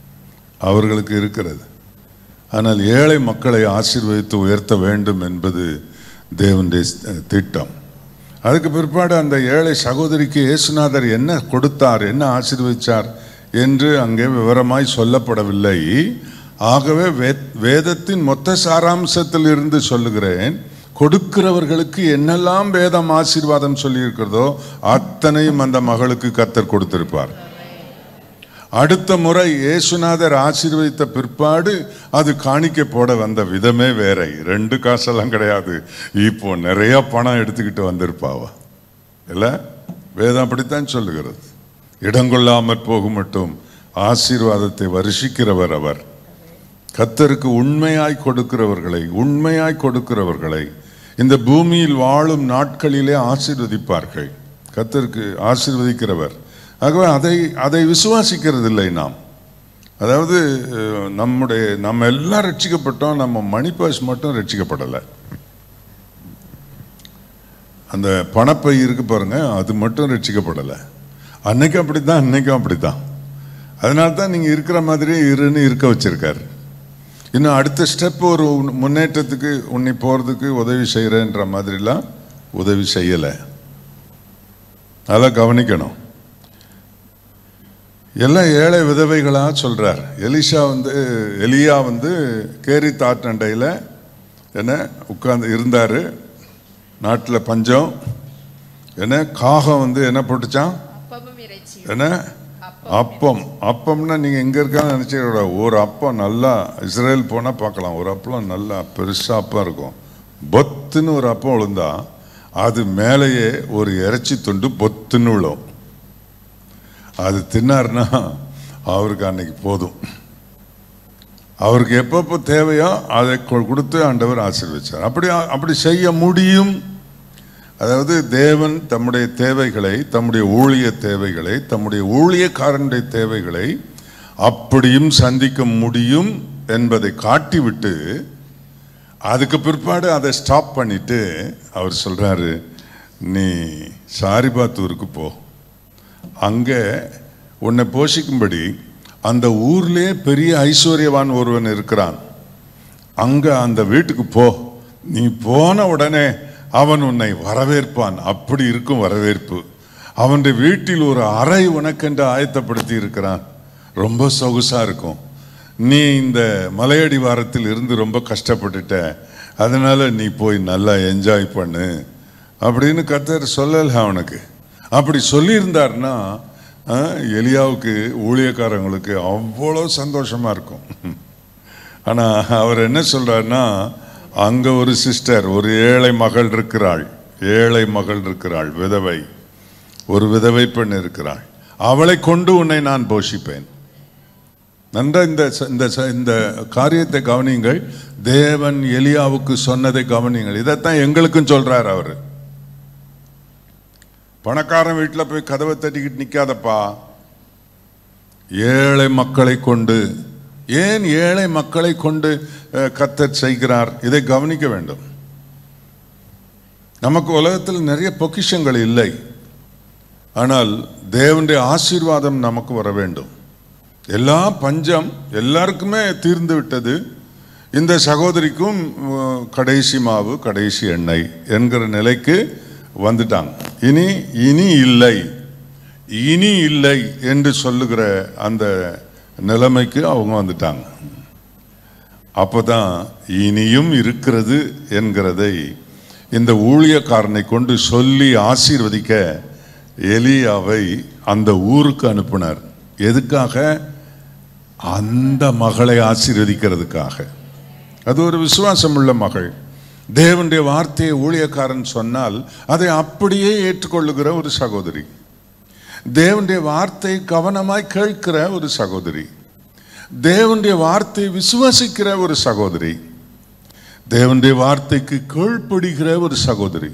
அவர்களுக்கு இருக்கிறது ஆனால் ஏழை மக்களை ஆசீர்வதித்து உயர்த்த வேண்டும் என்பது தேவனுடைய ஸ்- திட்டம் அதுக்கு பிற்பாடு அந்த ஏழை சகோதரிக்கு இயேசுநாதர் என்ன கொடுத்தார் என்ன ஆசீர்வதிச்சார் என்று அங்கே விவரமாய் சொல்லப்படவில்லை ஆகவே வே- வேதத்தின் மொத்த சாராம்சத்தில் இருந்து சொல்லுகிறேன் கொடுக்கிறவர்களுக்கு என்னெல்லாம் வேதம் ஆசீர்வாதம் சொல்லி இருக்கிறதோ அத்தனையும் அந்த மகளுக்கு கத்தர் கொடுத்திருப்பார் அடுத்த முறை இயேசுநாதர் ஆசீர்வதித்த பிற்பாடு அது காணிக்க போட வந்த விதமே வேற ரெண்டு காசெல்லாம் கிடையாது இப்போ நிறைய பணம் எடுத்துக்கிட்டு வந்திருப்பாவா இல்ல வேதம் அப்படித்தான் சொல்லுகிறது இடங்கொள்ளாமற் போகும் மட்டும் ஆசீர்வாதத்தை வருஷிக்கிறவர் அவர் கத்தருக்கு உண்மையாய் கொடுக்கிறவர்களை உண்மையாய் கொடுக்கிறவர்களை இந்த பூமியில் வாழும் நாட்களிலே ஆசீர்வதிப்பார்கள் கத்தருக்கு ஆசீர்வதிக்கிறவர் ஆகவே அதை அதை விசுவாசிக்கிறதில்லை நாம் அதாவது அஹ், நம்முடைய நம்ம எல்லாம் ரட்சிக்கப்பட்டோம் நம்ம மணி பர்ஸ் மட்டும் ரட்சிக்கப்படலை அந்த பணப்பை இருக்கு பாருங்க அது மட்டும் ரட்சிக்கப்படலை அன்னைக்கு அப்படித்தான் அன்னைக்கும் அப்படித்தான் அதனால தான் நீங்கள் இருக்கிற மாதிரியே இருன்னு இருக்க வச்சிருக்காரு இன்னும் அடுத்த ஸ்டெப் ஒரு உன்- முன்னேற்றத்துக்கு உன்னை போகிறதுக்கு உதவி செய்கிறேன்ற மாதிரிலாம் உதவி செய்யலை அதெல்லாம் கவனிக்கணும் எல்லாம் ஏழை விதவைகளா சொல்றார் எலிஷா வந்து எலியா வந்து கேரி தாற்றண்டையில் என்ன உட்கார்ந்து இருந்தார் நாட்டில் பஞ்சம் என்ன காகம் வந்து என்ன போட்டுச்சான் அப்பமும் இறைச்சி என்ன அப்பம் அப்பம்னா நீங்க எங்க இருக்கான்னு நினைச்சுக்கூட ஒரு அப்பம் நல்லா இஸ்ரேல் போனா பார்க்கலாம் ஒரு அப்பளம் நல்லா பெருசா அப்பம் இருக்கும் பொத்துன்னு ஒரு அப்பம் விழுந்தா அது மேலேயே ஒரு இறைச்சி துண்டு பொத்துன்னு விழும் அது தின்னாருன்னா அவருக்கு அன்னைக்கு போதும் அவருக்கு எப்பப்போ தேவையோ அதை கொ- கொடுத்து ஆண்டவர் ஆசீர்வதிச்சார் அப்படி அப்படி செய்ய முடியும் அதாவது தேவன் தம்முடைய தேவைகளை தம்முடைய ஊழிய தேவைகளை தம்முடைய ஊழியக்காரனுடைய தேவைகளை அப்படியும் சந்திக்க முடியும் என்பதை காட்டிவிட்டு அதுக்கு பிற்பாடு அதை ஸ்டாப் பண்ணிட்டு அவர் சொல்றாரு நீ சாரிபாத்தூருக்கு போ அங்கே உன்னை போஷிக்கும்படி அந்த ஊர்லயே பெரிய ஐஸ்வர்யவான் ஒருவன் இருக்கிறான் அங்க அந்த வீட்டுக்கு போ நீ போன உடனே அவன் உன்னை வரவேற்பான் அப்படி இருக்கும் வரவேற்பு அவனுடைய வீட்டில் ஒரு அறை உனக்கென்று ஆயத்தப்படுத்தி இருக்கிறான் ரொம்ப சொகுசா இருக்கும் நீ இந்த மலையடி வாரத்தில் இருந்து ரொம்ப கஷ்டப்பட்டுட்ட அதனால நீ போய் நல்லா என்ஜாய் பண்ணு அப்படின்னு கத்தர் சொல்லல அவனுக்கு அப்படி சொல்லியிருந்தாருன்னா ஆ, எலியாவுக்கு ஊழியக்காரங்களுக்கு அவ்வளோ சந்தோஷமா இருக்கும் ஆனா அவர் என்ன சொல்றாருன்னா அங்க ஒரு சிஸ்டர் ஒரு ஏழை மகள் இருக்கிறாள் ஏழை மகள் இருக்கிறாள் விதவை ஒரு விதவை பெண் இருக்கிறாள் அவளை கொண்டு உன்னை நான் போஷிப்பேன் நன்றா இந்த ச- இந்த ச- இந்த காரியத்தை கவனியுங்கள் தேவன் எலியாவுக்கு சொன்னதை கவனியுங்கள் இதைத்தான் எங்களுக்கும் சொல்றார் அவரு பணக்காரன் வீட்டில் போய் கதவை தட்டிக்கிட்டு நிக்காதப்பா ஏழை மக்களை கொண்டு ஏன் ஏழை மக்களை கொண்டு அஹ், கர்த்தர் செய்கிறார் இதை கவனிக்க வேண்டும் நமக்கு உலகத்தில் நிறைய பொக்கிஷங்கள் இல்லை ஆனால் தேவனுடைய ஆசீர்வாதம் நமக்கு வர வேண்டும் எல்லா பஞ்சம் எல்லாருக்குமே தீர்ந்து விட்டது இந்த சகோதரிக்கும் அஹ், கடைசி மாவு கடைசி எண்ணெய் என்கிற நிலைக்கு வந்துட்டாங்க இனி இனி இல்லை இனி இல்லை என்று சொல்லுகிற அந்த நிலைமைக்கு அவங்க வந்துட்டாங்க அப்பதான் இனியும் இருக்கிறது என்கிறதை இந்த ஊழியக்காரனை கொண்டு சொல்லி ஆசீர்வதிக்க எலியாவை அந்த ஊருக்கு அனுப்பினார் எதுக்காக அந்த மகளை ஆசீர்வதிக்கிறதுக்காக அது ஒரு விசுவாசம் உள்ள மகள் தேவனுடைய வார்த்தையை ஊழியக்காரன் சொன்னால் அதை அப்படியே ஏற்றுக்கொள்ளுகிற ஒரு சகோதரி தேவனுடைய வார்த்தை கவனமாய் கேட்கிற ஒரு சகோதரி தேவனுடைய வார்த்தை விசுவாசிக்கிற ஒரு சகோதரி தேவனுடைய வார்த்தைக்கு கீழ்ப்படுகிற ஒரு சகோதரி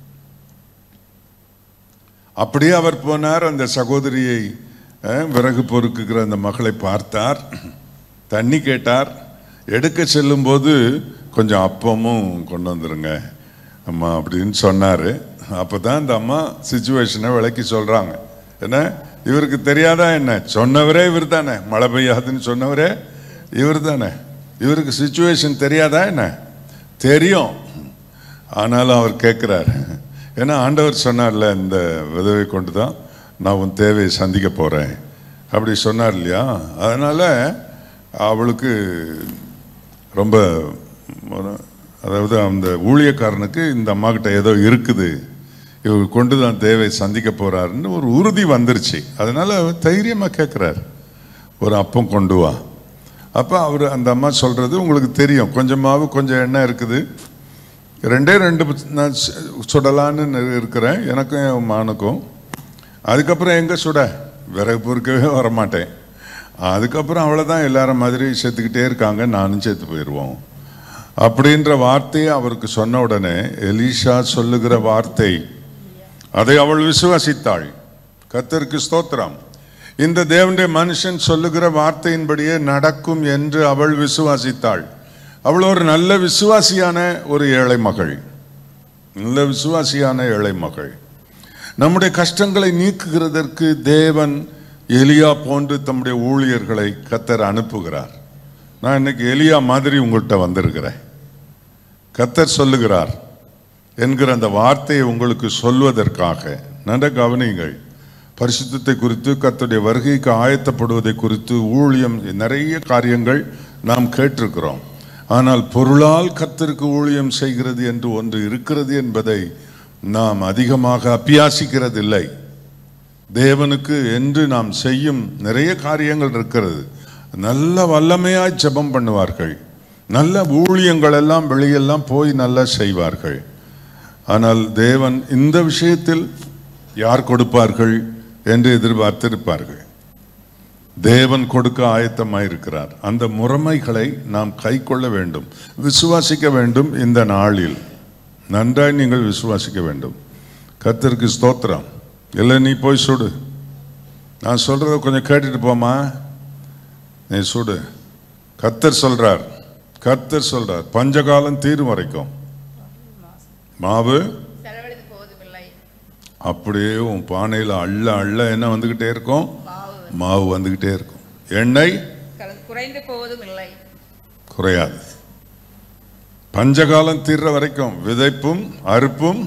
அப்படியே அவர் போனார் அந்த சகோதரியை அஹ், விறகு பொறுக்குகிற அந்த மகளை பார்த்தார் தண்ணி கேட்டார் எடுக்க செல்லும்போது கொஞ்சம் அப்பமும் கொண்டு வந்துருங்க அம்மா அப்படின்னு சொன்னார் அப்போ தான் அந்த அம்மா சுச்சுவேஷனை விளக்கி சொல்கிறாங்க என்ன இவருக்கு தெரியாதா என்ன சொன்னவரே இவர் தானே மழை பெய்யாதுன்னு சொன்னவரே இவர் தானே இவருக்கு சுச்சுவேஷன் தெரியாதா என்ன தெரியும் ஆனாலும் அவர் கேட்குறார் ஏன்னா ஆண்டவர் சொன்னார்ல இந்த விதவை கொண்டு தான் நான் உன் தேவையை சந்திக்க போகிறேன் அப்படி சொன்னார் இல்லையா அதனால் அவளுக்கு ரொம்ப ஒரு- அதாவது அந்த ஊழியக்காரனுக்கு இந்த அம்மா கிட்ட ஏதோ இருக்குது இவர் கொண்டு தான் தேவை சந்திக்க போறாருன்னு ஒரு உறுதி வந்துருச்சு அதனால அவர் தைரியமா கேட்குறாரு ஒரு அப்பம் கொண்டு வா அப்போ அவர் அந்த அம்மா சொல்றது உங்களுக்கு தெரியும் கொஞ்சம் மாவு கொஞ்சம் எண்ணெய் இருக்குது ரெண்டே ரெண்டு நான் சு- சுடலான்னு இருக்கிறேன் எனக்கும் என் மானுக்கும் அதுக்கப்புறம் எங்கே சுட விறகு பொறுக்கவே வரமாட்டேன் அதுக்கப்புறம் அவ்வளோதான் எல்லாரும் மாதிரி செத்துக்கிட்டே இருக்காங்க நானும் செத்து போயிடுவோம் அப்படின்ற வார்த்தையை அவருக்கு சொன்ன உடனே எலிஷா சொல்லுகிற வார்த்தை அதை அவள் விசுவாசித்தாள் கர்த்தருக்கு ஸ்தோத்திரம் இந்த தேவனுடைய மனுஷன் சொல்லுகிற வார்த்தையின்படியே நடக்கும் என்று அவள் விசுவாசித்தாள் அவள் ஒரு நல்ல விசுவாசியான ஒரு ஏழை மகள் நல்ல விசுவாசியான ஏழை மகள் நம்முடைய கஷ்டங்களை நீக்குகிறதற்கு தேவன் எலியா போன்று தம்முடைய ஊழியர்களை கத்தர் அனுப்புகிறார் நான் இன்னைக்கு எலியா மாதிரி உங்கள்கிட்ட வந்திருக்கிறேன் கத்தர் சொல்லுகிறார் என்கிற அந்த வார்த்தையை உங்களுக்கு சொல்வதற்காக நன்ற கவனிங்கள் பரிசுத்தத்தை குறித்து கர்த்தருடைய வருகைக்கு ஆயத்தப்படுவதை குறித்து ஊழியம் நிறைய காரியங்கள் நாம் கேட்டிருக்கிறோம் ஆனால் பொருளால் கர்த்தருக்கு ஊழியம் செய்கிறது என்று ஒன்று இருக்கிறது என்பதை நாம் அதிகமாக அபியாசிக்கிறதில்லை தேவனுக்கு என்று நாம் செய்யும் நிறைய காரியங்கள் இருக்கிறது நல்ல வல்லமையாய் ஜெபம் பண்ணுவார்கள் நல்ல ஊழியங்கள் எல்லாம் வெளியெல்லாம் போய் நல்லா செய்வார்கள் ஆனால் தேவன் இந்த விஷயத்தில் யார் கொடுப்பார்கள் என்று எதிர்பார்த்திருப்பார்கள் தேவன் கொடுக்க ஆயத்தமாயிருக்கிறார் அந்த முறைமைகளை நாம் கை கொள்ள வேண்டும் விசுவாசிக்க வேண்டும் இந்த நாளில் நன்றாய் நீங்கள் விசுவாசிக்க வேண்டும் கர்த்தருக்கு ஸ்தோத்திரம் இல்லை நீ போய் சுடு நான் சொல்றத கொஞ்சம் கேட்டுட்டு போமா நீ சுடு கர்த்தர் சொல்றார் கர்த்தர் சொல்றார் பஞ்சகாலம் தீரும் வரைக்கும் மாவு செலவழித்து போவதுமில்லை அப்படியே உன் பானையில் அள்ள அள்ள என்ன வந்துக்கிட்டே இருக்கும் மாவு வந்துக்கிட்டே இருக்கும் எண்ணெய் கல- குறைந்து போவதும் இல்லை குறையாது பஞ்சகாலம் தீர்ற வரைக்கும் விதைப்பும் அறுப்பும்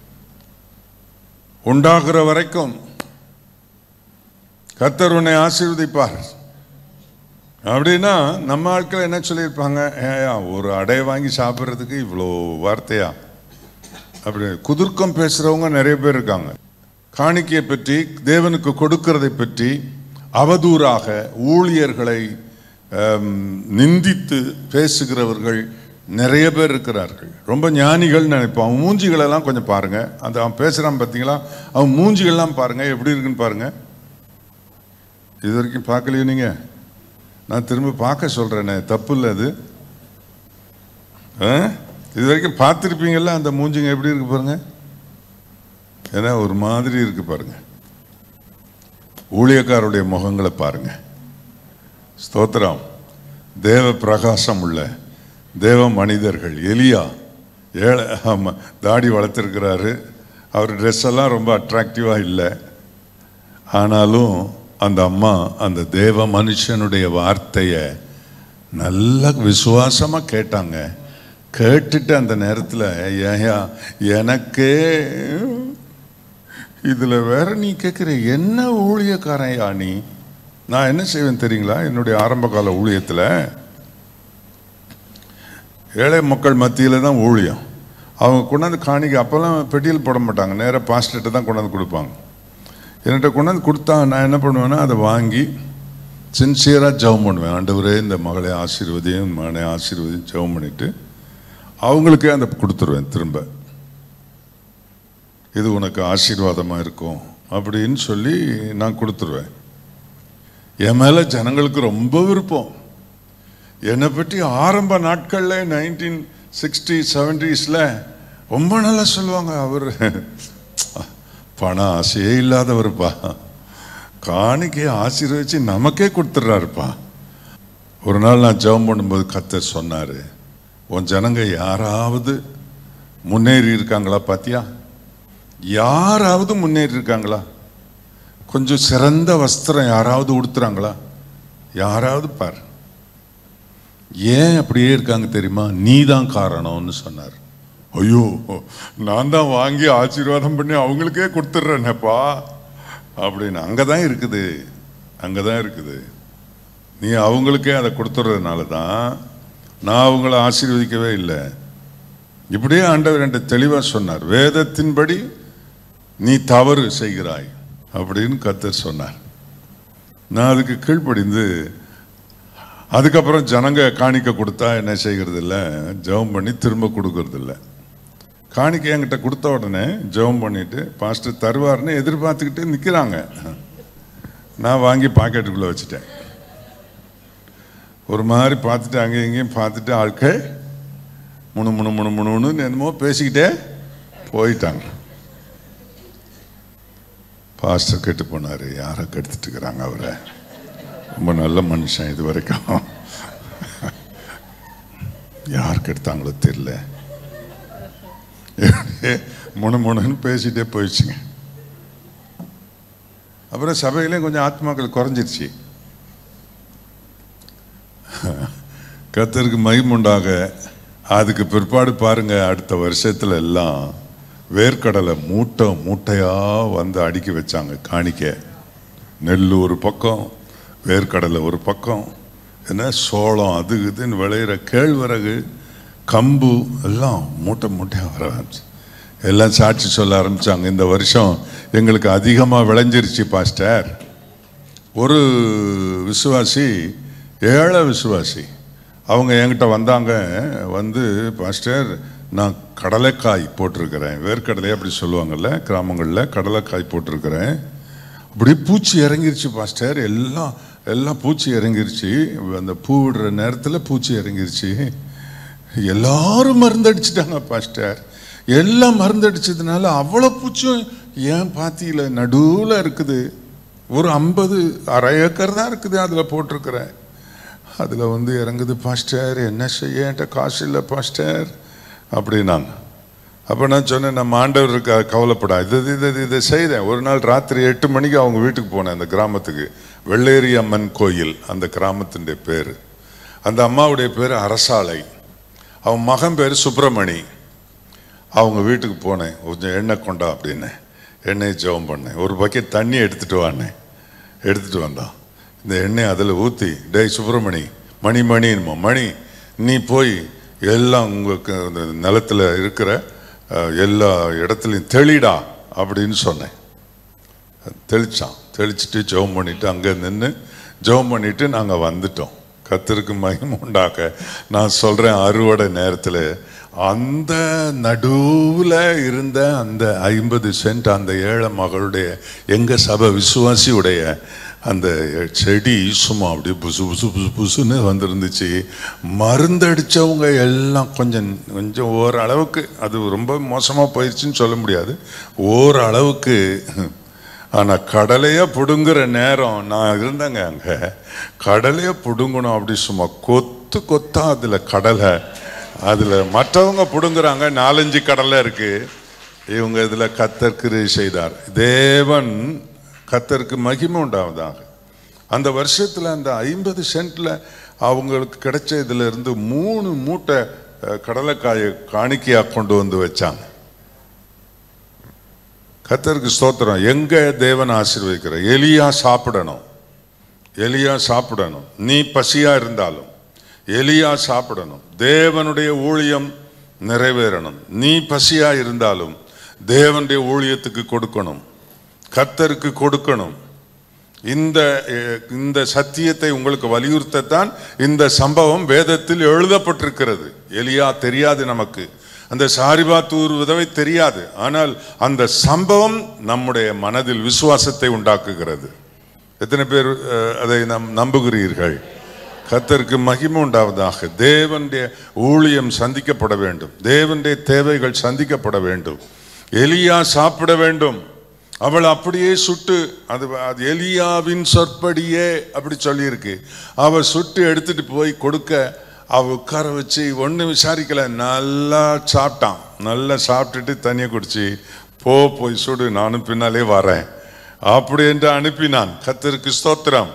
உண்டாகிற வரைக்கும் கர்த்தர் உன்னை ஆசீர்வதிப்பார் அப்படின்னா நம்ம ஆட்கள் என்ன சொல்லியிருப்பாங்க ஏயா ஒரு அடையை வாங்கி சாப்பிட்றதுக்கு இவ்வளோ வார்த்தையா அப்படி குதுர்க்கம் பேசுறவங்க நிறைய பேர் இருக்காங்க காணிக்கையை பற்றி தேவனுக்கு கொடுக்கிறதை பற்றி அவதூறாக ஊழியர்களை ஆம், நிந்தித்து பேசுகிறவர்கள் நிறைய பேர் இருக்கிறார்கள் ரொம்ப ஞானிகள் நினைப்போம் அவன் மூஞ்சிகளெல்லாம் கொஞ்சம் பாருங்க அந்த அவன் பேசுறான் பார்த்தீங்களா அவன் மூஞ்சிகள்லாம் பாருங்க எப்படி இருக்குன்னு பாருங்க இது வரைக்கும் பார்க்கலையோ நீங்க நான் திரும்ப பார்க்க சொல்றேனே தப்பு இல்லை அது ஆ? இது வரைக்கும் பார்த்துருப்பீங்கல்ல அந்த மூஞ்சிங்க எப்படி இருக்கு பாருங்க ஏன்னா ஒரு மாதிரி இருக்கு பாருங்க ஊழியக்காரருடைய முகங்களை பாருங்க ஸ்தோத்திரம் தேவ பிரகாசம் உள்ள தேவ மனிதர்கள் எலியா ஏழை ஆமா தாடி வளர்த்துருக்கிறாரு அவர் ட்ரெஸ் எல்லாம் ரொம்ப அட்ராக்டிவாக இல்லை ஆனாலும் அந்த அம்மா அந்த தேவ மனுஷனுடைய வார்த்தையை நல்ல விசுவாசமா கேட்டாங்க கேட்டுட்டு அந்த நேரத்தில் ஏயா எனக்கே இதுல வேற நீ கேட்குற என்ன ஊழியக்காரையா நீ நான் என்ன செய்வேன் தெரியுங்களா என்னுடைய ஆரம்ப கால ஊழியத்தில் ஏழை மக்கள் மத்தியில் தான் ஊழியம் அவங்க கொண்டாந்து காணிக்கை அப்போல்லாம் பெட்டியில் போட மாட்டாங்க நேராக பாஸ்டர்கிட்ட தான் கொண்டாந்து கொடுப்பாங்க என்கிட்ட கொண்டாந்து கொடுத்தா நான் என்ன பண்ணுவேன்னா அதை வாங்கி சின்சியராக ஜெபம் பண்ணுவேன் ஆண்டவரே இந்த மகளை ஆசீர்வதியும் மகனை ஆசீர்வதியும் ஜெபம் பண்ணிட்டு அவங்களுக்கே அந்த கொடுத்துருவேன் திரும்ப இது உனக்கு ஆசீர்வாதமாக இருக்கும் அப்படின்னு சொல்லி நான் கொடுத்துருவேன் என் மேலே ஜனங்களுக்கு ரொம்ப விருப்பம் என்னை பற்றி ஆரம்ப நாட்களில் நைன்டீன் சிக்ஸ்டி செவன்டீஸில் ரொம்ப நல்லா சொல்லுவாங்க அவர் பணம் ஆசையே இல்லாதவருப்பா காணிக்கையை ஆசீர்வதிச்சு நமக்கே கொடுத்துட்றாருப்பா ஒரு நாள் நான் ஜெபம் பண்ணும்போது கத்தர் சொன்னார் உன் ஜனங்க யாராவது முன்னேறி இருக்காங்களா பாத்தியா யாராவது முன்னேறி இருக்காங்களா கொஞ்சம் சிறந்த வஸ்திரம் யாராவது உடுத்துறாங்களா யாராவது பார் ஏன் அப்படியே இருக்காங்க தெரியுமா நீ தான் காரணம்னு சொன்னார் ஐயோ நான் தான் வாங்கி ஆசீர்வாதம் பண்ணி அவங்களுக்கே கொடுத்துட்றேனேப்பா அப்படின்னு அங்கே தான் இருக்குது அங்கே தான் இருக்குது நீ அவங்களுக்கே அதை கொடுத்துட்றதுனால தான் நான் அவங்கள ஆசீர்வதிக்கவே இல்லை இப்படியே ஆண்டவர் என்கிட்ட தெளிவாக சொன்னார் வேதத்தின்படி நீ தவறு செய்கிறாய் அப்படின்னு கர்த்தர் சொன்னார் நான் அதுக்கு கீழ்ப்படிந்து அதுக்கப்புறம் ஜனங்க காணிக்க கொடுத்தா என்ன செய்கிறது இல்லை ஜெபம் பண்ணி திரும்ப கொடுக்கறது இல்லை காணிக்கை என்கிட்ட கொடுத்த உடனே ஜெபம் பண்ணிட்டு பாஸ்டர் தருவார்னு எதிர்பார்த்துக்கிட்டு நிற்கிறாங்க நான் வாங்கி பாக்கெட்டுக்குள்ளே வச்சுட்டேன் ஒரு மாதிரி பார்த்துட்டு அங்கேயும் இங்கேயும் பார்த்துட்டு ஆட்கள் முணு முணு முணு முணுன்னு என்னமோ பேசிக்கிட்டே போயிட்டாங்க பாஸ்டர் கெட்டு போனார் யாரை கெடுத்துட்டு இருக்கிறாங்க அவரை ரொம்ப நல்ல மனுஷன் இது வரைக்கும் யார் கெடுத்தாங்களோ தெரியல முணு முணுன்னு பேசிட்டே போயிடுச்சுங்க அப்புறம் சபையிலையும் கொஞ்சம் ஆத்மாக்கள் குறைஞ்சிருச்சு கத்தருக்கு மகிமுண்டாக அதுக்கு பிற்பாடு பாருங்க அடுத்த வருஷத்துல எல்லாம் வேர்க்கடலை மூட்டை மூட்டையா வந்து அடுக்கி வச்சாங்க காணிக்க நெல் ஒரு பக்கம் வேர்க்கடலை ஒரு பக்கம் என்ன சோளம் அது இதுன்னு விளையிற கேழ்வரகு கம்பு எல்லாம் மூட்டை மூட்டையாக வர ஆரம்பிச்சு எல்லாம் சாட்சி சொல்ல ஆரம்பிச்சாங்க இந்த வருஷம் எங்களுக்கு அதிகமாக விளைஞ்சிருச்சு பாஸ்டர் ஒரு விசுவாசி ஏழை விசுவாசி அவங்க என்கிட்ட வந்தாங்க வந்து பாஸ்டர் நான் கடலைக்காய் போட்டிருக்கிறேன் வேர்க்கடலை அப்படி சொல்லுவாங்கல்ல கிராமங்களில் கடலைக்காய் போட்டிருக்கிறேன் அப்படியே பூச்சி இறங்கிருச்சு பாஸ்டர் எல்லாம் எல்லாம் பூச்சி இறங்கிருச்சு அந்த பூ விடுற நேரத்தில் பூச்சி இறங்கிருச்சு எல்லாரும் மருந்தடிச்சிட்டாங்க பாஸ்டர் எல்லாம் மருந்தடிச்சதுனால அவ்வளோ பூச்சும் ஏன் பாத்தியில நடுவில் இருக்குது ஒரு ஐம்பது அரை ஏக்கர் தான் இருக்குது அதில் போட்டிருக்கிறேன் அதில் வந்து இறங்குது பாஸ்டர் என்ன செய்ய என்கிட்ட காசு இல்லை பாஸ்டர் அப்படின்னாங்க அப்போ நான் சொன்னேன் நம்ம ஆண்டவர் இருக்க கவலைப்படா இது இது இது இதை செய்தேன் ஒரு நாள் ராத்திரி எட்டு மணிக்கு அவங்க வீட்டுக்கு போனேன் அந்த கிராமத்துக்கு வெள்ளேரி அம்மன் கோயில் அந்த கிராமத்தினுடைய பேர் அந்த அம்மாவுடைய பேர் அரசாலை அவன் மகன் பேர் சுப்பிரமணி அவங்க வீட்டுக்கு போனேன் கொஞ்சம் எண்ணெய் கொண்டா அப்படின்னு எண்ணெயை ஜெபம் பண்ணேன் ஒரு பக்கெட் தண்ணி எடுத்துட்டு வானேன் எடுத்துட்டு வந்தான் இந்த எண்ணெய் அதில் ஊற்றி டேய் சுப்பிரமணி மணி மணின்மா மணி நீ போய் எல்லாம் உங்களுக்கு அந்த நிலத்தில் இருக்கிற அஹ், எல்லா இடத்துலையும் தெளிடா அப்படின்னு சொன்னேன் தெளிச்சான் தெளிச்சுட்டு ஜெபம் பண்ணிட்டு அங்கே நின்று ஜெபம் பண்ணிட்டு நாங்கள் வந்துட்டோம் கத்திற்கு மகிமை உண்டாக்க நான் சொல்றேன் அறுவடை நேரத்தில் அந்த நடுவில் இருந்த அந்த ஐம்பது சென்ட் அந்த ஏழை மகளுடைய எங்க சபை விசுவாசியுடைய அந்த செடி சும்மா அப்படியே புசு புசு புசு புசுன்னு வந்துருந்துச்சு மருந்தடிச்சவங்க எல்லாம் கொஞ்சம் கொஞ்சம் ஓரளவுக்கு அது ரொம்ப மோசமாக போயிடுச்சுன்னு சொல்ல முடியாது ஓரளவுக்கு ஆனால் கடலையை பிடுங்குற நேரம் நான் இருந்தேங்க அங்கே கடலையை பிடுங்கணும் அப்படி சும்மா கொத்து கொத்தா அதில் கடலை அதில் மற்றவங்க பிடுங்குறாங்க நாலஞ்சு கடலை இருக்கு இவங்க இதில் கத்தர் கிரியை செய்தார் தேவன் கத்தருக்கு மகிமை உண்டாவதாக அந்த வருஷத்தில் அந்த ஐம்பது சென்ட்ல அவங்களுக்கு கிடைச்ச இதுல இருந்து மூணு மூட்டை அஹ், கடலைக்காயை காணிக்கையா கொண்டு வந்து வச்சாங்க கத்தருக்கு ஸ்தோத்திரம் எங்க தேவன் ஆசீர்வதிக்கிற எலியா சாப்பிடணும் எலியா சாப்பிடணும் நீ பசியா இருந்தாலும் எலியா சாப்பிடணும் தேவனுடைய ஊழியம் நிறைவேறணும் நீ பசியா இருந்தாலும் தேவனுடைய ஊழியத்துக்கு கொடுக்கணும் கத்தருக்கு கொடுக்கணும் இந்த அஹ், இந்த சத்தியத்தை உங்களுக்கு வலியுறுத்தத்தான் இந்த சம்பவம் வேதத்தில் எழுதப்பட்டிருக்கிறது எலியா தெரியாது நமக்கு அந்த சாரிபாத்தூர் உதவை தெரியாது ஆனால் அந்த சம்பவம் நம்முடைய மனதில் விசுவாசத்தை உண்டாக்குகிறது எத்தனை பேர் அஹ், அதை நம் நம்புகிறீர்கள் கத்தருக்கு மகிமை உண்டாவதாக தேவனுடைய ஊழியம் சந்திக்கப்பட வேண்டும் தேவனுடைய தேவைகள் சந்திக்கப்பட வேண்டும் எலியா சாப்பிட வேண்டும் அவள் அப்படியே சுட்டு அது அது எலியாவின் சொற்படியே அப்படி சொல்லியிருக்கு அவ சுட்டு எடுத்துட்டு போய் கொடுக்க அவ உட்கார வச்சு ஒன்றும் விசாரிக்கல நல்லா சாப்பிட்டான் நல்லா சாப்பிட்டுட்டு தண்ணியை குடிச்சு போ போய் சுடு நானும் பின்னாலே வரேன் அப்படி என்று அனுப்பினான் கத்தருக்கு ஸ்தோத்திரம்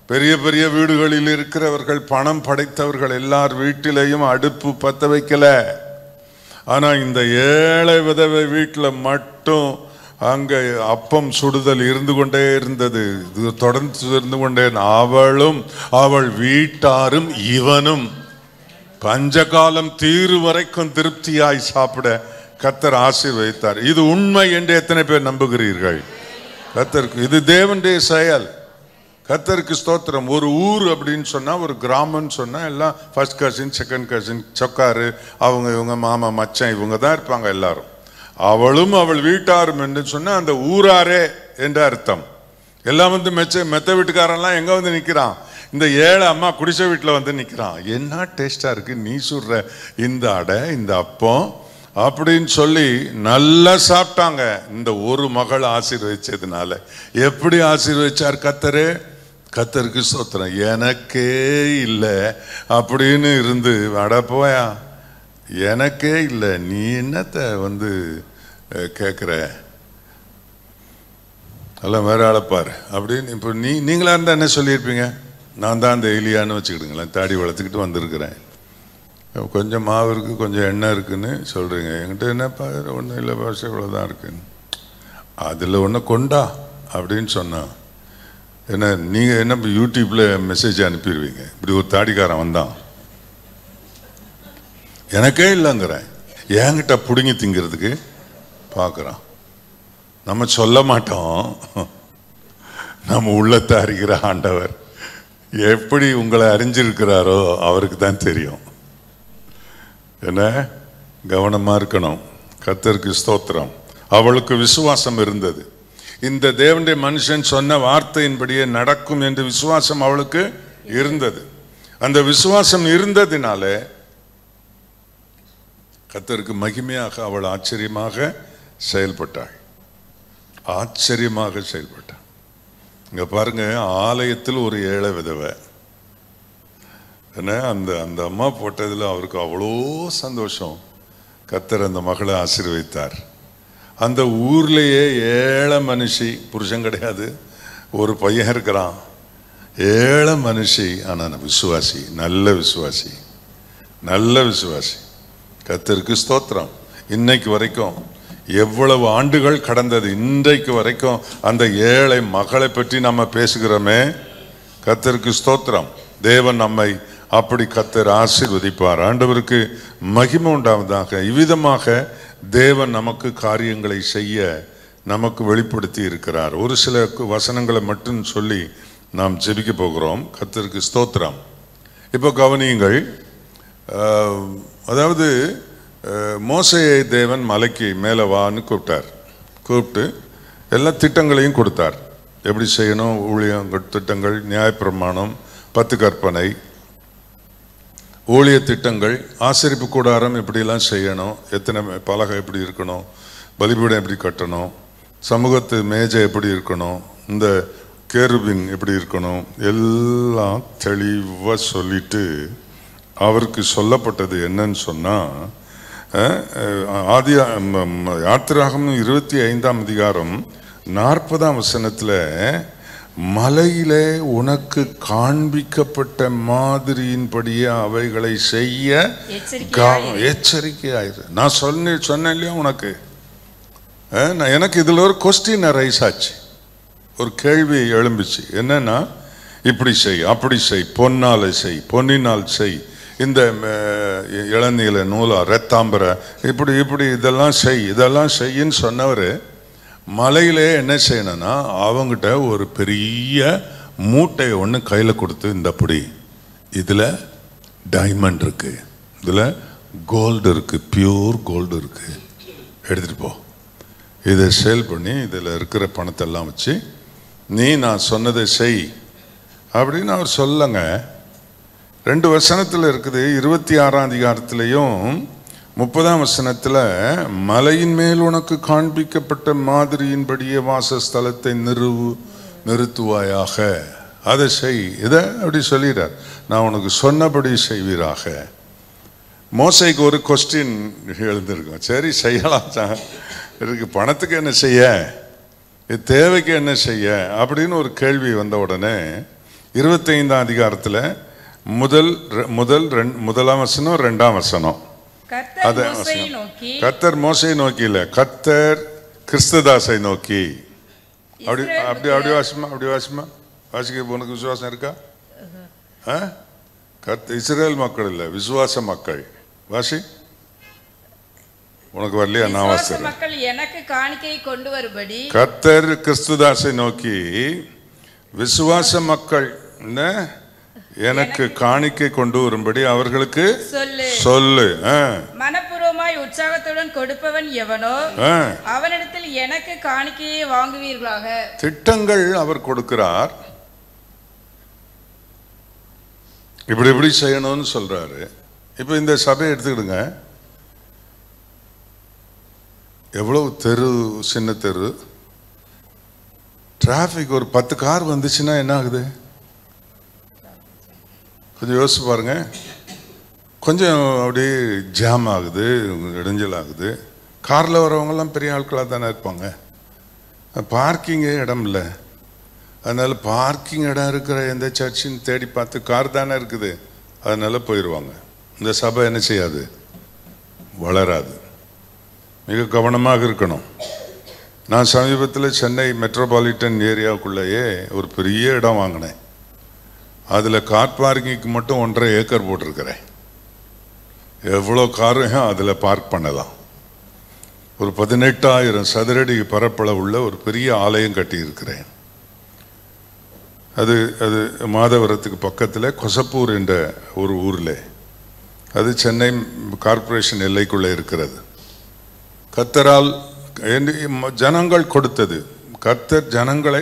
பெரிய பெரிய வீடுகளில் இருக்கிறவர்கள் பணம் படைத்தவர்கள் எல்லார் வீட்டிலையும் அடுப்பு பத்த வைக்கல ஆனா இந்த ஏழை விதவை வீட்டில் மட்டும் அங்க அப்பம் சுடுதல் இருந்து கொண்டே இருந்தது இது தொடர்ந்து இருந்து கொண்டே அவளும் அவள் வீட்டாரும் இவனும் பஞ்சகாலம் தீரு வரைக்கும் திருப்தியாய் சாப்பிட கத்தர் ஆசீர்வதித்தார் இது உண்மை என்று எத்தனை பேர் நம்புகிறீர்கள் கத்தருக்கு இது தேவனுடைய செயல் கத்தருக்கு ஸ்தோத்திரம் ஒரு ஊர் அப்படின்னு சொன்னா ஒரு கிராமம்னு சொன்னா எல்லாம் ஃபர்ஸ்ட் கசின் செகண்ட் கசின் சொக்காரு அவங்க இவங்க மாமா மச்சான் இவங்க தான் இருப்பாங்க எல்லாரும் அவளும் அவள் வீட்டாரும் என்று சொன்னா அந்த ஊராரே என்று அர்த்தம் எல்லாம் வந்து மெச்ச மெத்த வீட்டுக்காரெல்லாம் எங்க வந்து நிக்கிறான் இந்த ஏழை அம்மா குடிசை வீட்டில் வந்து நிக்கிறான் என்ன டேஸ்டா இருக்கு நீ சுடுற இந்த அடை இந்த அப்பம் அப்படின்னு சொல்லி நல்லா சாப்பிட்டாங்க இந்த ஒரு மகள் ஆசீர்வதிச்சதுனால எப்படி ஆசீர்வதிச்சார் கத்தரு கத்தருக்கு ஸ்தோத்திரம் எனக்கே இல்லை அப்படின்னு இருந்து அட போயா எனக்கே இல்லை நீ என்னத்த வந்து அஹ், கேட்குற எல்லாம் வேற ஆளப்பார் அப்படின்னு இப்போ நீ நீங்களா இருந்தால் என்ன சொல்லியிருப்பீங்க நான் தான் அந்த எலியான்னு வச்சுக்கிடுங்களேன் தாடி வளர்த்துக்கிட்டு வந்திருக்கிறேன் கொஞ்சம் மாவு இருக்கு கொஞ்சம் எண்ணெய் இருக்குன்னு சொல்றீங்க என்கிட்ட என்னப்பா ஒன்றும் இல்லை பாஷை இவ்வளோதான் இருக்குன்னு அதில் ஒன்று கொண்டா அப்படின்னு சொன்னா என்ன நீங்கள் என்ன இப்ப யூடியூப்ல மெசேஜ் அனுப்பிடுவீங்க இப்படி ஒரு தாடிக்காரன் வந்தான் எனக்கே இல்லைங்கிறேன் என்கிட்ட பிடுங்கி திங்கிறதுக்கு பார்க்குறான் நம்ம சொல்ல மாட்டோம் நம்ம உள்ளத்தை அறிகிற ஆண்டவர் எப்படி உங்களை அறிஞ்சிருக்கிறாரோ அவருக்கு தான் தெரியும் என்ன கவனமா இருக்கணும் கத்தருக்கு ஸ்தோத்திரம் அவளுக்கு விசுவாசம் இருந்தது இந்த தேவனுடைய மனுஷன் சொன்ன வார்த்தையின்படியே நடக்கும் என்று விசுவாசம் அவளுக்கு இருந்தது அந்த விசுவாசம் இருந்ததினாலே கத்தருக்கு மகிமையாக அவள் ஆச்சரியமாக செயல்பட்டாள் ஆச்சரியமாக செயல்பட்டாள் இங்க பாருங்க ஆலயத்தில் ஒரு ஏழை விதவை என்ன அந்த அந்த அம்மா போட்டதில் அவருக்கு அவ்வளோ சந்தோஷம் கத்தர் அந்த மகளை ஆசீர்வதித்தார் அந்த ஊர்லேயே ஏழை மனுஷி புருஷன் கிடையாது ஒரு பையன் இருக்கிறான் ஏழை மனுஷி ஆனால் விசுவாசி நல்ல விசுவாசி நல்ல விசுவாசி கத்தருக்கு ஸ்தோத்திரம் இன்னைக்கு வரைக்கும் எவ்வளவு ஆண்டுகள் கடந்தது இன்றைக்கு வரைக்கும் அந்த ஏழை மகளை பற்றி நம்ம பேசுகிறோமே கத்தருக்கு ஸ்தோத்திரம் தேவன் நம்மை அப்படி கத்தர் ஆசீர்வதிப்பார் ஆண்டவருக்கு மகிமை உண்டாவதாக இவ்விதமாக தேவன் நமக்கு காரியங்களை செய்ய நமக்கு வெளிப்படுத்தி இருக்கிறார் ஒரு சில கு- வசனங்களை மட்டும் சொல்லி நாம் ஜெபிக்க போகிறோம் கத்தருக்கு ஸ்தோத்திரம் இப்போ கவனியுங்கள் ஆஹ், அதாவது ஆஹ், மோசேயை தேவன் மலைக்கு மேலே வான்னு கூப்பிட்டார் கூப்பிட்டு எல்லா திட்டங்களையும் கொடுத்தார் எப்படி செய்யணும் ஊழியம் திட்டங்கள் நியாயப்பிரமாணம் பத்து கற்பனை ஊழிய திட்டங்கள் ஆசரிப்பு கூடாரம் இப்படியெல்லாம் செய்யணும் எத்தனை பலகை எப்படி இருக்கணும் பலிபீடம் எப்படி கட்டணும் சமூகத்து மேஜை எப்படி இருக்கணும் இந்த கேருபின் எப்படி இருக்கணும் எல்லாம் தெளிவாக சொல்லிட்டு அவருக்கு சொல்லப்பட்டது என்னன்னு சொன்னால் ஆதி யாத்திராகம் இருபத்தி ஐந்தாம் அதிகாரம் நாற்பதாம் வசனத்தில் மலையிலே உனக்கு காண்பிக்கப்பட்ட மாதிரியின்படியே அவைகளை செய்ய எச்சரிக்கையாயிரு. கா- எச்சரிக்கையாயிரு நான் சொன்ன சொன்னேன் இல்லையா உனக்கு அஹ், நான் எனக்கு இதில் ஒரு கொஸ்டின் ரைஸ் ஆச்சு ஒரு கேள்வி எழும்பிச்சு என்னன்னா இப்படி செய் அப்படி செய் பொன்னால செய் பொன்னினால் செய் இந்த அஹ், இளநீல நூலா ரத்தாம்பர இப்படி இப்படி இதெல்லாம் செய் இதெல்லாம் செய்யின்னு சொன்னவர் மலையிலே என்ன செய்யணும்னா அவங்கிட்ட ஒரு பெரிய மூட்டையை ஒன்று கையில் கொடுத்து இந்த அப்படி இதில் டைமண்ட் இருக்கு இதில் கோல்டு இருக்கு பியூர் கோல்டு இருக்கு எடுத்துட்டு போ இதை சேல் பண்ணி இதில் இருக்கிற பணத்தெல்லாம் வச்சு நீ நான் சொன்னதை செய் அப்படின்னு அவர் சொல்லுங்க ரெண்டு வசனத்தில் இருக்குது இருபத்தி ஆறாம் அதிகாரத்திலையும் முப்பதாம் வசனத்தில் மலையின் மேல் உனக்கு காண்பிக்கப்பட்ட மாதிரியின்படியே வாசஸ்தலத்தை நிறுவு நிறுத்துவாயாக அதை செய் இதை அப்படி சொல்லிடுறார் நான் உனக்கு சொன்னபடி செய்வீராக மோசைக்கு ஒரு கொஸ்டின் எழுந்திருக்கும் சரி செய்யலாம் சார் இருக்கு பணத்துக்கு என்ன செய்ய இது தேவைக்கு என்ன செய்ய அப்படின்னு ஒரு கேள்வி வந்த உடனே இருபத்தைந்தாம் அதிகாரத்தில் முதல் ரெ- முதல் ரெண்- முதலாம் வசனம் ரெண்டாம் வசனம் கர்த்தர் அது மோசையை வசனம். நோக்கி கத்தர் மோசையை நோக்கி இல்ல கத்தர் கிறிஸ்துதாசை நோக்கி அப்படி இஸ்ரவேல் அப்படி அப்படி வாசிமா அப்படி வாசிமா வாசிக்க உனக்கு விசுவாசம் இருக்கா ஆ? கத் இஸ்ரேல் மக்கள் இல்ல விசுவாச மக்கள் வாசி உனக்கு வரலையா நான் விசுவாச வாசிக்கிறேன் மக்கள் எனக்கு காணிக்கையை கொண்டு வரும்படி கத்தர் கிறிஸ்துதாசை நோக்கி விசுவாச மக்கள் என்ன? எனக்கு காணிக்கை கொண்டு வரும்படி அவர்களுக்கு சொல்லு சொல்லு ஆ, மனப்பூர்வமாய் உற்சாகத்துடன் கொடுப்பவன் எவனோ ஆ. அவனிடத்தில் எனக்கு காணிக்கையை வாங்குவீர்களாக திட்டங்கள் அவர் கொடுக்கிறார் இப்படி இப்படி செய்யணும்னு சொல்றாரு இப்போ இந்த சபையை எடுத்துக்கிடுங்க எவ்வளவு தெரு சின்ன தெரு டிராஃபிக் ஒரு பத்து கார் வந்துச்சுன்னா என்ன ஆகுது கொஞ்சம் யோசிச்சு பாருங்க கொஞ்சம் அப்படியே ஜாம் ஆகுது இடைஞ்சல் ஆகுது காரில் வரவங்கெல்லாம் பெரிய ஆட்களாக தானே இருப்பாங்க பார்க்கிங்கே இடம் இல்லை அதனால பார்க்கிங் இடம் இருக்கிற எந்த சர்ச்சின்னு தேடி பார்த்து கார் தானே இருக்குது அதனால போயிடுவாங்க இந்த சபை என்ன செய்யாது வளராது மிக கவனமாக இருக்கணும் நான் சமீபத்தில் சென்னை மெட்ரோபாலிட்டன் ஏரியாவுக்குள்ளேயே ஒரு பெரிய இடம் வாங்கினேன் அதில் கார் பார்க்கிங்க்கு மட்டும் ஒன்றரை ஏக்கர் போட்டிருக்கிறேன் எவ்வளோ காரையும் அதில் பார்க் பண்ணலாம் ஒரு பதினெட்டாயிரம் சதுரடி பரப்பளவுள்ள ஒரு பெரிய ஆலயம் கட்டியிருக்கிறேன் அது அது மாதவரத்துக்கு பக்கத்தில் கொசப்பூர் என்ற ஒரு ஊரில் அது சென்னை கார்ப்பரேஷன் எல்லைக்குள்ளே இருக்கிறது கத்தரால் என்று- ஜனங்கள் கொடுத்தது கத்தர் ஜனங்களை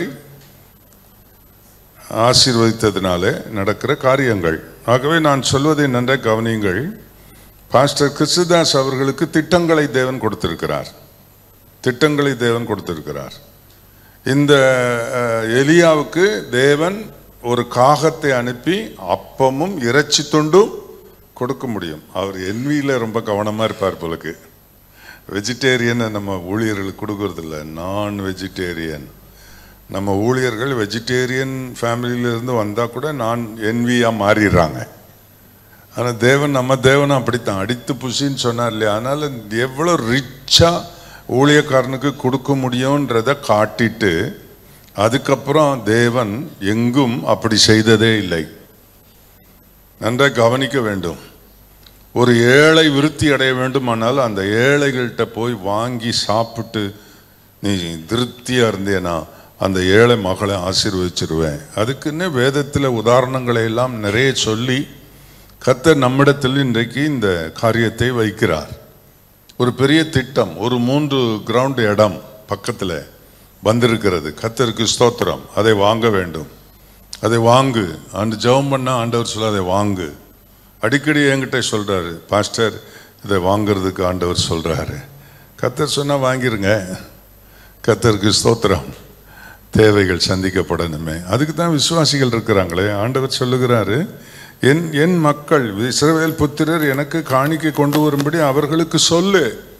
ஆசீர்வதித்ததினாலே நடக்கிற காரியங்கள் ஆகவே நான் சொல்வதை நன்றாக கவனியுங்கள் பாஸ்டர் கிறிஸ்துதாஸ் அவர்களுக்கு திட்டங்களை தேவன் கொடுத்திருக்கிறார் திட்டங்களை தேவன் கொடுத்திருக்கிறார் இந்த அஹ், எலியாவுக்கு தேவன் ஒரு காகத்தை அனுப்பி அப்பமும் இறைச்சி துண்டும் கொடுக்க முடியும் அவர் என்வியில் ரொம்ப கவனமாக இருப்பார் போலுக்கு வெஜிடேரியனை நம்ம ஊழியர்களுக்கு கொடுக்கறதில்ல நான் வெஜிடேரியன் நம்ம ஊழியர்கள் வெஜிடேரியன் ஃபேமிலியிலேருந்து வந்தால் கூட நான் என்வியாக மாறிடுறாங்க ஆனால் தேவன் நம்ம தேவனும் அப்படித்தான் அடித்து புசின்னு சொன்னார் இல்லையா அதனால் எவ்வளோ ரிச்சாக ஊழியக்காரனுக்கு கொடுக்க முடியுன்றதை காட்டிட்டு அதுக்கப்புறம் தேவன் எங்கும் அப்படி செய்ததே இல்லை நன்றாக கவனிக்க வேண்டும் ஒரு ஏழை விருத்தி அடைய வேண்டுமானால் அந்த ஏழைகள்கிட்ட போய் வாங்கி சாப்பிட்டு நீ திருப்தியாக இருந்தேனா அந்த ஏழை மகளை ஆசீர்வதிச்சிருவேன் அதுக்குன்னு வேதத்தில் உதாரணங்களை எல்லாம் நிறைய சொல்லி கர்த்தர் நம்மிடத்தில் இன்றைக்கு இந்த காரியத்தை வைக்கிறார் ஒரு பெரிய திட்டம் ஒரு மூன்று கிரவுண்ட் இடம் பக்கத்தில் வந்திருக்கிறது கர்த்தருக்கு ஸ்தோத்திரம் அதை வாங்க வேண்டும் அதை வாங்கு ஆண்டு ஜெபம் பண்ணா ஆண்டவர் சொல்ல அதை வாங்கு அடிக்கடி என்கிட்ட சொல்றாரு பாஸ்டர் இதை வாங்குறதுக்கு ஆண்டவர் சொல்றாரு கத்தர் சொன்னா வாங்கிருங்க கத்தருக்கு ஸ்தோத்திரம் தேவைகள் சந்திக்கப்படணுமே அதுக்கு தான் விசுவாசிகள் இருக்கிறாங்களே ஆண்டவர் சொல்லுகிறாரு என் என் மக்கள் இஸ்ரவேல் புத்திரர் எனக்கு காணிக்கை கொண்டு வரும்படி அவர்களுக்கு சொல்லு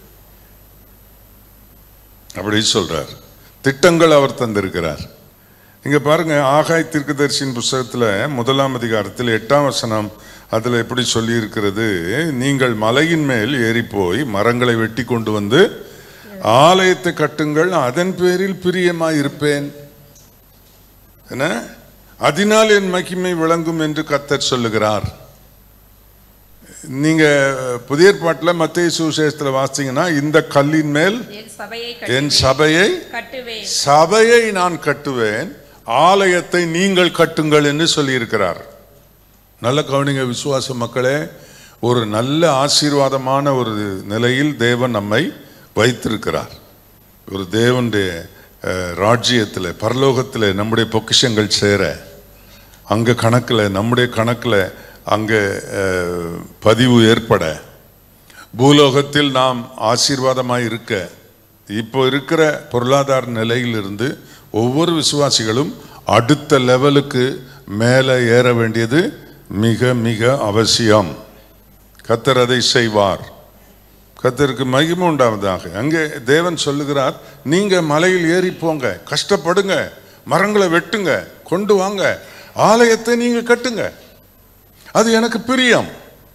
அப்படி சொல்றார் திட்டங்கள் அவர் தந்திருக்கிறார் இங்க பாருங்க ஆகாய் தீர்க்கதரிசியின் புஸ்தகத்துல முதலாம் அதிகாரத்தில் எட்டாம் வசனம் அதுல எப்படி சொல்லி இருக்கிறது நீங்கள் மலையின் மேல் ஏறி போய் மரங்களை வெட்டி கொண்டு வந்து ஆலயத்தை கட்டுங்கள் அதன் பேரில் பிரியமாய் இருப்பேன் என்ன அதனால் என் மகிமை விளங்கும் என்று கத்தர் சொல்லுகிறார் நீங்க புதிய ஏற்பாட்டில் மத்திய சுவிசேஷத்துல வாசிங்கன்னா இந்த கல்லின் மேல் என் சபையை என் கட்டுவேன். சபையை கட்டுவேன் சபையை நான் கட்டுவேன் ஆலயத்தை நீங்கள் கட்டுங்கள் என்று சொல்லியிருக்கிறார் நல்ல கவனிங்க விசுவாச மக்களே ஒரு நல்ல ஆசீர்வாதமான ஒரு நிலையில் தேவன் நம்மை வைத்திருக்கிறார் ஒரு தேவனுடைய அஹ், ராஜ்யத்தில் பரலோகத்தில் நம்முடைய பொக்கிஷங்கள் சேர அங்கே கணக்கில் நம்முடைய கணக்கில் அங்கே அஹ், பதிவு ஏற்பட பூலோகத்தில் நாம் ஆசீர்வாதமாய் இருக்க இப்போ இருக்கிற பொருளாதார நிலையிலிருந்து ஒவ்வொரு விசுவாசிகளும் அடுத்த லெவலுக்கு மேலே ஏற வேண்டியது மிக மிக அவசியம் கத்தர் அதை செய்வார் கத்தருக்கு மகிமை உண்டாவதாக அங்கே தேவன் சொல்லுகிறார் நீங்க மலையில் ஏறி போங்க கஷ்டப்படுங்க மரங்களை வெட்டுங்க கொண்டு வாங்க ஆலயத்தை நீங்க கட்டுங்க அது எனக்கு பிரியம்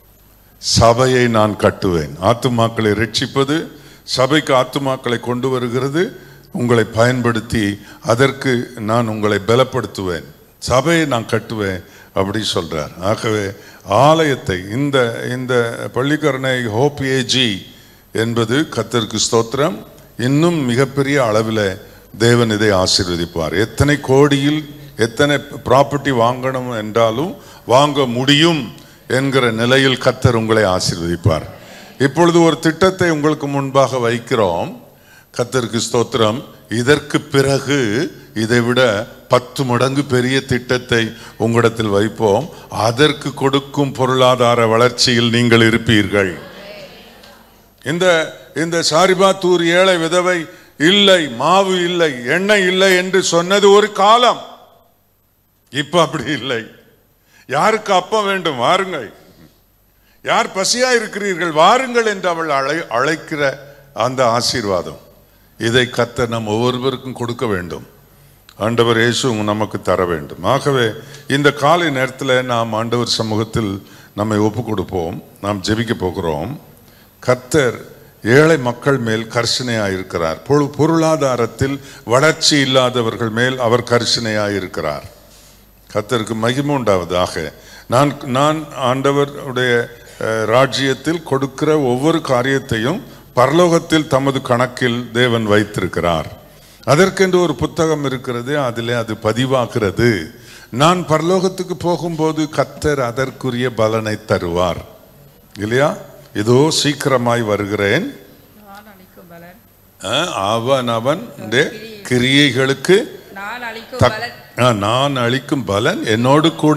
சபையை நான் கட்டுவேன் ஆத்துமாக்களை ரட்சிப்பது சபைக்கு ஆத்துமாக்களை கொண்டு வருகிறது உங்களை பயன்படுத்தி அதற்கு நான் உங்களை பலப்படுத்துவேன் சபையை நான் கட்டுவேன் அப்படி சொல்றார் ஆகவே ஆலயத்தை இந்த இந்த பள்ளிக்கரணை ஹோப் ஏஜி என்பது கத்தருக்கு ஸ்தோத்திரம் இன்னும் மிகப்பெரிய அளவில் தேவன் இதை ஆசீர்வதிப்பார் எத்தனை கோடியில் எத்தனை ப்ராப்பர்ட்டி வாங்கணும் என்றாலும் வாங்க முடியும் என்கிற நிலையில் கத்தர் உங்களை ஆசீர்வதிப்பார் இப்பொழுது ஒரு திட்டத்தை உங்களுக்கு முன்பாக வைக்கிறோம் கத்தருக்கு ஸ்தோத்திரம் இதற்கு பிறகு இதைவிட பத்து மடங்கு பெரிய திட்டத்தை உங்களிடத்தில் வைப்போம் அதற்கு கொடுக்கும் பொருளாதார வளர்ச்சியில் நீங்கள் இருப்பீர்கள் இந்த இந்த சாரிபாத்தூர் ஏழை விதவை இல்லை மாவு இல்லை எண்ணெய் இல்லை என்று சொன்னது ஒரு காலம் இப்ப அப்படி இல்லை யாருக்கு அப்பம் வேண்டும் வாருங்கள் யார் பசியா இருக்கிறீர்கள் வாருங்கள் என்று அவள் அழை அழைக்கிற அந்த ஆசீர்வாதம் இதை கத்த நம் ஒவ்வொருவருக்கும் கொடுக்க வேண்டும் ஆண்டவர் இயேசுவும் நமக்கு தர வேண்டும் ஆகவே இந்த காலை நேரத்தில் நாம் ஆண்டவர் சமூகத்தில் நம்மை ஒப்பு கொடுப்போம் நாம் ஜெபிக்க போகிறோம் கர்த்தர் ஏழை மக்கள் மேல் கர்ஷனையாக இருக்கிறார் பொரு- பொருளாதாரத்தில் வளர்ச்சி இல்லாதவர்கள் மேல் அவர் கர்ஷனையாக இருக்கிறார் கர்த்தருக்கு மகிமை உண்டாவதாக நான் நான் ஆண்டவருடைய அஹ், ராஜ்யத்தில் கொடுக்கிற ஒவ்வொரு காரியத்தையும் பரலோகத்தில் தமது கணக்கில் தேவன் வைத்திருக்கிறார் அதற்கென்று ஒரு புத்தகம் இருக்கிறது அதிலே அது பதிவாகிறது நான் பரலோகத்துக்கு போகும்போது கர்த்தர் அதற்குரிய பலனை தருவார் இல்லையா இதோ சீக்கிரமாய் வருகிறேன் நான் அளிக்கும் பலன் அஹ், அவன் அவன் கிரியைகளுக்கு நான் அளிக்கும் தக்- பலன் ஆ, நான் அளிக்கும் பலன் என்னோடு கூட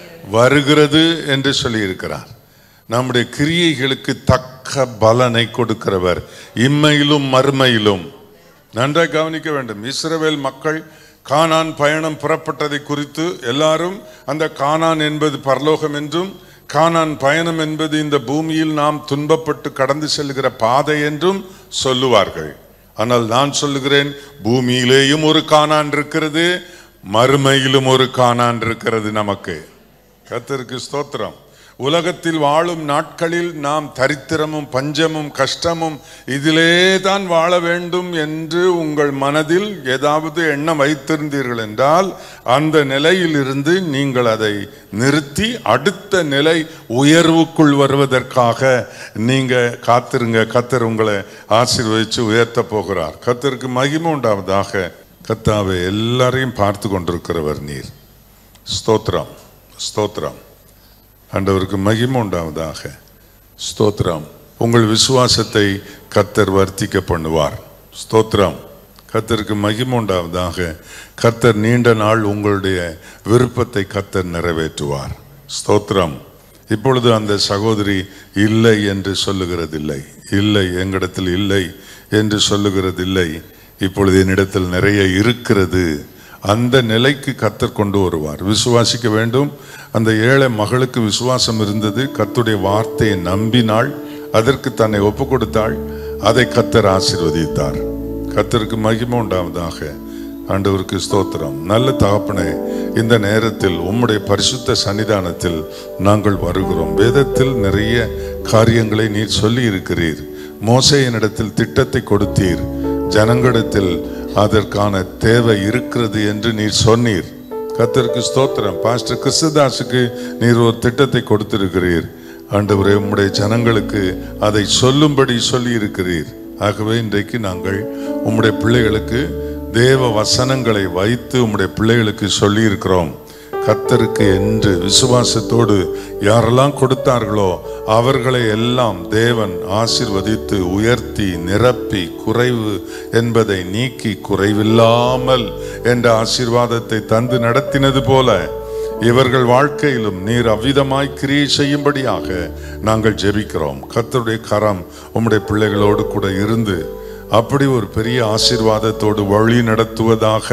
வருகிறது என்று சொல்லியிருக்கிறார் நம்முடைய கிரியைகளுக்கு தக்க பலனை கொடுக்கிறவர் இம்மையிலும் மறுமையிலும் நன்றாய் கவனிக்க வேண்டும் இஸ்ரவேல் மக்கள் கானான் பயணம் புறப்பட்டதை குறித்து எல்லாரும் அந்த கானான் என்பது பரலோகம் என்றும் கானான் பயணம் என்பது இந்த பூமியில் நாம் துன்பப்பட்டு கடந்து செல்கிற பாதை என்றும் சொல்லுவார்கள் ஆனால் நான் சொல்லுகிறேன் பூமியிலேயும் ஒரு கானான் இருக்கிறது மறுமையிலும் ஒரு கானான் இருக்கிறது நமக்கு கர்த்தருக்கு ஸ்தோத்திரம் உலகத்தில் வாழும் நாட்களில் நாம் தரித்திரமும் பஞ்சமும் கஷ்டமும் இதிலே தான் வாழ வேண்டும் என்று உங்கள் மனதில் ஏதாவது எண்ணம் வைத்திருந்தீர்கள் என்றால் அந்த நிலையில் இருந்து நீங்கள் அதை நிறுத்தி அடுத்த நிலை உயர்வுக்குள் வருவதற்காக நீங்க காத்திருங்க கத்தர் உங்களை ஆசீர்வதிச்சு உயர்த்த போகிறார் கத்தருக்கு மகிமை உண்டாவதாக கத்தாவை எல்லாரையும் பார்த்து கொண்டிருக்கிறவர் நீர் ஸ்தோத்திரம் ஸ்தோத்திரம் ஆண்டவருக்கு மகிமை உண்டாவதாக ஸ்தோத்திரம் உங்கள் விசுவாசத்தை கத்தர் வர்த்திக்க பண்ணுவார் ஸ்தோத்திரம் கத்தருக்கு மகிமை உண்டாவதாக கத்தர் நீண்ட நாள் உங்களுடைய விருப்பத்தை கத்தர் நிறைவேற்றுவார் ஸ்தோத்திரம் இப்பொழுது அந்த சகோதரி இல்லை என்று சொல்லுகிறதில்லை இல்லை எங்களிடத்தில் இல்லை என்று சொல்லுகிறதில்லை இப்பொழுது என்னிடத்தில் நிறைய இருக்கிறது அந்த நிலைக்கு கத்தர் கொண்டு வருவார் விசுவாசிக்க வேண்டும் அந்த ஏழை மகளுக்கு விசுவாசம் இருந்தது கத்துடைய வார்த்தையை நம்பினாள் அதற்கு தன்னை ஒப்பு கொடுத்தாள் அதை கத்தர் ஆசீர்வதித்தார் கத்தருக்கு மகிமை உண்டாவதாக ஆண்டவருக்கு ஸ்தோத்திரம் நல்ல தகப்பனே இந்த நேரத்தில் உம்முடைய பரிசுத்த சன்னிதானத்தில் நாங்கள் வருகிறோம் வேதத்தில் நிறைய காரியங்களை நீர் சொல்லி இருக்கிறீர் மோசையனிடத்தில் திட்டத்தை கொடுத்தீர் ஜனங்களிடத்தில் அதற்கான தேவை இருக்கிறது என்று நீர் சொன்னீர் கத்தருக்கு ஸ்தோத்திரம் பாஸ்டர் கிறிஸ்துதாஸுக்கு நீர் ஒரு திட்டத்தை கொடுத்திருக்கிறீர் ஆண்டவரே உம்முடைய ஜனங்களுக்கு அதை சொல்லும்படி சொல்லி இருக்கிறீர் ஆகவே இன்றைக்கு நாங்கள் உம்முடைய பிள்ளைகளுக்கு தேவ வசனங்களை வைத்து உம்முடைய பிள்ளைகளுக்கு சொல்லி இருக்கிறோம் கத்தருக்கு என்று விசுவாசத்தோடு யாரெல்லாம் கொடுத்தார்களோ அவர்களை எல்லாம் தேவன் ஆசிர்வதித்து உயர்த்தி நிரப்பி குறைவு என்பதை நீக்கி குறைவில்லாமல் என்ற ஆசீர்வாதத்தை தந்து நடத்தினது போல இவர்கள் வாழ்க்கையிலும் நீர் அவ்விதமாய் கிரியை செய்யும்படியாக நாங்கள் ஜெபிக்கிறோம் கர்த்தருடைய கரம் உம்முடைய பிள்ளைகளோடு கூட இருந்து அப்படி ஒரு பெரிய ஆசீர்வாதத்தோடு வழி நடத்துவதாக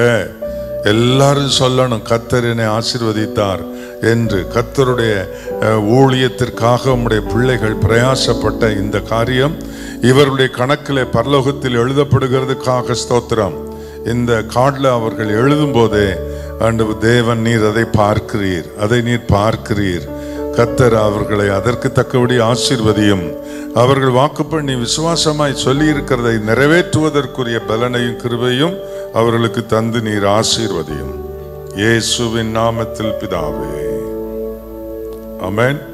எல்லாரும் சொல்லணும் கத்தர் என்னை ஆசீர்வதித்தார் என்று கத்தருடைய அஹ், ஊழியத்திற்காக உம்முடைய பிள்ளைகள் பிரயாசப்பட்ட இந்த காரியம் இவருடைய கணக்கிலே பரலோகத்தில் எழுதப்படுகிறதுக்காக ஸ்தோத்திரம் இந்த கார்டில் அவர்கள் எழுதும் போதே ஆண்டவர் தேவன் நீர் அதை பார்க்கிறீர் அதை நீர் பார்க்கிறீர் கத்தர் அவர்களை அதற்கு தக்கபடி ஆசீர்வதியும் அவர்கள் வாக்கு பண்ணி விசுவாசமாய் சொல்லி இருக்கிறதை நிறைவேற்றுவதற்குரிய பலனையும் கிருபையும் அவர்களுக்கு தந்து நீர் ஆசீர்வதியும் இயேசுவின் நாமத்தில் பிதாவே ஆமென்